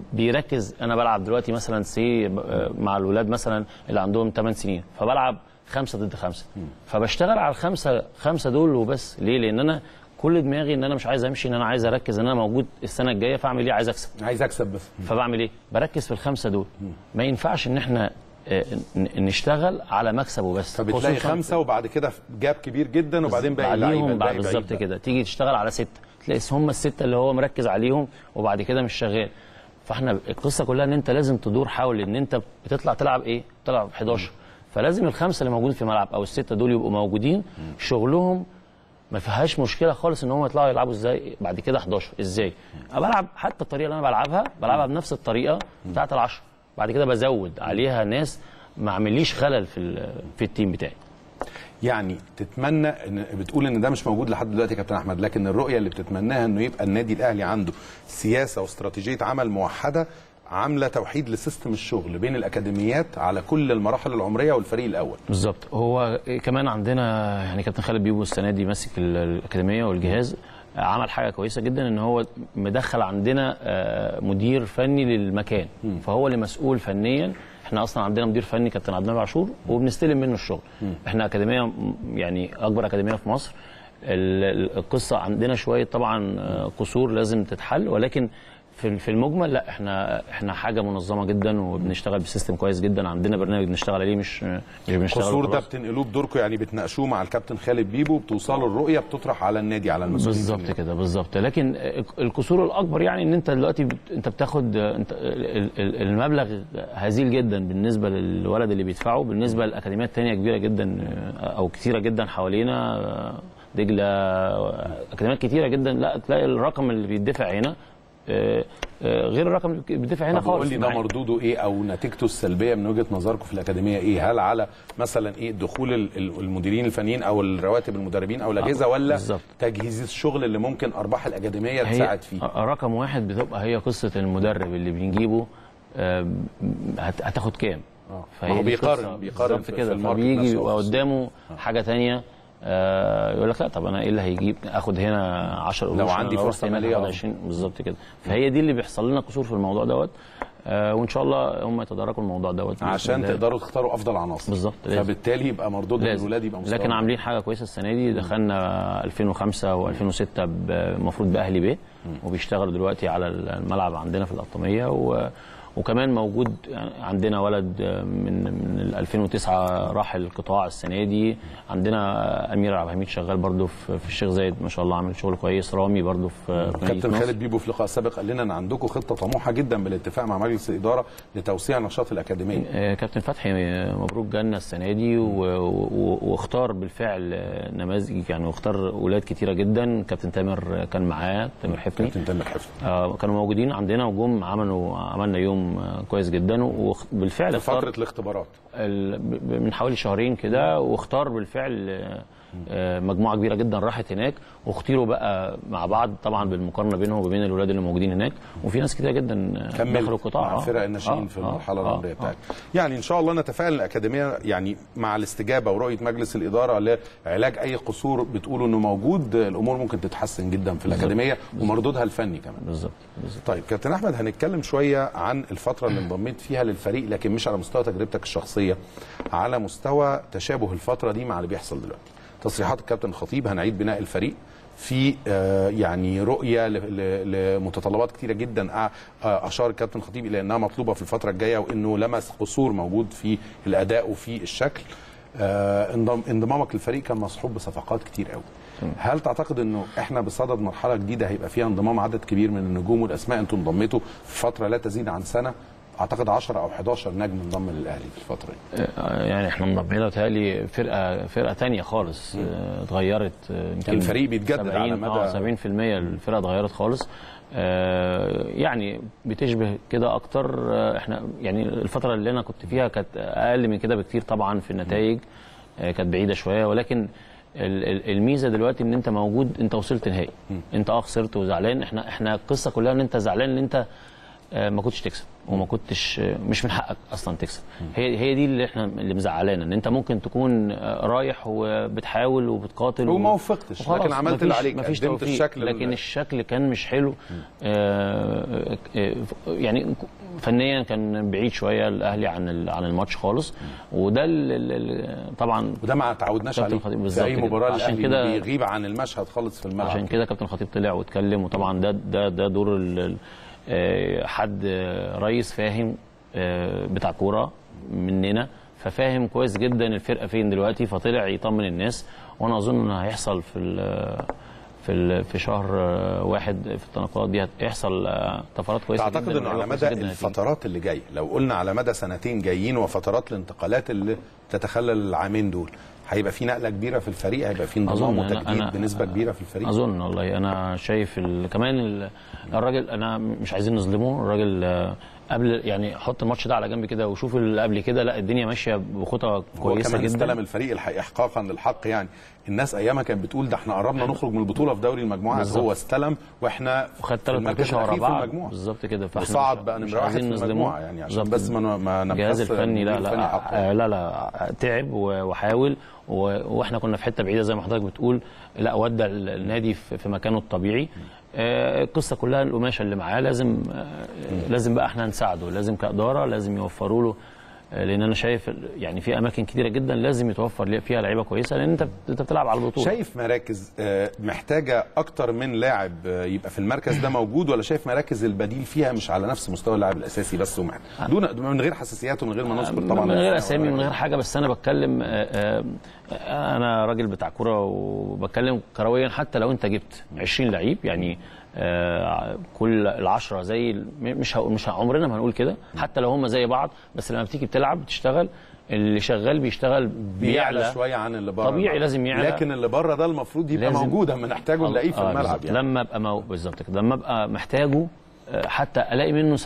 بيركز انا بلعب دلوقتي مثلا سي مع الولاد مثلا اللي عندهم 8 سنين فبلعب خمسه ضد خمسه فبشتغل على الخمسه خمسه دول وبس ليه؟ لان انا كل دماغي ان انا مش عايز امشي ان انا عايز اركز ان انا موجود السنه الجايه فاعمل ايه عايز اكسب عايز اكسب بس فبعمل ايه؟ بركز في الخمسه دول ما ينفعش ان احنا آه، ن- نشتغل على مكسب وبس فبتلاقي خصوصاً خمسه وبعد كده جاب كبير جدا وبعدين باقي اللعيبه بعديهم بعد الباقي بعيد بالظبط بقى. كده تيجي تشتغل على سته تلاقي هم السته اللي هو مركز عليهم وبعد كده مش شغال فاحنا القصه كلها ان انت لازم تدور حول ان انت بتطلع تلعب ايه؟ تلعب 11 فلازم الخمسه اللي موجودين في الملعب او السته دول يبقوا موجودين شغلهم ما فيهاش مشكله خالص ان هم يطلعوا يلعبوا ازاي بعد كده 11 ازاي؟ انا بلعب حتى الطريقه اللي انا بلعبها بلعبها بنفس الطريقه بتاعت العشرة بعد كده بزود عليها ناس ما عمليش خلل في ال- في التيم بتاعي يعني تتمنى ان بتقول ان ده مش موجود لحد دلوقتي يا كابتن احمد لكن الرؤيه اللي بتتمناها انه يبقى النادي الاهلي عنده سياسه واستراتيجيه عمل موحده عامله توحيد لسيستم الشغل بين الاكاديميات على كل المراحل العمريه والفريق الاول بالظبط هو كمان عندنا يعني كابتن خالد بيبو السنه دي ماسك ال- الاكاديميه والجهاز عمل حاجه كويسه جدا ان هو مدخل عندنا آه، مدير فني للمكان فهو اللي مسؤول فنيا احنا اصلا عندنا مدير فني كابتن عبد المنعم عاشور وبنستلم منه الشغل احنا اكاديميه م- يعني اكبر اكاديميه في مصر ال- ال- القصه عندنا شويه طبعا آه، قصور لازم تتحل ولكن في في المجمل لا احنا احنا حاجه منظمه جدا وبنشتغل بسيستم كويس جدا عندنا برنامج بنشتغل عليه مش مش بنشتغل القصور ده وخلاص. بتنقلوه بدوركم يعني بتناقشوه مع الكابتن خالد بيبو بتوصلوا الرؤيه بتطرح على النادي على المسؤولين في بالظبط النادي. كده بالظبط لكن القصور الاكبر يعني ان انت دلوقتي بت- انت بتاخد انت ال- ال- المبلغ هزيل جدا بالنسبه للولد اللي بيدفعه بالنسبه لاكاديميات تانية كبيره جدا او كثيره جدا حوالينا دجله اكاديميات كتيره جدا لا تلاقي الرقم اللي بيدفع هنا آه، آه، غير الرقم اللي بيدفع هنا طب خالص قول لي ده معايا. مردوده ايه او نتيجته السلبيه من وجهه نظركم في الاكاديميه ايه؟ هل على مثلا ايه دخول ال- ال- المديرين الفنيين او الرواتب المدربين او الاجهزه ولا بالظبط. تجهيز الشغل اللي ممكن ارباح الاكاديميه هي تساعد فيه؟ رقم واحد بتبقى هي قصه المدرب اللي بنجيبه آه، هت- هتاخد كام آه. فهي ما هو دي بيقارن- قصة. بيقارن بالظبط في- في كده الماركت فبيجي نفسه يبقى أو في السوق. قدامه حاجه تانية آه، يقول لك لا طب انا ايه اللي هيجيب اخد هنا 10 قروش لو أنا عندي رحت فرصة هنا مالية، هاخد آه. 20 بالظبط كده فهي دي اللي بيحصل لنا قصور في الموضوع دوت آه، وان شاء الله هم يتداركوا الموضوع دوت بإذن عشان الله. تقدروا تختاروا افضل عناصر بالظبط، لازم. فبالتالي يبقى مردودهم لازم. الولاد يبقى مستوى لكن عاملين حاجه كويسه السنه دي دخلنا 2005 و2006 المفروض باهلي بيه وبيشتغلوا دلوقتي على الملعب عندنا في القطاميه و وكمان موجود عندنا ولد من من 2009 راح القطاع السنه دي عندنا امير عبد الحميد شغال برضو في في الشيخ زايد ما شاء الله عامل شغل كويس رامي برضو في في مدينة كابتن نصر. خالد بيبو في لقاء سابق قال لنا ان عندكم خطه طموحه جدا بالاتفاق مع مجلس الاداره لتوسيع نشاط الاكاديميه آه، كابتن فتحي آه، مبروك جالنا السنه دي و- و- واختار بالفعل آه، نماذج يعني واختار اولاد كتيره جدا كابتن تامر آه، كان معاه تامر حفني كابتن تامر حفني آه، كانوا موجودين عندنا وجم عملوا عملنا يوم آه، كويس جدا وبالفعل في اختار فتره الاختبارات ال- ب- ب- من حوالي شهرين كده واختار بالفعل آه، آه، مجموعه كبيره جدا راحت هناك واختيروا بقى مع بعض طبعا بالمقارنه بينهم وبين الولاد اللي موجودين هناك وفي ناس كتير جدا آه، كمل دخلوا القطاع مع آه. فرق الناشئين آه، في آه، المرحله آه، العمريه آه. بتاعتك يعني ان شاء الله نتفائل الاكاديميه يعني مع الاستجابه ورؤيه مجلس الاداره لعلاج اي قصور بتقولوا انه موجود الامور ممكن تتحسن جدا في الاكاديميه ومردودها الفني كمان بالظبط بالظبط طيب كابتن احمد هنتكلم شويه عن الفتره اللي انضميت فيها للفريق لكن مش على مستوى تجربتك الشخصيه على مستوى تشابه الفتره دي مع اللي بيحصل دلوقتي تصريحات الكابتن الخطيب هنعيد بناء الفريق في آه، يعني رؤيه ل- ل- لمتطلبات كتيره جدا آه، آه، اشار الكابتن الخطيب الى انها مطلوبه في الفتره الجايه وانه لمس قصور موجود في الاداء وفي الشكل آه، انضم- انضمامك للفريق كان مصحوب بصفقات كتير قوي هل تعتقد انه احنا بصدد مرحله جديده هيبقى فيها انضمام عدد كبير من النجوم والاسماء انتم انضميتوا في فتره لا تزيد عن سنه اعتقد 10 او 11 نجم انضم للاهلي في الفتره دي آه، يعني احنا انضمينا بتهيألي فرقه فرقه تانية خالص آه، اتغيرت آه، يمكن كان الفريق بيتجدد 70 على مدى- اه 70% الفرقه اتغيرت خالص آه، يعني بتشبه كده اكتر آه، احنا يعني الفتره اللي انا كنت فيها كانت اقل من كده بكتير طبعا في النتائج آه، كانت بعيده شويه ولكن ال- ال- الميزه دلوقتي ان انت موجود انت وصلت نهائي انت اه خسرت وزعلان احنا احنا القصه كلها ان انت زعلان ان انت آه، ما كنتش تكسب وما كنتش آه، مش من حقك اصلا تكسب هي هي دي اللي احنا اللي مزعلانا ان انت ممكن تكون آه، رايح وبتحاول وبتقاتل وما و- وفقتش، وخلاص، لكن عملت اللي مفيش- عليك، مفيش قدمت توفيق الشكل ال- لكن الشكل كان مش حلو آه، آه، يعني فنيا كان بعيد شويه الاهلي عن ال- عن الماتش خالص وده ال- ال- ال- طبعا وده ما تعودناش كابتن عليه خطيب في بالظبط اي كده. مباراه عشان الاهلي كده- بيغيب عن المشهد خالص في الملعب عشان كده كابتن خطيب طلع واتكلم وطبعا ده ده ده دور ال- ال- آه، حد آه، رئيس فاهم آه، بتاع كوره مننا ففاهم كويس جدا الفرقه فين دلوقتي فطلع يطمن الناس وانا اظن ان هيحصل في ال- في ال- في شهر آه، واحد في التناقضات دي هيحصل آه، طفرات كويسه تعتقد جدا انه على وكويسة مدى جدا هتيجي. الفترات اللي جايه لو قلنا على مدى سنتين جايين وفترات الانتقالات اللي تتخلل العامين دول هيبقى في نقله كبيره في الفريق هيبقى في انضمام أظن أنا- وتجديد أنا- بنسبه كبيره في الفريق اظن والله انا شايف ال... كمان ال... الراجل انا مش عايزين نظلمه الراجل آه، قبل يعني حط الماتش ده على جنب كده وشوف اللي قبل كده لا الدنيا ماشيه بخطى هو كويسه كمان جدا استلم الفريق الحق احقاقا للحق يعني الناس ايامها كانت بتقول ده احنا قربنا نخرج من البطوله في دوري المجموعات بالظبط. هو استلم واحنا وخد في ثلاث المركز ماتشات ورا الاخير في بعض المجموعه بالظبط كده فاحنا وصعد مش- بقى مش نمره واحد في عايزين نظلمه. المجموعه يعني عشان بالظبط. بس ما ما الجهاز نبخس الفني لا المدير الفني لا حقه. آه، لا لا تعب و- وحاول و- واحنا كنا في حته بعيده زي ما حضرتك بتقول لا ودى ال- النادي في في مكانه الطبيعي آه، القصه كلها القماشه اللي معاه لازم آه، لازم بقى احنا نساعده لازم كاداره لازم يوفروا له آه، لان انا شايف ال- يعني في اماكن كتيره جدا لازم يتوفر ليه- فيها لعيبه كويسه لان انت انت بتلعب على البطوله شايف مراكز آه، محتاجه اكتر من لاعب آه، يبقى في المركز ده موجود ولا شايف مراكز البديل فيها مش على نفس مستوى اللاعب الاساسي بس ومع دون من غير حساسيات ومن غير ما نذكر طبعا من غير اسامي من غير حاجه بس انا بتكلم آه، آه، انا راجل بتاع كوره وبتكلم كرويا حتى لو انت جبت 20 لعيب يعني آه، كل العشرة زي ال- مش هقول مش ه- عمرنا ما هنقول كده حتى لو هم زي بعض بس لما بتيجي بتلعب بتشتغل اللي شغال بيشتغل بيعلى بيعلى شويه عن اللي بره طبيعي لازم يعلى. لكن اللي بره ده المفروض يبقى لازم- موجود اما نحتاجه نلاقيه في آه، الملعب بالظبط. يعني لما ابقى مو... بالظبط كده لما ابقى محتاجه آه، حتى الاقي منه 70%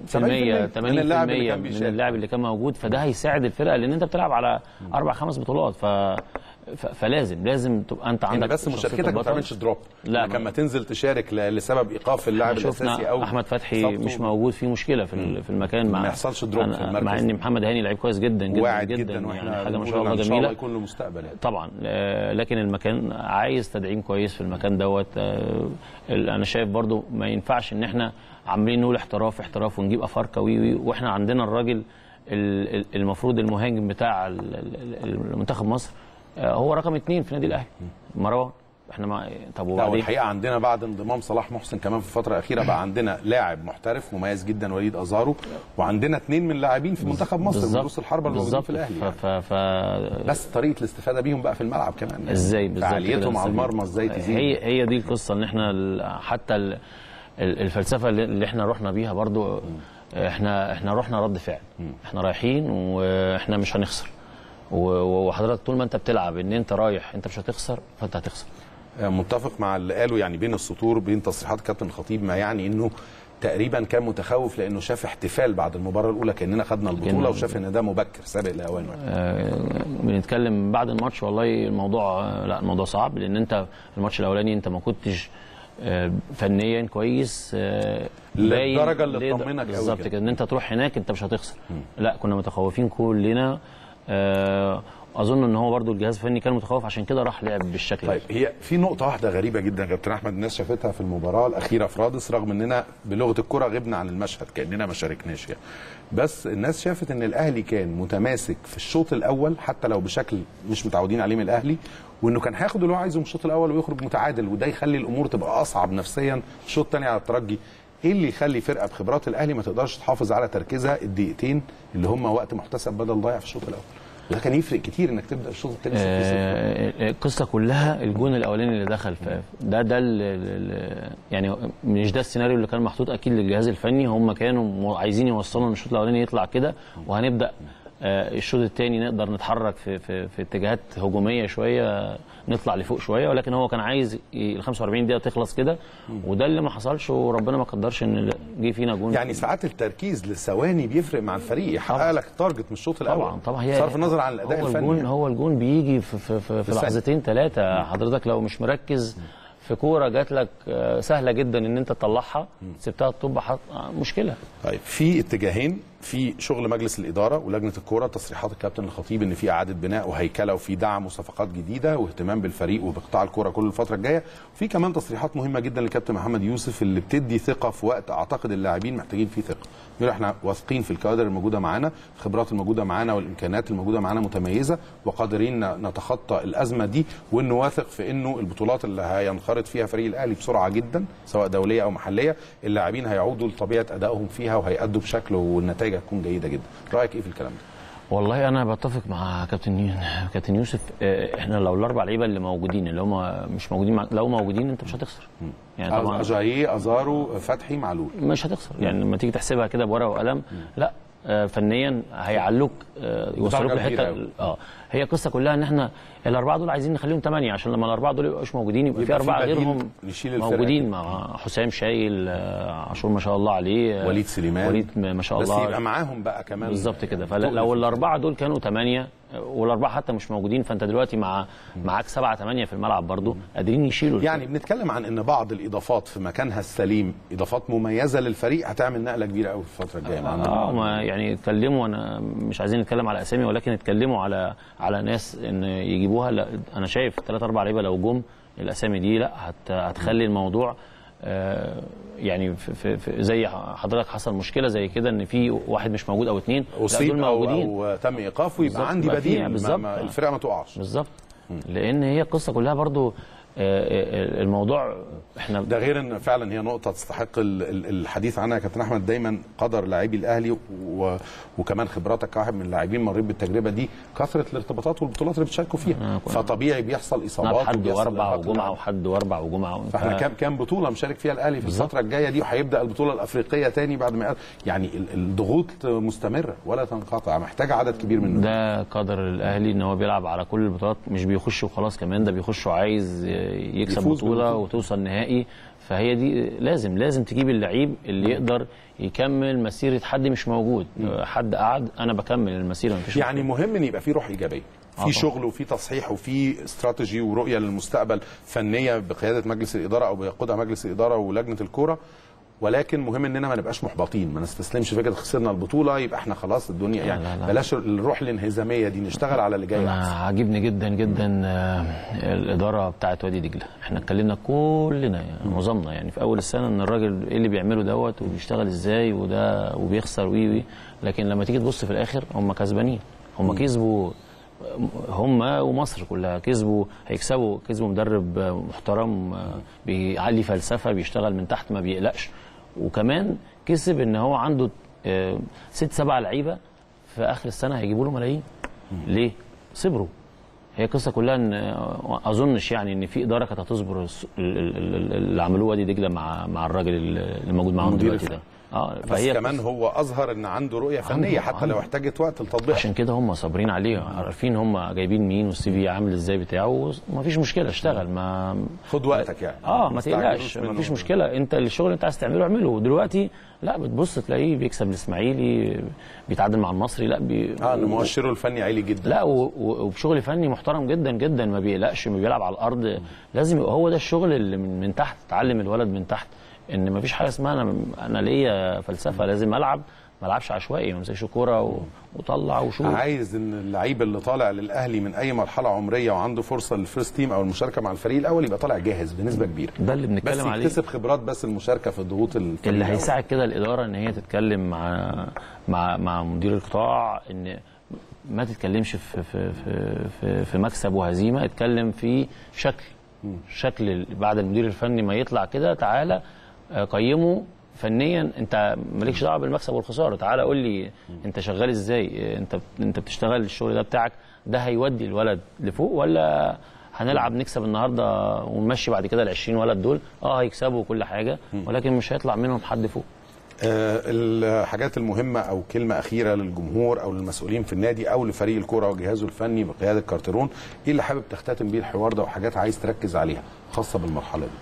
80% من اللاعب اللي كان من بيشارك. اللاعب اللي كان موجود فده هيساعد الفرقه لان انت بتلعب على اربع خمس بطولات ف... ف... فلازم لازم تبقى انت يعني عندك بس شخصية مشاركتك ما البطل. تعملش دروب لا، لما ما- تنزل تشارك ل- لسبب ايقاف اللاعب الاساسي شفنا او احمد فتحي إصابته. مش موجود في مشكله في ال- في المكان مع ما يحصلش دروب أنا- في المركز. مع ان محمد هاني لعيب كويس جدا جدا واعد جدا, جدا واحنا يعني حاجه ما بنقول شاء الله ان شاء الله جميله يكون له مستقبل يعني طبعا آه، لكن المكان عايز تدعيم كويس في المكان دوت آه، ال- انا شايف برضو ما ينفعش ان احنا عاملين نقول احتراف احتراف ونجيب افارقه وي وي واحنا عندنا الراجل ال- ال- المفروض المهاجم بتاع ال- ال- المنتخب مصر آه، هو رقم اثنين في النادي الاهلي مروان احنا ما طب لا وبعدين والحقيقه عندنا بعد انضمام صلاح محسن كمان في الفتره الاخيره بقى عندنا لاعب محترف مميز جدا وليد ازارو وعندنا اثنين من اللاعبين في منتخب مصر من بالظبط. رؤوس الحربه الموجودين بالظبط في الاهلي ف... يعني. ف... ف... بس طريقه الاستفاده بيهم بقى في الملعب كمان يعني. ازاي بالظبط فعاليتهم كده على نستفيد. المرمى ازاي تزيد هي هي دي القصه ان احنا ال- حتى ال- ال- الفلسفه اللي اللي احنا رحنا بيها برضو احنا احنا رحنا رد فعل احنا رايحين واحنا مش هنخسر و- وحضرتك طول ما انت بتلعب ان انت رايح انت مش هتخسر فانت هتخسر متفق مع اللي قاله يعني بين السطور بين تصريحات كابتن الخطيب ما يعني انه تقريبا كان متخوف لانه شاف احتفال بعد المباراه الاولى كاننا خدنا البطوله كأننا- وشاف ان ده مبكر سابق لاوانه آه، بنتكلم بعد الماتش والله الموضوع آه، لا الموضوع صعب لان انت الماتش الاولاني انت ما كنتش آه، فنيا كويس آه، باين للدرجة اللي ليه- تطمنك قوي بالظبط كده. كده ان انت تروح هناك انت مش هتخسر لا كنا متخوفين كلنا آه، اظن ان هو برضو الجهاز الفني كان متخوف عشان كده راح لعب بالشكل ده طيب هي في نقطة واحدة غريبة جدا يا كابتن أحمد الناس شافتها في المباراة الأخيرة في رادس رغم إننا بلغة الكرة غبنا عن المشهد كأننا ما شاركناش يعني. بس الناس شافت إن الأهلي كان متماسك في الشوط الأول حتى لو بشكل مش متعودين عليه من الأهلي وإنه كان هياخد اللي هو عايزه من الشوط الأول ويخرج متعادل وده يخلي الأمور تبقى أصعب نفسيا الشوط الثاني على الترجي ايه اللي يخلي فرقه بخبرات الاهلي ما تقدرش تحافظ على تركيزها الدقيقتين اللي هم وقت محتسب بدل ضايع في الشوط الاول ده كان يفرق كتير انك تبدا الشوط الثاني 0-0 آه، القصه كلها الجون الاولاني اللي دخل في ده ده ال- ال- يعني مش ده السيناريو اللي كان محطوط اكيد للجهاز الفني هم كانوا مو- عايزين يوصلوا ان الشوط الاولاني يطلع كده وهنبدا آه، الشوط الثاني نقدر نتحرك في في في اتجاهات هجوميه شويه نطلع لفوق شويه ولكن هو كان عايز ي- ال 45 دقيقه تخلص كده وده اللي ما حصلش وربنا ما قدرش ان جه فينا جون يعني ساعات التركيز للثواني بيفرق مع الفريق يحقق لك تارجت من الشوط الاول طبعا طبعا هي صرف النظر عن الاداء هو الفني الجون يعني. هو الجون بيجي في في في, في الثانية. لحظتين ثلاثه حضرتك لو مش مركز في كوره جات لك آه، سهله جدا ان انت تطلعها سبتها تطب حط آه، مشكله طيب في اتجاهين في شغل مجلس الاداره ولجنه الكوره تصريحات الكابتن الخطيب ان في اعاده بناء وهيكله وفي دعم وصفقات جديده واهتمام بالفريق وبقطاع الكوره كل الفتره الجايه وفي كمان تصريحات مهمه جدا للكابتن محمد يوسف اللي بتدي ثقه في وقت اعتقد اللاعبين محتاجين فيه ثقه يقول احنا واثقين في الكوادر الموجوده معانا الخبرات الموجوده معانا والامكانيات الموجوده معانا متميزه وقادرين ن- نتخطى الازمه دي وانه واثق في انه البطولات اللي هينخرط فيها فريق الاهلي بسرعه جدا سواء دوليه او محليه اللاعبين هيعودوا لطبيعه ادائهم فيها وهيأدوا بشكل والنتائج هتكون جيده جدا رايك ايه في الكلام ده والله انا بتفق مع كابتن يو- كابتن يوسف آه، احنا لو الاربع لعيبه اللي موجودين اللي هم مش موجودين مع... لو موجودين انت مش هتخسر يعني طبعا اجاييه ازارو فتحي معلول مش هتخسر يعني لما تيجي تحسبها كده بورقه وقلم لا آه، فنيا هيعلوك آه، يوصلوك بدرجة كبيرة لحته أوي. اه هي القصه كلها ان احنا الاربعه دول عايزين نخليهم ثمانيه عشان لما الاربعه دول يبقوش موجودين يبقى, يبقى في في اربعه بديل غيرهم نشيل الفرقة موجودين مع حسام شايل آه، عاشور ما شاء الله عليه آه، وليد سليمان وليد ما شاء بس الله يبقى معاهم بقى كمان بالظبط كده تقل فلو في الاربعه دول كانوا ثمانيه والاربعه حتى مش موجودين فانت دلوقتي مع معاك سبعه ثمانيه في الملعب برضو قادرين يشيلوا يعني بنتكلم عن ان بعض الاضافات في مكانها السليم اضافات مميزه للفريق هتعمل نقله كبيره قوي في الفتره الجايه معانا اه ما يعني اتكلموا انا مش عايزين نتكلم على اسامي ولكن اتكلموا على على ناس ان يجيبوها لا انا شايف ثلاث اربع لعيبه لو جم الاسامي دي لا هت هتخلي الموضوع آه يعني في في في زي حضرتك حصل مشكله زي كده ان في واحد مش موجود او اثنين اصيب دول أو, موجودين او تم ايقافه يبقى بالظبط، عندي يبقى في- بديل ما- بالظبط. ما الفرقه ما تقعش بالظبط لان هي القصه كلها برضو آه، آه، الموضوع احنا ده غير ان فعلا هي نقطه تستحق ال- ال- الحديث عنها يا كابتن احمد دايما قدر لاعبي الاهلي و... وكمان خبراتك كواحد من اللاعبين مريت بالتجربه دي كثره الارتباطات والبطولات اللي بتشاركوا فيها آه، كويس. فطبيعي بيحصل نلعب اصابات حد وبيحصل واربع إرهاق وجمعه للاعب. وحد واربع وجمعه فاحنا ف- كام كام بطوله مشارك فيها الاهلي في بالظبط. الفتره الجايه دي وهيبدا البطوله الافريقيه تاني بعد ما يعني ال- الضغوط مستمره ولا تنقطع محتاجه عدد كبير من ده قدر الاهلي ان هو بيلعب على كل البطولات مش بيخش وخلاص كمان ده بيخش وعايز يكسب يفوز بطوله بالبطولة. وتوصل نهائي فهي دي لازم لازم تجيب اللعيب اللي يقدر يكمل مسيره حد مش موجود حد قعد انا بكمل المسيره مفيش يعني مشكلة. مهم ان يبقى في روح ايجابيه آه في طبعا. شغل وفي تصحيح وفي استراتيجي ورؤيه للمستقبل فنيه بقياده مجلس الاداره او بيقودها مجلس الاداره ولجنه الكوره ولكن مهم اننا ما نبقاش محبطين ما نستسلمش فكره خسرنا البطوله يبقى احنا خلاص الدنيا يعني لا، لا. بلاش الروح الانهزاميه دي نشتغل على اللي جاي انا احسن عاجبني جدا جدا آه، الاداره بتاعه وادي دجله احنا اتكلمنا كلنا يعني معظمنا يعني في اول السنه ان الراجل ايه اللي بيعمله دوت وبيشتغل ازاي وده وبيخسر وي وي لكن لما تيجي تبص في الاخر هم كسبانين هم كسبوا هم ومصر كلها كسبوا هيكسبوا كسبوا مدرب محترم بيعلي فلسفه بيشتغل من تحت ما بيقلقش وكمان كسب ان هو عنده آه، ست سبع لعيبه في اخر السنه هيجيبوا له ملايين ليه؟ صبروا هي القصه كلها ان اظنش يعني ان في اداره كانت هتصبر الس- ال- ال- ال- اللي عملوه وادي دجله مع مع الراجل اللي موجود معاهم المدير دلوقتي ده الفني. اه بس فهي كمان هو اظهر ان عنده رؤيه فنيه عنده- حتى لو عنده. احتاجت وقت لتطبيقها عشان كده هم صابرين عليه عارفين هم جايبين مين والسي في عامل ازاي بتاعه ما فيش مشكله اشتغل ما خد وقتك يعني اه ما تستعجلوش تقلقش منه. ما فيش مشكله انت الشغل اللي انت عايز تعمله اعمله دلوقتي لا بتبص تلاقيه بيكسب الاسماعيلي بيتعادل مع المصري لا بي اه ان مؤشره الفني عالي جدا لا و- و- وبشغل فني محترم جدا جدا ما بيقلقش ما بيلعب على الارض لازم يبقى هو ده الشغل اللي من, من تحت تعلم الولد من تحت ان ما فيش حاجه اسمها انا انا ليا فلسفه لازم العب ما العبش عشوائي ما امسكش كوره و- وطلع وشوط عايز ان اللعيب اللي طالع للاهلي من اي مرحله عمريه وعنده فرصه للفيرست تيم او المشاركه مع الفريق الاول يبقى طالع جاهز بنسبه كبيره ده اللي بس بنتكلم عليه يكتسب خبرات بس المشاركه في الضغوط الفريق اللي الأول. هيساعد كده الاداره ان هي تتكلم مع مع مع مدير القطاع ان ما تتكلمش في في في في, في مكسب وهزيمه اتكلم في شكل شكل ال- بعد المدير الفني ما يطلع كده تعالى آه، قيمه فنيا انت مالكش دعوه بالمكسب والخساره تعالى قول لي انت شغال ازاي انت انت بتشتغل الشغل ده بتاعك ده هيودي الولد لفوق ولا هنلعب نكسب النهارده ونمشي بعد كده ال 20 ولد دول اه هيكسبوا كل حاجه ولكن مش هيطلع منهم حد فوق آه، الحاجات المهمه او كلمه اخيره للجمهور او للمسؤولين في النادي او لفريق الكوره وجهازه الفني بقياده كارترون ايه اللي حابب تختتم بيه الحوار ده وحاجات عايز تركز عليها خاصه بالمرحله دي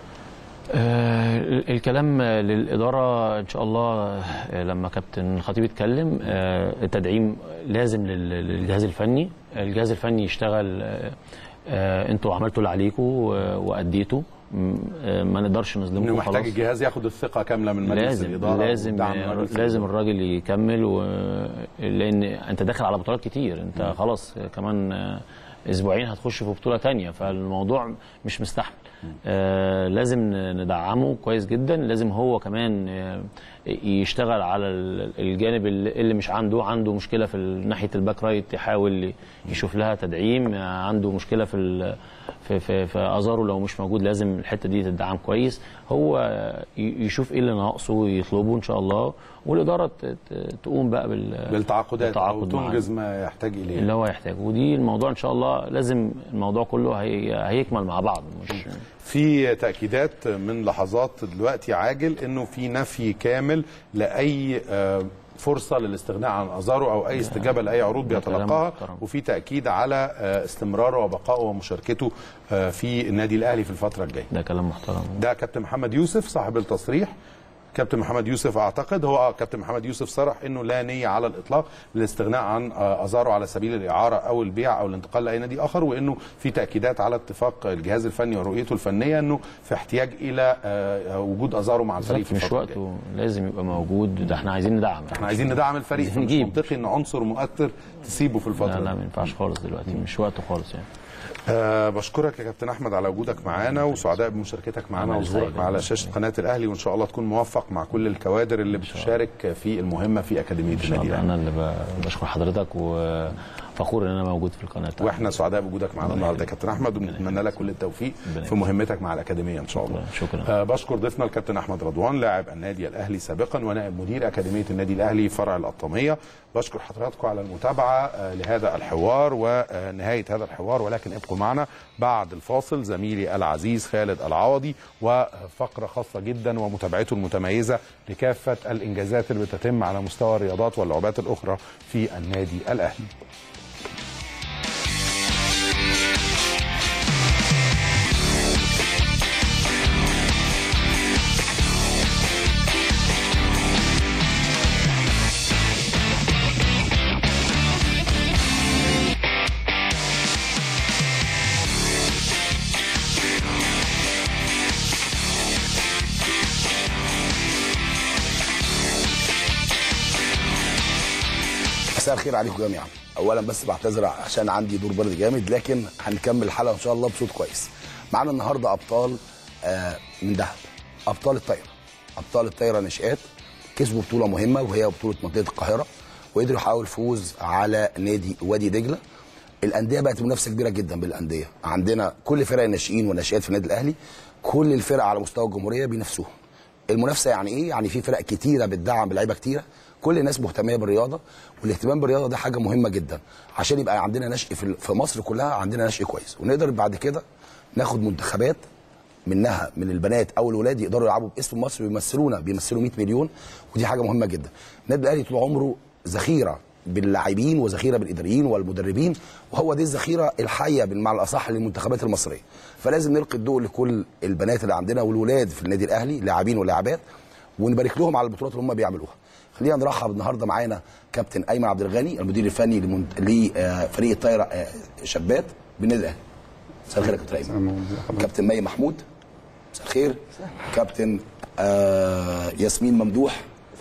آه، الكلام للإدارة إن شاء الله آه، لما كابتن خطيب يتكلم آه، التدعيم لازم لل- للجهاز الفني الجهاز الفني يشتغل آه، آه، انتوا عملتوا اللي عليكم و- وأديتوا م- آه، ما نقدرش انه نظلمكم محتاج خلاص الجهاز ياخد الثقه كامله من مجلس لازم الاداره لازم ودعم مجلس لازم الإدارة. الراجل يكمل و... لان انت داخل على بطولات كتير انت خلاص كمان آه، اسبوعين هتخش في بطوله تانية فالموضوع مش مستحمل آه لازم ندعمه كويس جدا لازم هو كمان آه، يشتغل على ال- الجانب اللي اللي مش عنده عنده مشكله في ال- ناحيه الباك رايت يحاول يشوف لها تدعيم آه، عنده مشكله في ال- في في, في ازارو لو مش موجود لازم الحته دي تدعم كويس هو ي- يشوف ايه اللي ناقصه يطلبه ان شاء الله والاداره ت- ت- تقوم بقى بال بالتعاقدات او بالتعاقد معاه. تنجز ما يحتاج اليه اللي هو يحتاجه ودي الموضوع ان شاء الله لازم الموضوع كله هي هيكمل مع بعض مش في تاكيدات من لحظات دلوقتي عاجل انه في نفي كامل لاي آه، فرصه للاستغناء عن ازارو او اي استجابه لاي عروض ده كلام بيتلقاها محترم. وفي تاكيد على آه، استمراره وبقائه ومشاركته آه، في النادي الاهلي في الفتره الجايه ده كلام محترم ده كابتن محمد يوسف صاحب التصريح كابتن محمد يوسف اعتقد هو آه، كابتن محمد يوسف صرح انه لا نيه على الاطلاق للاستغناء عن آه، ازارو على سبيل الاعاره او البيع او الانتقال لاي نادي اخر وانه في تاكيدات على اتفاق الجهاز الفني ورؤيته الفنيه انه في احتياج الى آه، وجود ازارو مع الفريق في مش الفتره الجايه وقته لازم يبقى موجود ده احنا عايزين ندعم احنا عايزين ندعم الفريق فمش نجيب. منطقي ان عنصر مؤثر تسيبه في الفتره لا لا دي. ما ينفعش خالص دلوقتي مش وقته خالص يعني أه بشكرك يا كابتن احمد على وجودك معانا وسعداء بمشاركتك معانا أنا وظهورك سعيد. على شاشه قناه الاهلي وان شاء الله تكون موفق مع كل الكوادر اللي بتشارك في المهمه في اكاديميه ان شاء النادي الله الاهلي انا اللي ب- بشكر حضرتك وفخور ان انا موجود في القناه بتاعتك. واحنا سعداء بوجودك معانا النهارده يا كابتن احمد وبنتمنى لك كل التوفيق في مهمتك مع الاكاديميه ان شاء الله شكرا. آه بشكر ضيفنا الكابتن احمد رضوان لاعب النادي الاهلي سابقا ونائب مدير اكاديميه النادي الاهلي فرع القطاميه بشكر حضراتكم على المتابعه آه لهذا الحوار ونهايه هذا الحوار ولكن ابقوا معنا بعد الفاصل زميلي العزيز خالد العوضي وفقره خاصه جدا ومتابعته المتميزه لكافه الانجازات اللي بتتم على مستوى الرياضات واللعبات الاخرى في النادي الاهلي مساء الخير عليكم جميعا اولا بس بعتذر عشان عندي دور برد جامد لكن هنكمل الحلقه ان شاء الله بصوت كويس معانا النهارده ابطال آه، من دهب ابطال الطايره ابطال الطايره نشئات كسبوا بطوله مهمه وهي بطوله منطقه القاهره وقدروا يحققوا الفوز على نادي وادي دجله الانديه بقت منافسه كبيره جدا بالانديه عندنا كل فرق الناشئين والناشئات في النادي الاهلي كل الفرق على مستوى الجمهوريه بينافسوهم المنافسه يعني ايه يعني في فرق كتيره بتدعم بلعيبه كتيره كل الناس مهتميه بالرياضه والاهتمام بالرياضه ده حاجه مهمه جدا عشان يبقى عندنا نشء في في مصر كلها عندنا نشء كويس ونقدر بعد كده ناخد منتخبات منها من البنات او الولاد يقدروا يلعبوا باسم مصر ويمثلونا بيمثلوا 100 مليون ودي حاجه مهمه جدا النادي الاهلي طول عمره ذخيره باللاعبين وذخيره بالاداريين والمدربين وهو دي الذخيره الحيه بالمعنى الاصح للمنتخبات المصريه فلازم نلقي الضوء لكل البنات اللي عندنا والولاد في النادي الاهلي لاعبين ولاعبات ونبارك لهم على البطولات اللي هم بيعملوها خلينا نرحب النهارده معانا كابتن ايمن عبد الغني المدير الفني لمنت- لفريق الطايره آه، شابات بالنادي الاهلي مساء الخير يا كابتن ايمن كابتن مي محمود مساء الخير كابتن آه ياسمين ممدوح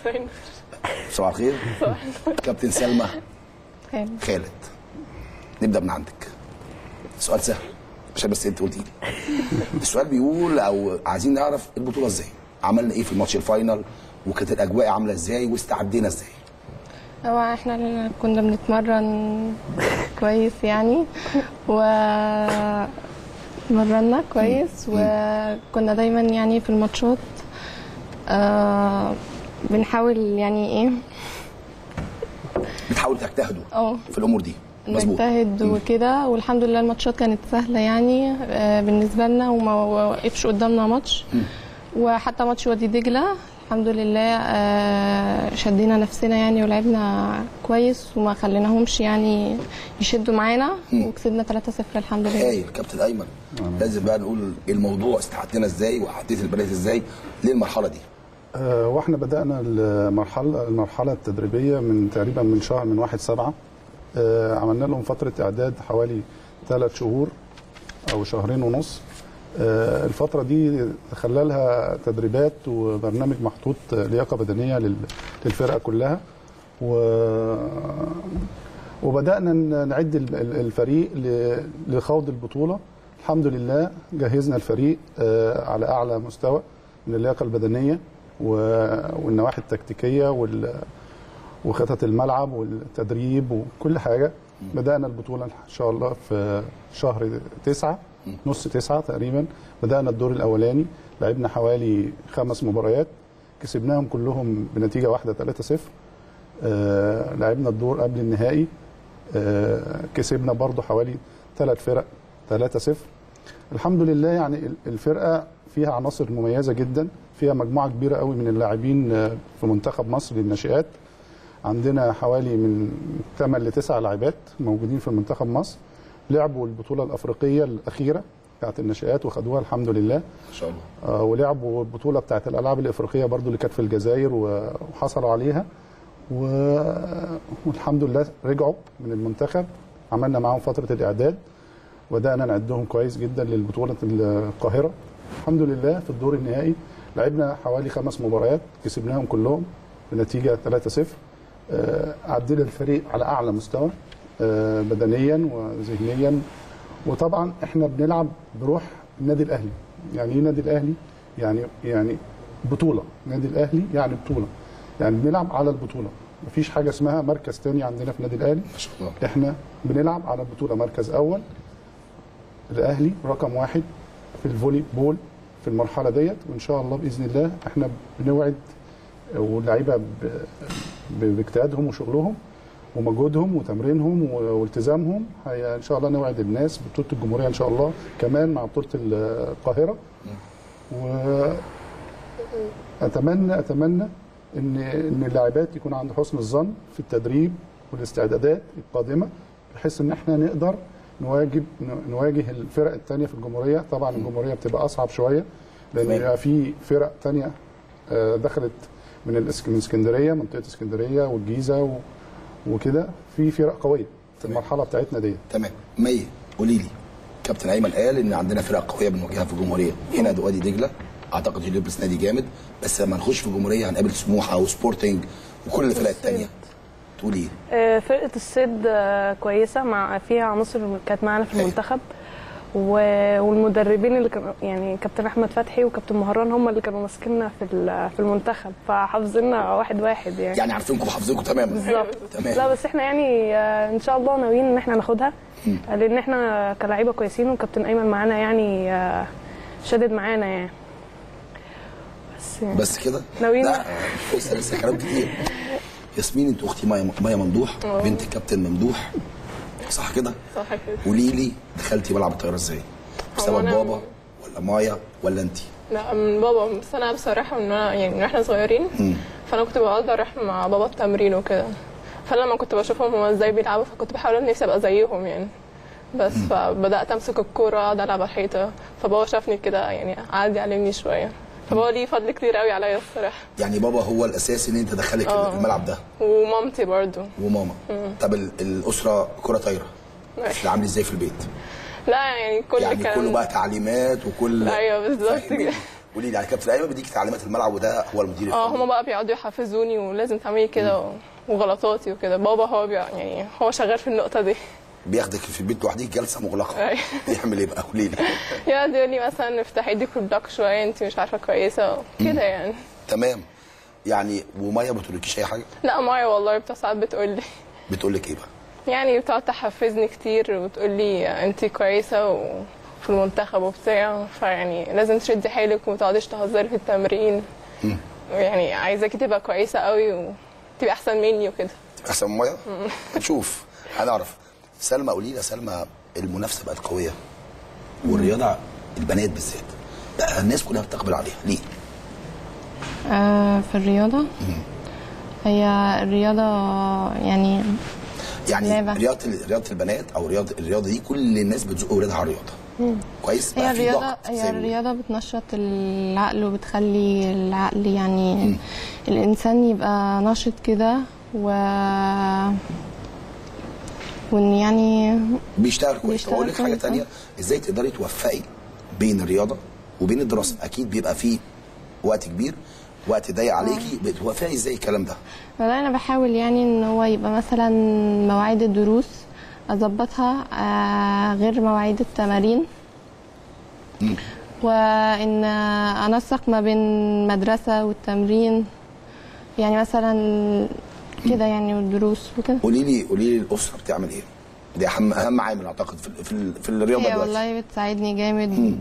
صباح الخير كابتن سلمى خير. خالد نبدا من عندك سؤال سهل عشان بس انت قلتي لي السؤال بيقول او عايزين نعرف البطوله ازاي عملنا ايه في الماتش الفاينل وكانت الاجواء عامله ازاي واستعدينا ازاي هو احنا اللي كنا بنتمرن كويس يعني و مرنا كويس وكنا دايما يعني في الماتشات آه بنحاول يعني ايه بتحاولوا تجتهدوا اه في الامور دي مظبوط نجتهد وكده والحمد لله الماتشات كانت سهله يعني آه بالنسبه لنا وما وقفش قدامنا ماتش وحتى ماتش وادي دجله الحمد لله آه، شدينا نفسنا يعني ولعبنا كويس وما خليناهمش يعني يشدوا معانا وكسبنا 3-0 الحمد لله هايل كابتن ايمن لازم بقى نقول الموضوع استعدينا ازاي وحطيت البنات ازاي للمرحله دي آه، واحنا بدأنا المرحلة المرحلة التدريبية من تقريبا من شهر من واحد سبعة آه، عملنا لهم فترة إعداد حوالي ثلاث شهور أو شهرين ونص آه، الفترة دي خلالها تدريبات وبرنامج محطوط آه، لياقة بدنية لل- للفرقة كلها و وبدأنا ن- نعد ال- ال- الفريق ل- لخوض البطولة الحمد لله جهزنا الفريق آه، على أعلى مستوى من اللياقة البدنية و- والنواحي التكتيكية وال- وخطط الملعب والتدريب وكل حاجة بدأنا البطولة إن شاء الله في شهر تسعة نص تسعة تقريبا بدأنا الدور الأولاني لعبنا حوالي خمس مباريات كسبناهم كلهم بنتيجة واحدة 3-0 آه، لعبنا الدور قبل النهائي آه، كسبنا برضو حوالي ثلاث فرق 3-0 الحمد لله يعني ال- الفرقه فيها عناصر مميزه جدا فيها مجموعه كبيره قوي من اللاعبين آه، في منتخب مصر للناشئات عندنا حوالي من 8 ل 9 لاعبات موجودين في منتخب مصر لعبوا البطوله الافريقيه الاخيره بتاعت الناشئات وخدوها الحمد لله ما شاء الله آه، ولعبوا البطوله بتاعت الالعاب الافريقيه برضو اللي كانت في الجزائر و- وحصلوا عليها و- والحمد لله رجعوا من المنتخب عملنا معاهم فتره الاعداد بدانا نعدهم كويس جدا للبطوله القاهره الحمد لله في الدور النهائي لعبنا حوالي خمس مباريات كسبناهم كلهم بنتيجه 3-0 آه، عدينا الفريق على اعلى مستوى آه، بدنيا وذهنيا وطبعا احنا بنلعب بروح النادي الاهلي يعني ايه النادي الاهلي يعني يعني بطوله النادي الاهلي يعني بطوله يعني بنلعب على البطوله مفيش حاجه اسمها مركز تاني عندنا في النادي الاهلي ما شاء الله احنا بنلعب على البطوله مركز اول الاهلي رقم واحد في الفولي بول في المرحله ديت وان شاء الله باذن الله احنا بنوعد واللعيبه ب- ب- باجتهادهم وشغلهم ومجهودهم وتمرينهم و- والتزامهم هي ان شاء الله نوعد الناس ببطوله الجمهوريه ان شاء الله كمان مع بطوله القاهره واتمنى اتمنى ان ان اللاعبات يكون عند حسن الظن في التدريب والاستعدادات القادمه بحيث ان احنا نقدر نواجه نواجه الفرق الثانيه في الجمهوريه طبعا الجمهوريه بتبقى اصعب شويه لان تمام. بيبقى في فرق ثانيه دخلت من الاسك- من اسكندريه منطقه اسكندريه والجيزه و- وكده في فرق قويه في المرحله بتاعتنا ديت تمام مي قولي لي كابتن ايمن قال ان عندنا فرق قويه بنواجهها في الجمهوريه هنا وادي دجله اعتقد هليوبلس نادي جامد بس لما نخش في الجمهوريه هنقابل سموحه وسبورتنج وكل الفرق الثانيه تقولي ايه؟ آه، فرقة الصيد آه، كويسة مع فيها عناصر كانت معانا في المنتخب و- والمدربين اللي كانوا يعني كابتن احمد فتحي وكابتن مهران هم اللي كانوا ماسكيننا في ال- في المنتخب فحافظيننا واحد واحد يعني يعني عارفينكم وحافظينكم تماما بالظبط تمام. لا بس احنا يعني آه، ان شاء الله ناويين ان احنا ناخدها آه، لان احنا كلاعيبه كويسين وكابتن ايمن معانا يعني آه، شدد معانا يعني بس يعني بس كده ناويين لا لسه لسه كلام كتير ياسمين انت اختي مايا مايا ممدوح بنت الكابتن ممدوح صح كده؟ صح كده قولي لي دخلتي ملعب الطياره ازاي؟ بسبب أنا- بابا ولا مايا ولا انت؟ لا من بابا بس انا بصراحه من أنا يعني من واحنا صغيرين فانا كنت بقعد اروح مع بابا التمرين وكده فلما كنت بشوفهم هما ازاي بيلعبوا فكنت بحاول ان نفسي ابقى زيهم يعني بس فبدات امسك الكوره اقعد العب على الحيطه فبابا شافني كده يعني قعد يعلمني شويه فبابا ليه فضل كتير قوي عليا الصراحه يعني بابا هو الاساس ان انت دخلك آه. الملعب ده ومامتي برضو وماما طب ال- الاسره كره طايره ماشي. عامل ازاي في البيت؟ لا يعني كل يعني كان كله بقى تعليمات وكل ايوه بالظبط فاهمني؟ كده قولي لي يعني كابتن ايمن بيديك تعليمات الملعب وده هو المدير اه الفني. هما بقى بيقعدوا يحفزوني ولازم تعملي كده و- وغلطاتي وكده بابا هو بيع يعني هو شغال في النقطه دي بياخدك في البيت لوحديك جلسه مغلقه أيوة. بيعمل ايه بقى قولي لي يقعد يقول لي مثلا افتحي ايدك في البلاك شويه انت مش عارفه كويسه كده يعني تمام يعني ومايا ما بتقولكيش اي حاجه لا مايا والله بتاع ساعات بتقول لي بتقول لك ايه بقى يعني بتقعد تحفزني كتير وتقول لي انت كويسه وفي المنتخب وبتاع فيعني لازم تشدي حيلك وما تقعديش تهزري في التمرين يعني عايزاكي تبقى كويسه قوي وتبقى احسن مني وكده احسن من مايا نشوف هنعرف سلمى قولي لي يا سلمى المنافسه بقت قويه والرياضه البنات بالذات بقى الناس كلها بتقبل عليها ليه آه في الرياضة هي الرياضة يعني يعني لعبة. رياضه رياضه البنات او رياضه الرياضه دي كل الناس بتزق اولادها على الرياضه كويس هي بقى في الرياضة ضغط هي زي ما بيقولوا. الرياضة بتنشط العقل وبتخلي العقل يعني الإنسان يبقى نشط كده و وإن يعني بيشتغل كويس طب بيشتغل اقول لك حاجه كويس، تانية ازاي تقدري توفقي بين الرياضه وبين الدراسه اكيد بيبقى فيه وقت كبير وقت ضيق عليكي بتوفقي ازاي الكلام ده والله أنا بحاول يعني إن هو يبقى مثلا مواعيد الدروس أظبطها آه، غير مواعيد التمارين وإن أنسق ما بين المدرسة والتمرين يعني مثلا كده يعني والدروس وكده قولي لي قولي لي الاسره بتعمل ايه دي اهم اهم عامل اعتقد في في, ال- في الرياضه هي دلوقتي والله بتساعدني جامد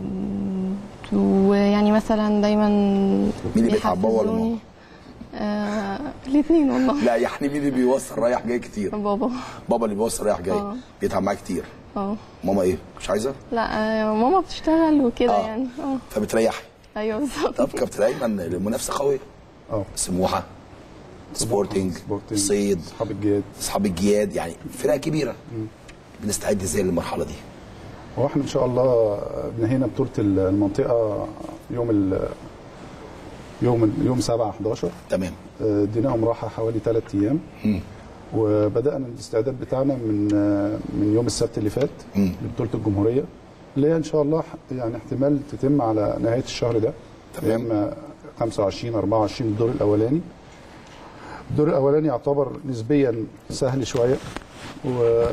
ويعني مثلا دايما مين اللي بيتعب بابا ولا بيحفزوني. ماما؟ آه الاثنين والله لا يعني مين اللي بيوصل رايح جاي كتير بابا بابا اللي بيوصل رايح جاي آه. بيتعب معاك كتير اه ماما ايه مش عايزه لا آه ماما بتشتغل وكده آه. يعني اه فبتريحي ايوه بالظبط طب كابتن ايمن المنافسه قويه اه سموحه سبورتنج سبورتنج صيد اصحاب الجياد اصحاب الجياد يعني فرق كبيره بنستعد ازاي للمرحله دي هو احنا ان شاء الله نهينا بطوله المنطقه يوم ال يوم يوم 7 11 تمام آه، اديناهم راحه حوالي ثلاث ايام مم. وبدانا الاستعداد بتاعنا من آه، من يوم السبت اللي فات مم. لبطوله الجمهوريه اللي هي ان شاء الله يعني احتمال تتم على نهايه الشهر ده تمام. اما 25 24 الدور الاولاني الدور الاولاني يعتبر نسبيا سهل شويه و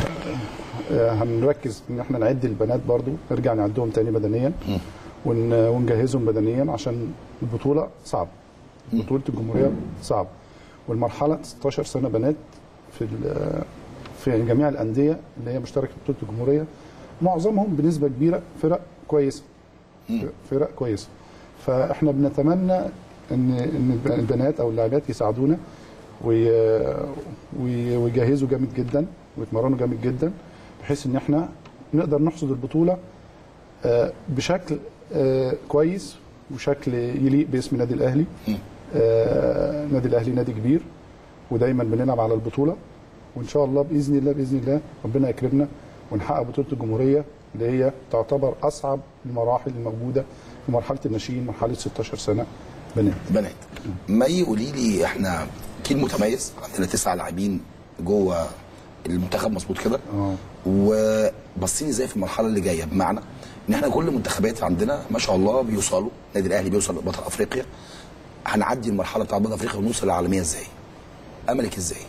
آه، هنركز ان احنا نعد البنات برضو نرجع نعدهم تاني بدنيا ون- ونجهزهم بدنيا عشان البطوله صعبه بطوله الجمهوريه صعبه والمرحله 16 سنه بنات في ال- في جميع الانديه اللي هي مشتركه في بطوله الجمهوريه معظمهم بنسبه كبيره فرق كويسه فرق كويسه فاحنا بنتمنى ان ان البنات او اللاعبات يساعدونا وي- وي- ويجهزوا جامد جدا ويتمرنوا جامد جدا بحيث ان احنا نقدر نحصد البطوله آه، بشكل آه، كويس وشكل يليق باسم النادي الاهلي آه، النادي الاهلي نادي كبير ودايما بنلعب على البطوله وان شاء الله باذن الله باذن الله ربنا يكرمنا ونحقق بطوله الجمهوريه اللي هي تعتبر اصعب المراحل الموجوده في مرحله الناشئين مرحله 16 سنه بنات بنات مي قولي لي احنا جيل متميز عندنا تسع لاعبين جوه المنتخب مظبوط كده اه وباصين ازاي في المرحله اللي جايه بمعنى ان احنا كل المنتخبات عندنا ما شاء الله بيوصلوا النادي الاهلي بيوصل لبطل افريقيا هنعدي المرحله بتاعت بطل افريقيا ونوصل للعالميه ازاي؟ املك ازاي؟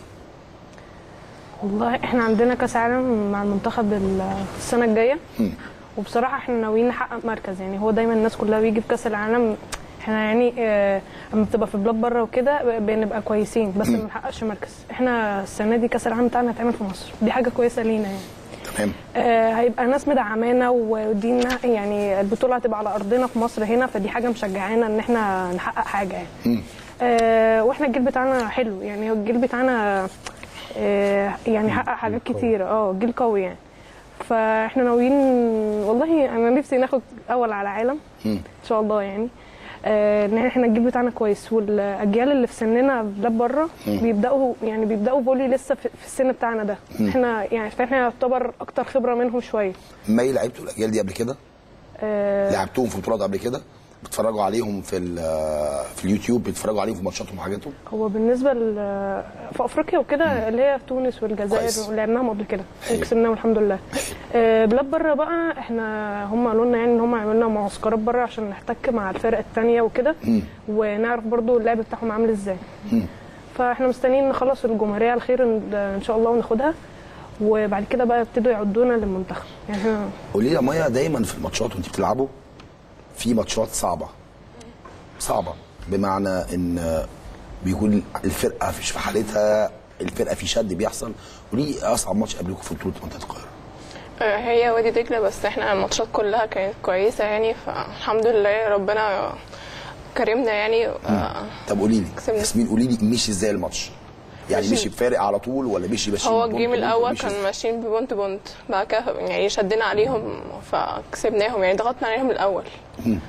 والله احنا عندنا كاس عالم مع المنتخب ال- السنه الجايه مم. وبصراحه احنا ناويين نحقق مركز يعني هو دايما الناس كلها بيجي في كاس العالم احنا يعني اه اما بتبقى في بلاد بره وكده ب- بنبقى كويسين بس ما بنحققش مركز احنا السنه دي كاس العالم بتاعنا هيتعمل في مصر دي حاجه كويسه لينا يعني تمام آه، هيبقى ناس مدعمانا ودينا يعني البطوله هتبقى على ارضنا في مصر هنا فدي حاجه مشجعانا ان احنا نحقق حاجه يعني مم. آه، واحنا الجيل بتاعنا حلو يعني هو الجيل بتاعنا آه، يعني حقق حاجات كتيره اه جيل قوي يعني فاحنا ناويين والله انا نفسي ناخد اول على عالم مم. ان شاء الله يعني آه، ان احنا الجيل بتاعنا كويس والاجيال اللي في سننا بلاد بره بيبداوا يعني بيبداوا فولي لسه في في السن بتاعنا ده احنا يعني فاحنا يعتبر اكتر خبره منهم شويه مي لعبتوا الاجيال دي قبل كده؟ آه، لعبتوهم في بطولات قبل كده؟ بتتفرجوا عليهم في ال- في اليوتيوب بتتفرجوا عليهم في ماتشاتهم وحاجاتهم؟ هو بالنسبه ل- في افريقيا وكده اللي هي تونس كويس. والجزائر لعبناهم قبل كده حلو. وكسبناهم الحمد لله آه، بلاد بره بقى احنا هم قالوا لنا يعني ان هم عملوا لنا معسكرات بره عشان نحتك مع الفرق الثانيه وكده ونعرف برضو اللعب بتاعهم عامل ازاي فاحنا مستنيين نخلص الجمهوريه على خير ان إن شاء الله وناخدها وبعد كده بقى يبتدوا يعدونا للمنتخب يعني احنا قولي لي يا ميا دايما في الماتشات وانت بتلعبوا في ماتشات صعبه صعبه بمعنى ان بيكون الفرقه مش في حالتها الفرقه في شد بيحصل قولي لي اصعب ماتش قابلكم في بطوله منطقه القاهره آه، هي وادي دجله بس احنا الماتشات كلها كانت كويسه يعني فالحمد لله ربنا كرمنا يعني آه، طب قولي لي كسبنا. ياسمين قولي لي مشي ازاي الماتش يعني مشي- مشي بفارق على طول ولا مشي ماشي هو بونت الجيم بونت الاول مشي كان إزاي؟ ماشيين ببونت بونت بعد كده يعني شدينا عليهم فكسبناهم يعني ضغطنا عليهم الاول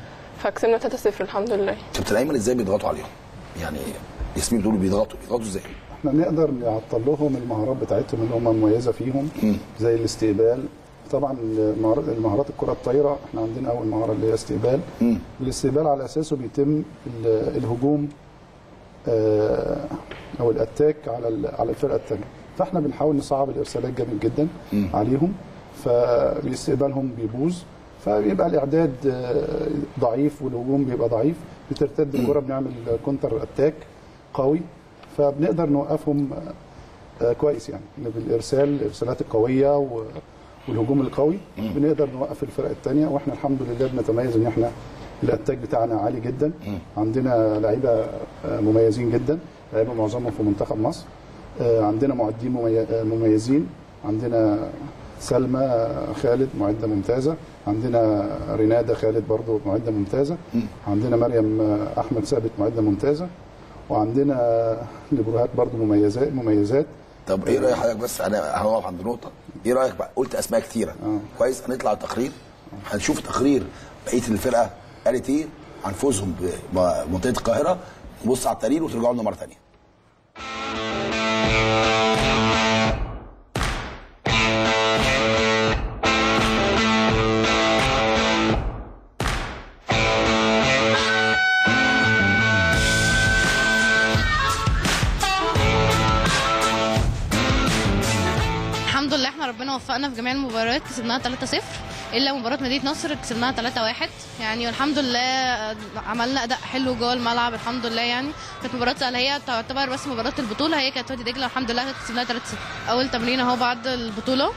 فكسبنا 3-0 الحمد لله كابتن ايمن ازاي بيضغطوا عليهم يعني ياسمين بتقول بيضغطوا بيضغطوا ازاي احنا نقدر نعطل لهم المهارات بتاعتهم اللي هم مميزه فيهم زي الاستقبال طبعا المهارات المهارات الكره الطايره احنا عندنا اول مهاره اللي هي استقبال الاستقبال على اساسه بيتم ال- الهجوم آه، او الاتاك على ال- على الفرقه الثانيه فاحنا بنحاول نصعب الارسالات جامد جدا عليهم فباستقبالهم بيبوظ فبيبقى الاعداد آه، ضعيف والهجوم بيبقى ضعيف بترتد الكره بنعمل كونتر اتاك قوي فبنقدر نوقفهم آه، آه، كويس يعني بالارسال الارسالات القويه و- والهجوم القوي بنقدر نوقف الفرق الثانيه واحنا الحمد لله بنتميز ان احنا الاتاك بتاعنا عالي جدا عندنا لعيبه آه، مميزين جدا لعيبه معظمهم في منتخب مصر آه، عندنا معدين ممي- آه، مميزين عندنا سلمى آه، خالد معده ممتازه عندنا ريناده خالد برضو معده ممتازه عندنا مريم آه، احمد ثابت معده ممتازه وعندنا ليبروهات برضو مميزات مميزات طب ايه رايك حضرتك بس انا هنقف عند نقطه ايه رايك بقى قلت اسماء كتيره آه. كويس هنطلع تقرير هنشوف تقرير بقيه الفرقه قالت ايه عن فوزهم بمنطقه القاهره نبص على التقرير وترجعوا لنا مره ثانيه الحمد لله احنا ربنا وفقنا في جميع المباريات كسبناها 3-0 الا مباراه مدينه نصر كسبناها 3-1 يعني والحمد لله عملنا اداء حلو جوه الملعب الحمد لله يعني كانت مباراه سهله هي تعتبر بس مباراه البطوله هي كانت وادي دجله الحمد لله كسبناها 3-0 اول تمرين اهو بعد البطوله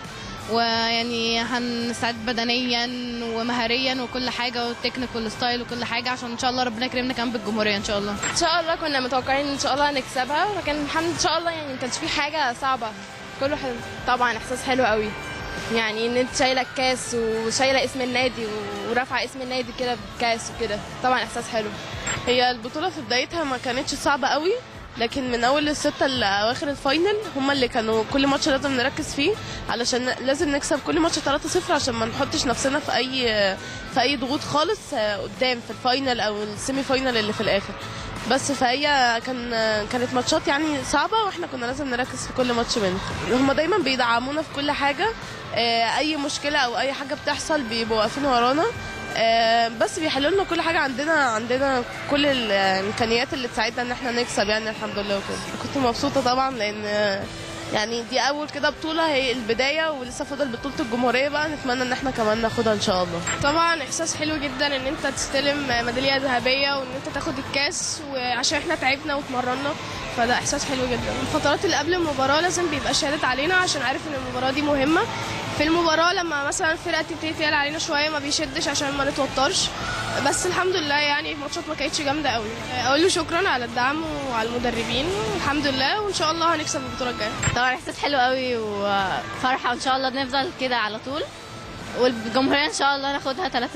ويعني هنستعد بدنيا ومهاريا وكل حاجه والتكنيك والستايل وكل حاجه عشان ان شاء الله ربنا يكرمنا كمان بالجمهوريه ان شاء الله ان شاء الله كنا متوقعين ان شاء الله نكسبها لكن الحمد ان شاء الله يعني ما كانش في حاجه صعبه كله حلو طبعا احساس حلو قوي يعني ان انت شايله الكاس وشايله اسم النادي ورافعه اسم النادي كده بالكاس وكده طبعا احساس حلو هي البطولة في بدايتها ما كانتش صعبة قوي لكن من اول الستة لأواخر الفاينل هم اللي كانوا كل ماتش لازم نركز فيه علشان لازم نكسب كل ماتش 3-0 عشان ما نحطش نفسنا في اي في اي ضغوط خالص آه، قدام في الفاينل او السيمي فاينل اللي في الاخر بس فهي كان كانت ماتشات يعني صعبة واحنا كنا لازم نركز في كل ماتش منهم هم دايما بيدعمونا في كل حاجة آه، اي مشكلة او اي حاجة بتحصل بيبقوا واقفين ورانا آه، بس بيحلوا لنا كل حاجه عندنا عندنا كل الامكانيات اللي تساعدنا ان احنا نكسب يعني الحمد لله وكده كنت مبسوطه طبعا لان آه، يعني دي اول كده بطوله هي البدايه ولسه فاضل بطوله الجمهوريه بقى نتمنى ان احنا كمان ناخدها ان شاء الله طبعا احساس حلو جدا ان انت تستلم ميداليه ذهبيه وان انت تاخد الكاس وعشان احنا تعبنا واتمرنا فده احساس حلو جدا الفترات اللي قبل المباراه لازم بيبقى شهادة علينا عشان عارف ان المباراه دي مهمه في المباراه لما مثلا الفرقه تبتدي تعلى علينا شويه ما بيشدش عشان ما نتوترش بس الحمد لله يعني الماتشات ما كانتش جامده قوي اقول له شكرا على الدعم وعلى المدربين الحمد لله وان شاء الله هنكسب البطوله الجايه طبعا احساس حلو قوي وفرحه وان شاء الله نفضل كده على طول والجمهوريه ان شاء الله ناخدها 3-0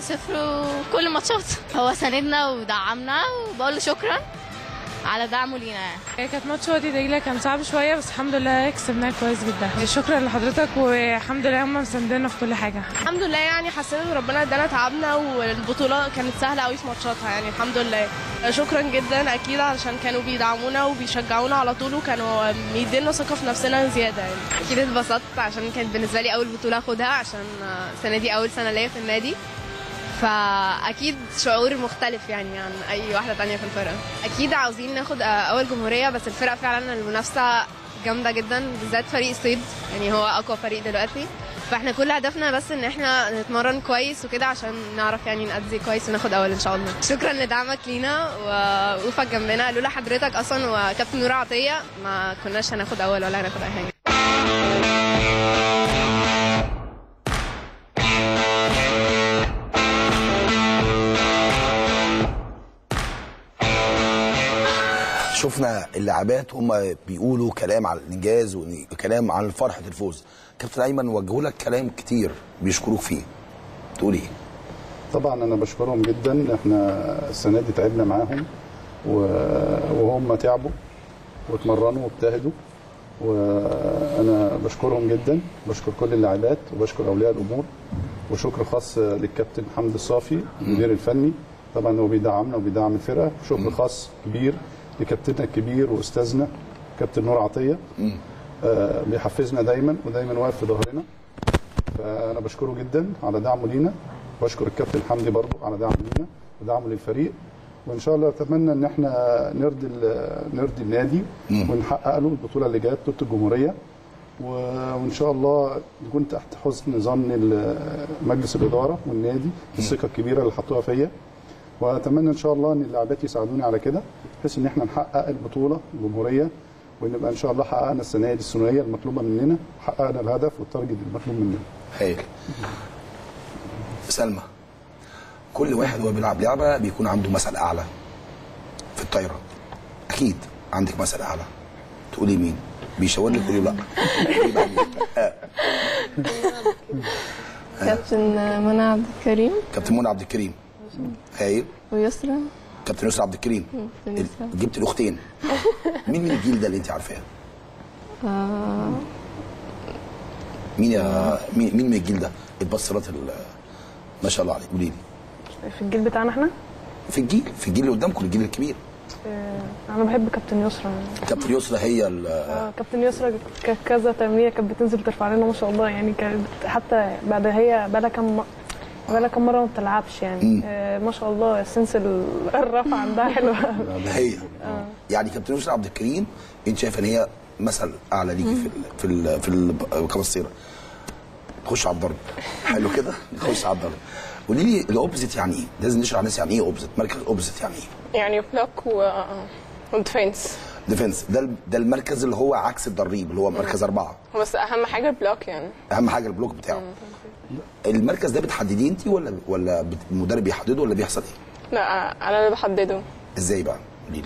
وكل الماتشات هو ساندنا ودعمنا وبقول له شكرا على دعمه لينا يعني كانت ماتش وادي دجله كان صعب شويه بس الحمد لله كسبناه كويس جدا شكرا لحضرتك والحمد لله هم مساندنا في كل حاجه الحمد لله يعني حسينا ان ربنا ادانا تعبنا والبطوله كانت سهله قوي في ماتشاتها يعني الحمد لله شكرا جدا اكيد علشان كانوا بيدعمونا وبيشجعونا على طول وكانوا مدينا ثقه في نفسنا زياده يعني اكيد اتبسطت عشان كانت بالنسبه لي اول بطوله اخدها عشان السنه دي اول سنه ليا في النادي فاكيد شعور مختلف يعني عن اي واحده تانية في الفرقه اكيد عاوزين ناخد اول جمهوريه بس الفرقه فعلا المنافسه جامده جدا بالذات فريق الصيد يعني هو اقوى فريق دلوقتي فاحنا كل هدفنا بس ان احنا نتمرن كويس وكده عشان نعرف يعني نأدي كويس وناخد اول ان شاء الله شكرا لدعمك لينا ووقوفك جنبنا لولا حضرتك اصلا وكابتن نور عطيه ما كناش هناخد اول ولا هناخد اي حاجه شفنا اللاعبات هم بيقولوا كلام على الانجاز وكلام عن فرحه الفوز كابتن ايمن وجهوا لك كلام كتير بيشكروك فيه تقول ايه طبعا انا بشكرهم جدا احنا السنه دي تعبنا معاهم و- وهم تعبوا واتمرنوا واجتهدوا وانا بشكرهم جدا بشكر كل اللاعبات وبشكر اولياء الامور وشكر خاص للكابتن حمد الصافي المدير الفني طبعا هو بيدعمنا وبيدعم الفرقه شكر خاص كبير لكابتننا الكبير واستاذنا كابتن نور عطيه آه بيحفزنا دايما ودايما واقف في ظهرنا فانا بشكره جدا على دعمه لينا واشكر الكابتن حمدي برضو على دعمه لينا ودعمه للفريق وان شاء الله اتمنى ان احنا نرضي ال- نرضي النادي ونحقق له البطوله اللي جايه بطوله الجمهوريه و- وان شاء الله نكون تحت حسن ظن ال- مجلس الاداره والنادي الثقه الكبيره اللي حطوها فيا واتمنى ان شاء الله ان اللاعبات يساعدوني على كده بحيث ان احنا نحقق البطوله الجمهوريه ونبقى ان شاء الله حققنا السنه دي الثنائيه المطلوبه مننا حققنا الهدف والتارجت المطلوب مننا هايل سلمى كل واحد وهو بيلعب لعبه بيكون عنده مثل اعلى في الطايره اكيد عندك مثل اعلى تقولي مين بيشاور لك تقولي لا تقولي بقى مين؟ آه. كابتن منى عبد الكريم كابتن منى عبد الكريم هايل ويسرا كابتن يسرا عبد الكريم كابتن يسرا. جبت الاختين مين من الجيل ده اللي انت عارفاه آه، مين يا مين مين من الجيل ده البصرات ال- ما شاء الله عليك قولي لي في الجيل بتاعنا احنا في الجيل في الجيل اللي قدامكم الجيل الكبير آه، انا بحب كابتن يسرا كابتن يسرا هي ال- اه كابتن يسرا ك- كذا تمرينه كانت بتنزل ترفع لنا ما شاء الله يعني كانت حتى بعد هي بقى كم بقى كم مره ما بتلعبش يعني آه ما شاء الله السنس ال- الرفع عندها حلوه هي يعني كابتن يسرا عبد الكريم انت شايفه ان هي مثل اعلى ليكي في ال في ال في ال- كبصيره نخش على الضرب حلو كده نخش على الضرب قولي لي الاوبزيت يعني ايه؟ لازم نشرح الناس يعني ايه اوبزيت؟ مركز اوبزيت يعني ايه؟ يعني بلوك و وديفنس ديفنس ده ال- ده المركز اللي هو عكس الضريب اللي هو مركز اربعه بس اهم حاجه البلوك يعني اهم حاجه البلوك بتاعه المركز ده بتحدديه انت ولا ولا بت- المدرب بيحدده ولا بيحصل ايه؟ لا انا اللي بحدده ازاي بقى؟ قولي لي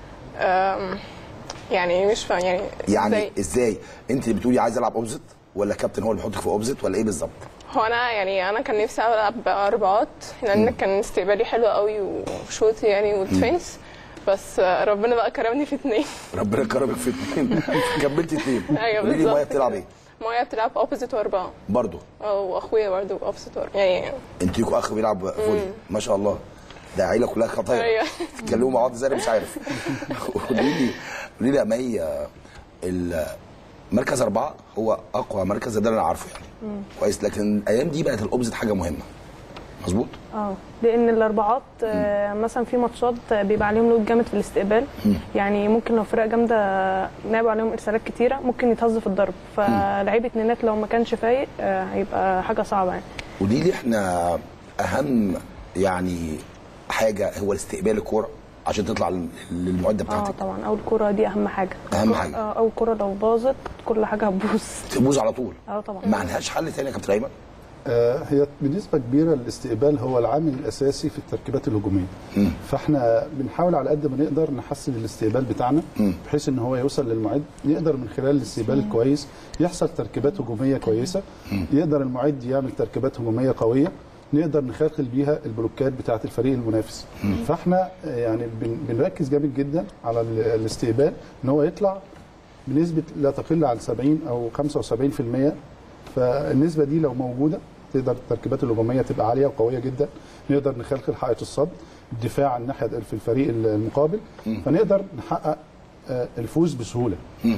أم، يعني مش فاهم يعني يعني زي- ازاي انت اللي بتقولي عايز العب اوبزيت ولا كابتن هو اللي بيحطك في اوبزيت ولا ايه بالظبط؟ هو انا يعني انا كان نفسي العب اربعات لان كان استقبالي حلو قوي وشوتي يعني وديفنس بس آه، ربنا بقى كرمني في اتنين ربنا كرمك في اثنين كملت اثنين ايوه قولي لي بالظبط مايا بتلعب ايه؟ مايا بتلعب اوبوزيت واربعه برضه واخويا برضه اوبوزيت واربعه يعني انت ليكوا اخ بيلعب فولي ما شاء الله ده عيله كلها خطايا أيوة. تتكلموا مع بعض ازاي انا مش عارف قولي لي قولي لي يا مي آه، ال- مركز اربعه هو اقوى مركز ده اللي انا عارفه يعني كويس لكن الايام دي بقت الاوبزيت حاجه مهمه مظبوط؟ اه لان الاربعات آه مثلا في ماتشات آه، بيبقى عليهم لود جامد في الاستقبال يعني ممكن لو فرق جامده لعبوا عليهم ارسالات كتيره ممكن يتهز في الضرب فلعيب اتنينات لو ما كانش فايق آه هيبقى حاجه صعبه يعني قولي لي احنا اهم يعني حاجه هو الاستقبال الكوره عشان تطلع لل- للمعده اه بتاعتك طبعا اول كوره دي اهم حاجه أهم حاجة. اه اول كوره لو باظت كل حاجه هتبوظ تبوظ على طول اه طبعا ما عندهاش حل تاني يا كابتن ايمن آه، هي بنسبة كبيرة الاستقبال هو العامل الأساسي في التركيبات الهجومية فاحنا بنحاول على قد ما نقدر نحسن الاستقبال بتاعنا بحيث ان هو يوصل للمعد نقدر من خلال الاستقبال الكويس يحصل تركيبات هجومية كويسة يقدر المعد يعمل تركيبات هجومية قوية نقدر نخلخل بيها البلوكات بتاعة الفريق المنافس فاحنا آه، يعني بن- بنركز جامد جدا على ال- الاستقبال ان هو يطلع بنسبة لا تقل عن 70 أو 75% فالنسبة دي لو موجودة تقدر التركيبات الهجومية تبقى عالية وقوية جدا نقدر نخلخل حائط الصد الدفاع عن ناحية في الفريق المقابل فنقدر نحقق آه، الفوز بسهولة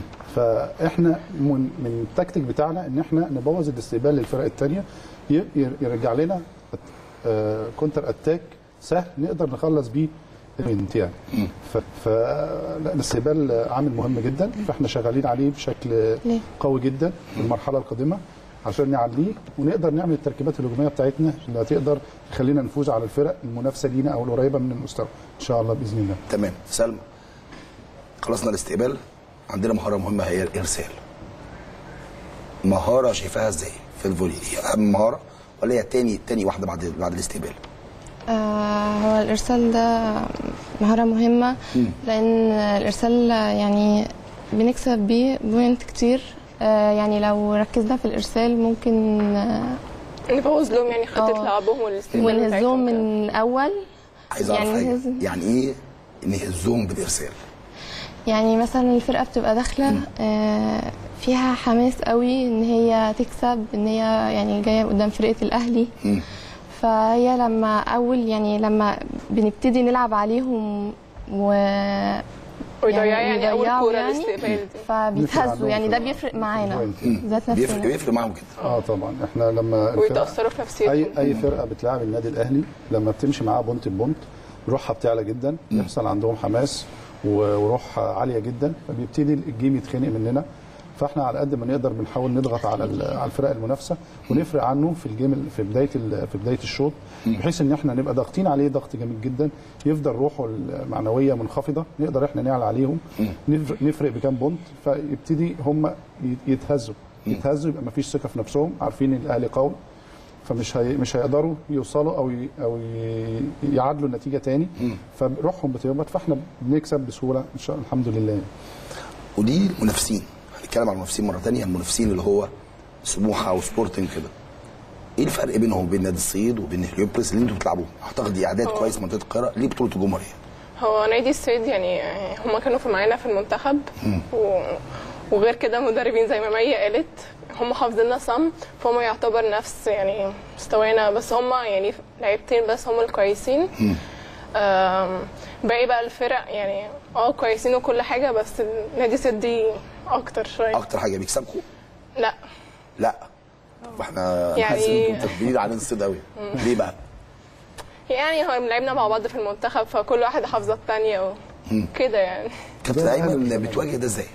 فاحنا من من التكتيك بتاعنا ان احنا نبوظ الاستقبال للفرق الثانية يرجع لنا آه، كونتر اتاك سهل نقدر نخلص بيه الايفنت يعني ف, ف... لا الاستقبال عامل مهم جدا فاحنا شغالين عليه بشكل قوي جدا في المرحله القادمه عشان نعليه ونقدر نعمل التركيبات الهجوميه بتاعتنا اللي هتقدر تخلينا نفوز على الفرق المنافسه لينا او القريبه من المستوى ان شاء الله باذن الله تمام سلمى خلصنا الاستقبال عندنا مهاره مهمه هي الارسال مهاره شايفاها ازاي في الفولي هي اهم مهاره ولا هي تاني تاني واحده بعد بعد الاستقبال آه، هو الإرسال ده مهارة مهمة لأن الإرسال يعني بنكسب بيه بوينت كتير آه، يعني لو ركزنا في الإرسال ممكن آه، نبوظ لهم يعني خطه آه. لعبهم والاستقبال ونهزهم بتاعتهم كده. من أول عايز اعرف يعني حاجه نهزم. يعني ايه نهزهم بالارسال يعني مثلا الفرقة بتبقى داخلة آه، فيها حماس قوي ان هي تكسب ان هي يعني جاية قدام فرقة الاهلي فهي لما اول يعني لما بنبتدي نلعب عليهم و ويضيعوا يعني أول يضيعوا كورة الاستقبال دي. فبيتهزوا يعني ده بيفرق معانا ذات بيفرق نفسنا بيفرق معاهم كده اه طبعا احنا لما الفرقة- ويتأثروا في نفسيتهم اي اي فرقه بتلعب النادي الاهلي لما بتمشي معاها بونت بونت روحها بتعلى جدا يحصل عندهم حماس و- وروح عاليه جدا فبيبتدي الجيم يتخنق مننا فاحنا على قد ما نقدر بنحاول نضغط على ال- على الفرق المنافسه ونفرق عنه في الجيم ال- في بدايه ال- في بدايه الشوط بحيث ان احنا نبقى ضاغطين عليه ضغط جامد جدا يفضل روحه المعنويه منخفضه نقدر احنا نعلى عليهم نفرق, نفرق بكام بونت فيبتدي هم ي- يتهزوا يتهزوا يبقى مفيش ثقه في نفسهم عارفين ان الاهلي قوي فمش هي مش هيقدروا يوصلوا او ي... او ي... يعادلوا النتيجه تاني فروحهم بتهبط فاحنا بنكسب بسهوله ان شاء الله الحمد لله يعني. ودي المنافسين هنتكلم عن المنافسين مره ثانيه المنافسين اللي هو سموحه او سبورتنج كده ايه الفرق بينهم وبين نادي الصعيد وبين هليوبلس اللي انتوا بتلعبوه اعتقد دي اعداد كويس منطقه القاهره ليه بطوله الجمهوريه هو نادي الصيد يعني هما كانوا في معانا في المنتخب و... وغير كده مدربين زي ما مي قالت هم حافظيننا صم فهم يعتبر نفس يعني مستوانا بس هم يعني لعيبتين بس هم الكويسين آم، باقي بقى الفرق يعني اه كويسين وكل حاجه بس نادي الصيد دي اكتر شويه اكتر حاجه بيكسبكم لا لا واحنا يعني- حاسس ان انتوا تكبير عن الصيد قوي ليه بقى يعني هو لعبنا مع بعض في المنتخب فكل واحد حافظه الثانيه وكده يعني كابتن ايمن بتواجه ده ازاي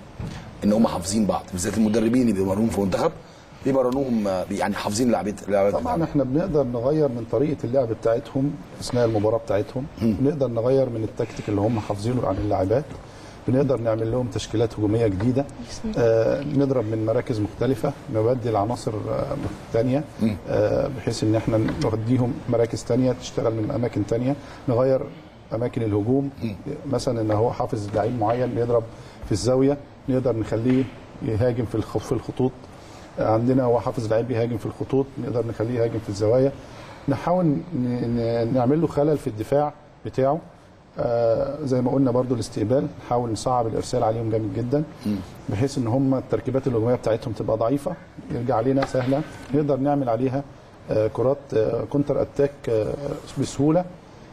ان هم حافظين بعض بالذات المدربين اللي بيمرنوهم في المنتخب بيمرنوهم آه، يعني حافظين لعبه لعبه طبعا احنا بنقدر نغير من طريقه اللعب بتاعتهم اثناء المباراه بتاعتهم بنقدر نغير من التكتيك اللي هم حافظينه عن اللاعبات بنقدر نعمل لهم تشكيلات هجوميه جديده آه نضرب من مراكز مختلفه نبدل عناصر آه ثانيه آه بحيث ان احنا نوديهم مراكز ثانيه تشتغل من اماكن ثانيه نغير اماكن الهجوم مثلا ان هو حافظ لعيب معين بيضرب في الزاويه نقدر نخليه يهاجم في الخ- في الخطوط عندنا هو حافظ لعيب بيهاجم في الخطوط نقدر نخليه يهاجم في الزوايا نحاول ن- ن- نعمل له خلل في الدفاع بتاعه آه زي ما قلنا برضو الاستقبال نحاول نصعب الارسال عليهم جامد جدا بحيث ان هم التركيبات الهجوميه بتاعتهم تبقى ضعيفه يرجع علينا سهله نقدر نعمل عليها آه كرات آه كونتر اتاك آه بسهوله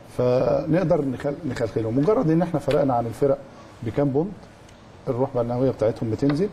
فنقدر نخل- نخلخلهم مجرد ان احنا فرقنا عن الفرق بكام بونت الروح المعنويه بتاعتهم بتنزل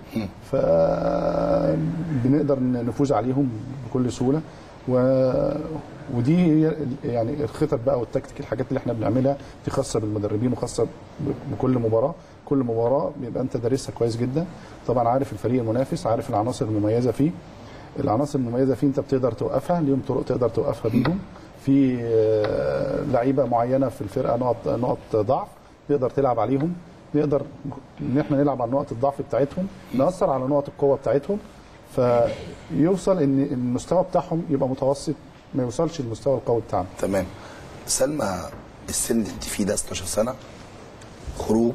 فبنقدر نفوز عليهم بكل سهوله و... ودي هي ال- يعني الخطط بقى والتكتيك الحاجات اللي احنا بنعملها دي خاصه بالمدربين وخاصه ب- بكل مباراه كل مباراه بيبقى انت دارسها كويس جدا طبعا عارف الفريق المنافس عارف العناصر المميزه فيه العناصر المميزه فيه انت بتقدر توقفها ليهم طرق تقدر توقفها بيهم في آه، لعيبه معينه في الفرقه نقط نقط ضعف تقدر تلعب عليهم نقدر ان احنا نلعب على نقط الضعف بتاعتهم ناثر على نقط القوه بتاعتهم فيوصل ان المستوى بتاعهم يبقى متوسط ما يوصلش للمستوى القوي بتاعنا تمام سلمى السن اللي انت فيه ده 16 سنه خروج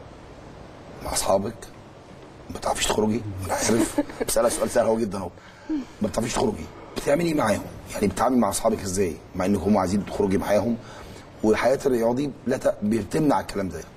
مع اصحابك ما بتعرفيش تخرجي انا عارف بسالك سؤال سهل اهو جدا اهو ما بتعرفيش تخرجي بتعملي ايه معاهم يعني بتتعاملي مع اصحابك ازاي مع انك هم عايزين تخرجي معاهم والحياه الرياضي لا ت... بتمنع الكلام ده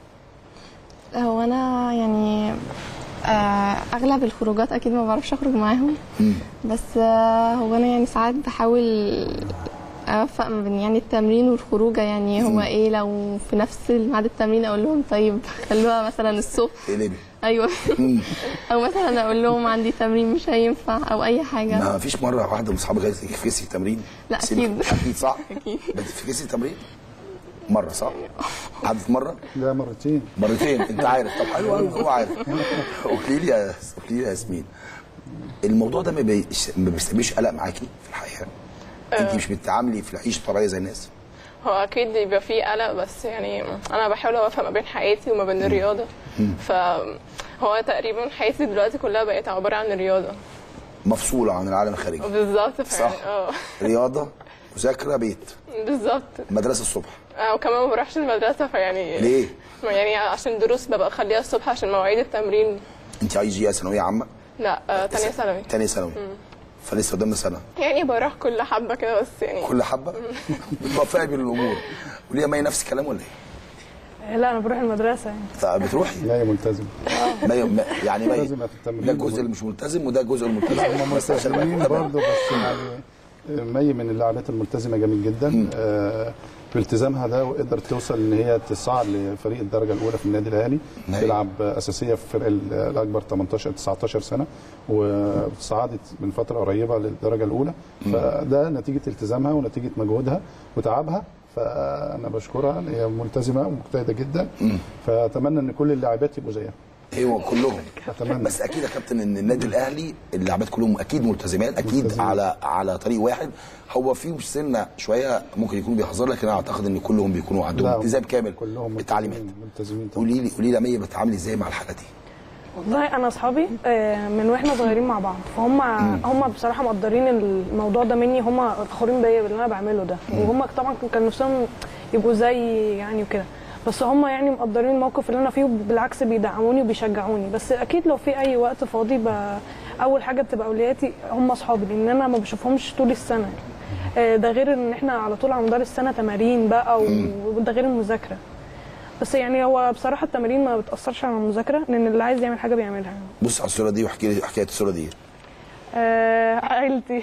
هو انا يعني آه، اغلب الخروجات اكيد ما بعرفش اخرج معاهم بس آه، هو انا يعني ساعات بحاول اوفق ما بين يعني التمرين والخروجه يعني هو ايه لو في نفس ميعاد التمرين اقول لهم طيب خلوها مثلا الصبح تقلبي ايوه او مثلا اقول لهم عندي تمرين مش هينفع او اي حاجه ما فيش مره واحده من اصحابك قالت لك فكسي التمرين لا، سيبك- أكيد. اكيد صح أكيد. بس فكسي التمرين مره صح عدت مره لا مرتين مرتين انت عارف طب حلو قوي هو عارف قولي لي يا قولي لي يا ياسمين الموضوع ده ما بيش- ما بيسببش قلق معاكي في الحياه انت مش بتتعاملي في العيشه الطبيعيه زي الناس هو اكيد بيبقى فيه قلق بس يعني انا بحاول اوفق ما بين حياتي وما بين الرياضه فهو تقريبا حياتي دلوقتي كلها بقت عباره عن الرياضه مفصوله عن العالم الخارجي بالظبط فعلا صح. اه رياضه مذاكره بيت بالظبط مدرسه الصبح آه، وكمان ما بروحش المدرسه فيعني ليه؟ يعني عشان دروس ببقى اخليها الصبح عشان مواعيد التمرين انت عايزه ثانويه عامه لا آه، تانية ثانوي تانية ثانوي فلسه قدامنا سنه يعني بروح كل حبه كده بس يعني كل حبه بتوفقي بين الامور وليه ما هي نفس الكلام ولا ايه؟ لا انا بروح المدرسه يعني طب بتروحي لا هي ملتزم ما ي- ما- يعني ما ي- ملتزمة في التمرين ده الجزء اللي مش ملتزم وده الجزء الملتزم هم بس عشان ملتزمين نبقى- برضه بس يعني مي من اللاعبات الملتزمه جميل جدا آه، بالتزامها ده وقدرت توصل ان هي تصعد لفريق الدرجه الاولى في النادي الاهلي نعم. تلعب اساسيه في الفرق ال- الاكبر 18 19 سنه وصعدت من فتره قريبه للدرجه الاولى فده نتيجه التزامها ونتيجه مجهودها وتعبها فانا بشكرها هي ملتزمه ومجتهده جدا فاتمنى ان كل اللاعبات يبقوا زيها ايوه كلهم اتمنى بس اكيد يا كابتن ان النادي الاهلي اللاعبات كلهم اكيد ملتزمات اكيد ملتزمين. على على طريق واحد هو فيهم سنه شويه ممكن يكونوا بيحذروا لكن انا اعتقد ان كلهم بيكونوا عندهم لا، التزام كامل كلهم بالتعليمات ملتزمين قولي لي قولي لي يا مي بتتعاملي ازاي مع الحاله دي؟ والله انا اصحابي آه، من واحنا صغيرين مع بعض فهم هم بصراحه مقدرين الموضوع ده مني هم فخورين بيا باللي انا بعمله ده وهم طبعا كان نفسهم يبقوا زي يعني وكده بس هم يعني مقدرين الموقف اللي انا فيه بالعكس بيدعموني وبيشجعوني بس اكيد لو في اي وقت فاضي ب... اول حاجه بتبقى اولوياتي هم اصحابي لان انا ما بشوفهمش طول السنه آه، ده غير ان احنا على طول على مدار السنه تمارين بقى و- وده غير المذاكره بس يعني هو بصراحه التمارين ما بتاثرش على المذاكره لان اللي عايز يعمل حاجه بيعملها بص على الصوره دي واحكي لي حكايه الصوره دي آه عيلتي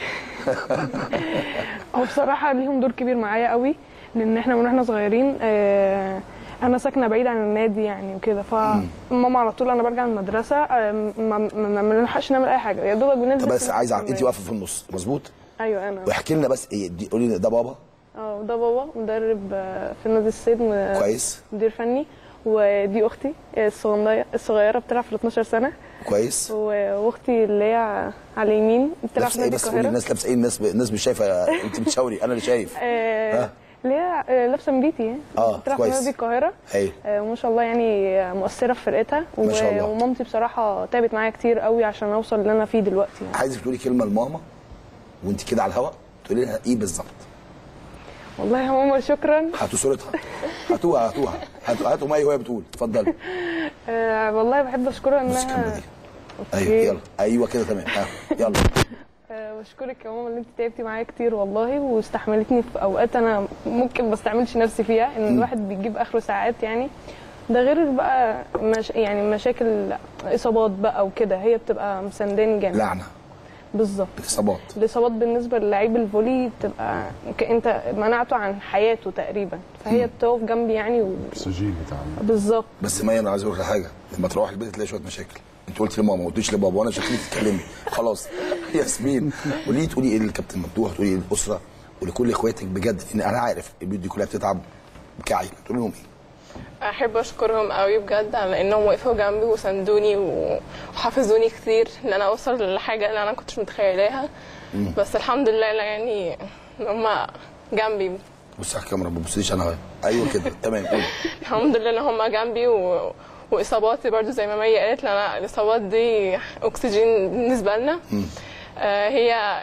هو بصراحه ليهم دور كبير معايا قوي لان احنا من واحنا صغيرين آه انا ساكنه بعيد عن النادي يعني وكده فماما على طول انا برجع من المدرسه آه ما ما- ما بنلحقش نعمل اي حاجه يا دوبك بننزل طب بس في عايز اعرف انت التمرين. واقفه في النص مظبوط؟ ايوه انا واحكي لنا بس ايه دي قولي لي ده بابا اه ده بابا مدرب آه، في نادي الصيد م- كويس. مدير فني ودي اختي الصغيره الصغيره بتلعب في 12 سنه كويس و- واختي اللي هي على اليمين بتلعب في لابسه ايه نادي بس قولي القاهره الناس لابسه ايه الناس الناس مش شايفه انت بتشاوري انا اللي شايف آه، ها؟ اللي هي آه، لابسه ميديتي اه بتلعب في كويس نادي القاهره هايل آه، وما شاء الله يعني آه، مؤثره في فرقتها ما شاء الله. ومامتي بصراحه تعبت معايا كتير قوي عشان اوصل اللي انا فيه دلوقتي يعني. عايزك تقولي كلمه لماما وانت كده على الهواء تقولي لها ايه بالظبط والله يا ماما شكرا هاتوا صورتها هاتوها هاتوها هاتوا هاتوا مي وهي بتقول اتفضلي آه، والله بحب اشكرها انها ايوه يلا ايوه كده تمام ها يلا آه، بشكرك يا ماما اللي انت تعبتي معايا كتير والله واستحملتني في اوقات انا ممكن ما استعملش نفسي فيها ان الواحد بيجيب اخره ساعات يعني ده غير بقى مش يعني مشاكل اصابات بقى وكده هي بتبقى مسنداني جامد لعنه بالظبط اصابات الاصابات بالنسبه للعيب الفولي بتبقى ك- انت منعته عن حياته تقريبا فهي بتقف جنبي يعني و... الاكسجين بتاع بالظبط بس مي انا عايز اقول لك حاجه لما تروح البيت تلاقي شويه مشاكل انت قلت لماما ما قلتيش لبابا وانا شكلك تتكلمي خلاص ياسمين قولي تقولي ايه للكابتن مفتوح تقولي ايه للاسره ولكل اخواتك بجد ان انا عارف البيوت دي كلها بتتعب كعين تقول لهم ايه احب اشكرهم قوي بجد على انهم وقفوا جنبي وساندوني و- وحفزوني كتير ان انا اوصل للحاجه اللي انا كنتش متخيلاها مم. بس الحمد لله لا يعني ان هم جنبي بص على الكاميرا ما تبصليش انا ايوه كده تمام قولي الحمد لله ان هم جنبي و... واصاباتي برضو زي ما مي قالت لان أنا الاصابات دي اكسجين بالنسبه لنا آه هي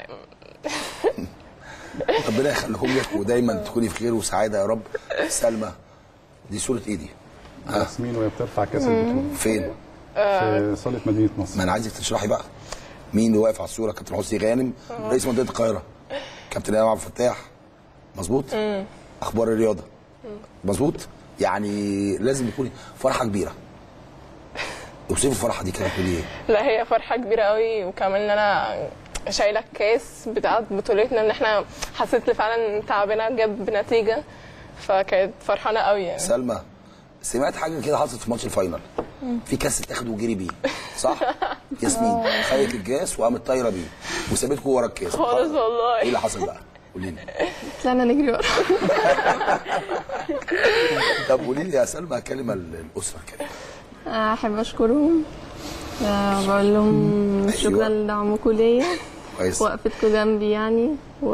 ربنا يخليهم لك ودايما تكوني في خير وسعاده يا رب سلمى دي صوره ايه دي؟ ها ياسمين وهي بترفع كاس البطوله فين؟ في صاله مدينه نصر ما انا عايزك تشرحي بقى مين اللي واقف على الصوره كابتن حسني غانم رئيس منطقه القاهره كابتن امام عبد الفتاح مظبوط اخبار الرياضه مظبوط يعني لازم يكون فرحه كبيره اوصفي الفرحه دي كده تقولي ايه لا هي فرحه كبيره قوي وكمان ان انا شايله الكاس بتاعت بطولتنا ان احنا حسيت إن فعلا تعبنا جاب نتيجه فكانت فرحانه قوي يعني سلمى سمعت حاجه كده حصلت في ماتش الفاينل في كاس اتاخد وجري بيه صح ياسمين خدت الكاس وقامت طايره بيه وسابتكم ورا الكاس خالص والله ايه اللي حصل بقى قولي لي طلعنا نجري ورا طب قولي لي يا سلمى كلمه للاسره كده احب اشكرهم آه، بقول لهم شكرا لدعمكم ليا كويس وقفتكم جنبي يعني و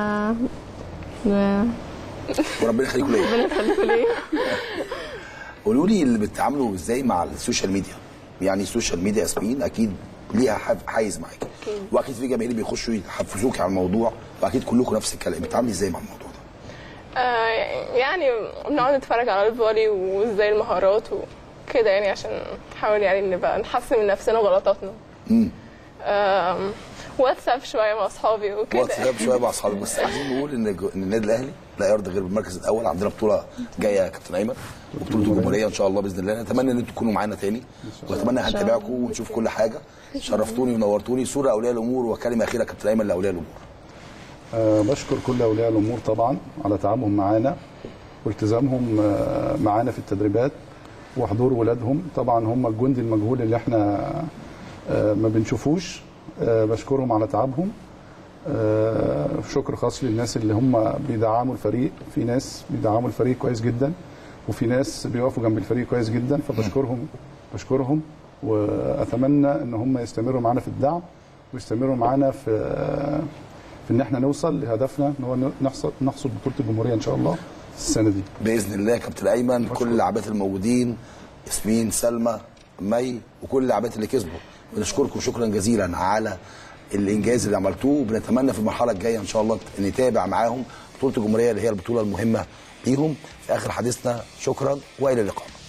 و- وربنا يخليكم ليا ربنا يخليكم ليا قولوا لي اللي بتتعاملوا ازاي مع السوشيال ميديا يعني السوشيال ميديا ياسمين اكيد ليها حف- حيز معاك واكيد في جماهير بيخشوا يحفزوك على الموضوع واكيد كلكم نفس الكلام بتتعاملي ازاي مع الموضوع ده آه يعني بنقعد نتفرج على الفولي وازاي المهارات وكده يعني عشان نحاول يعني نبقى نحسن من نفسنا وغلطاتنا امم آم، واتساب شويه مع اصحابي وكده واتساب شويه مع اصحابك بس عايزين نقول ان جو- ان النادي الاهلي لا يرضى غير بالمركز الاول عندنا بطوله جايه يا كابتن ايمن وبطوله الجمهوريه ان شاء الله باذن الله نتمنى ان انتم تكونوا معانا تاني واتمنى هنتابعكم ونشوف كل حاجه شرفتوني ونورتوني صوره اولياء الامور وكلمه اخيره كابتن ايمن لاولياء الامور آه، بشكر كل اولياء الامور طبعا على تعبهم معانا والتزامهم آه، معانا في التدريبات وحضور ولادهم طبعا هم الجند المجهول اللي احنا آه، ما بنشوفوش آه، بشكرهم على تعبهم آه، شكر خاص للناس اللي هم بيدعموا الفريق في ناس بيدعموا الفريق كويس جدا وفي ناس بيقفوا جنب الفريق كويس جدا فبشكرهم بشكرهم واتمنى ان هم يستمروا معانا في الدعم ويستمروا معانا في في ان احنا نوصل لهدفنا ان هو نحصل نحصل بطوله الجمهوريه ان شاء الله السنه دي باذن الله يا كابتن ايمن كل اللاعبات الموجودين ياسمين سلمى مي وكل اللاعبات اللي كسبوا بنشكركم شكرا جزيلا على الانجاز اللي عملتوه وبنتمنى في المرحله الجايه ان شاء الله نتابع معاهم بطوله الجمهوريه اللي هي البطوله المهمه ليهم في اخر حديثنا شكرا والى اللقاء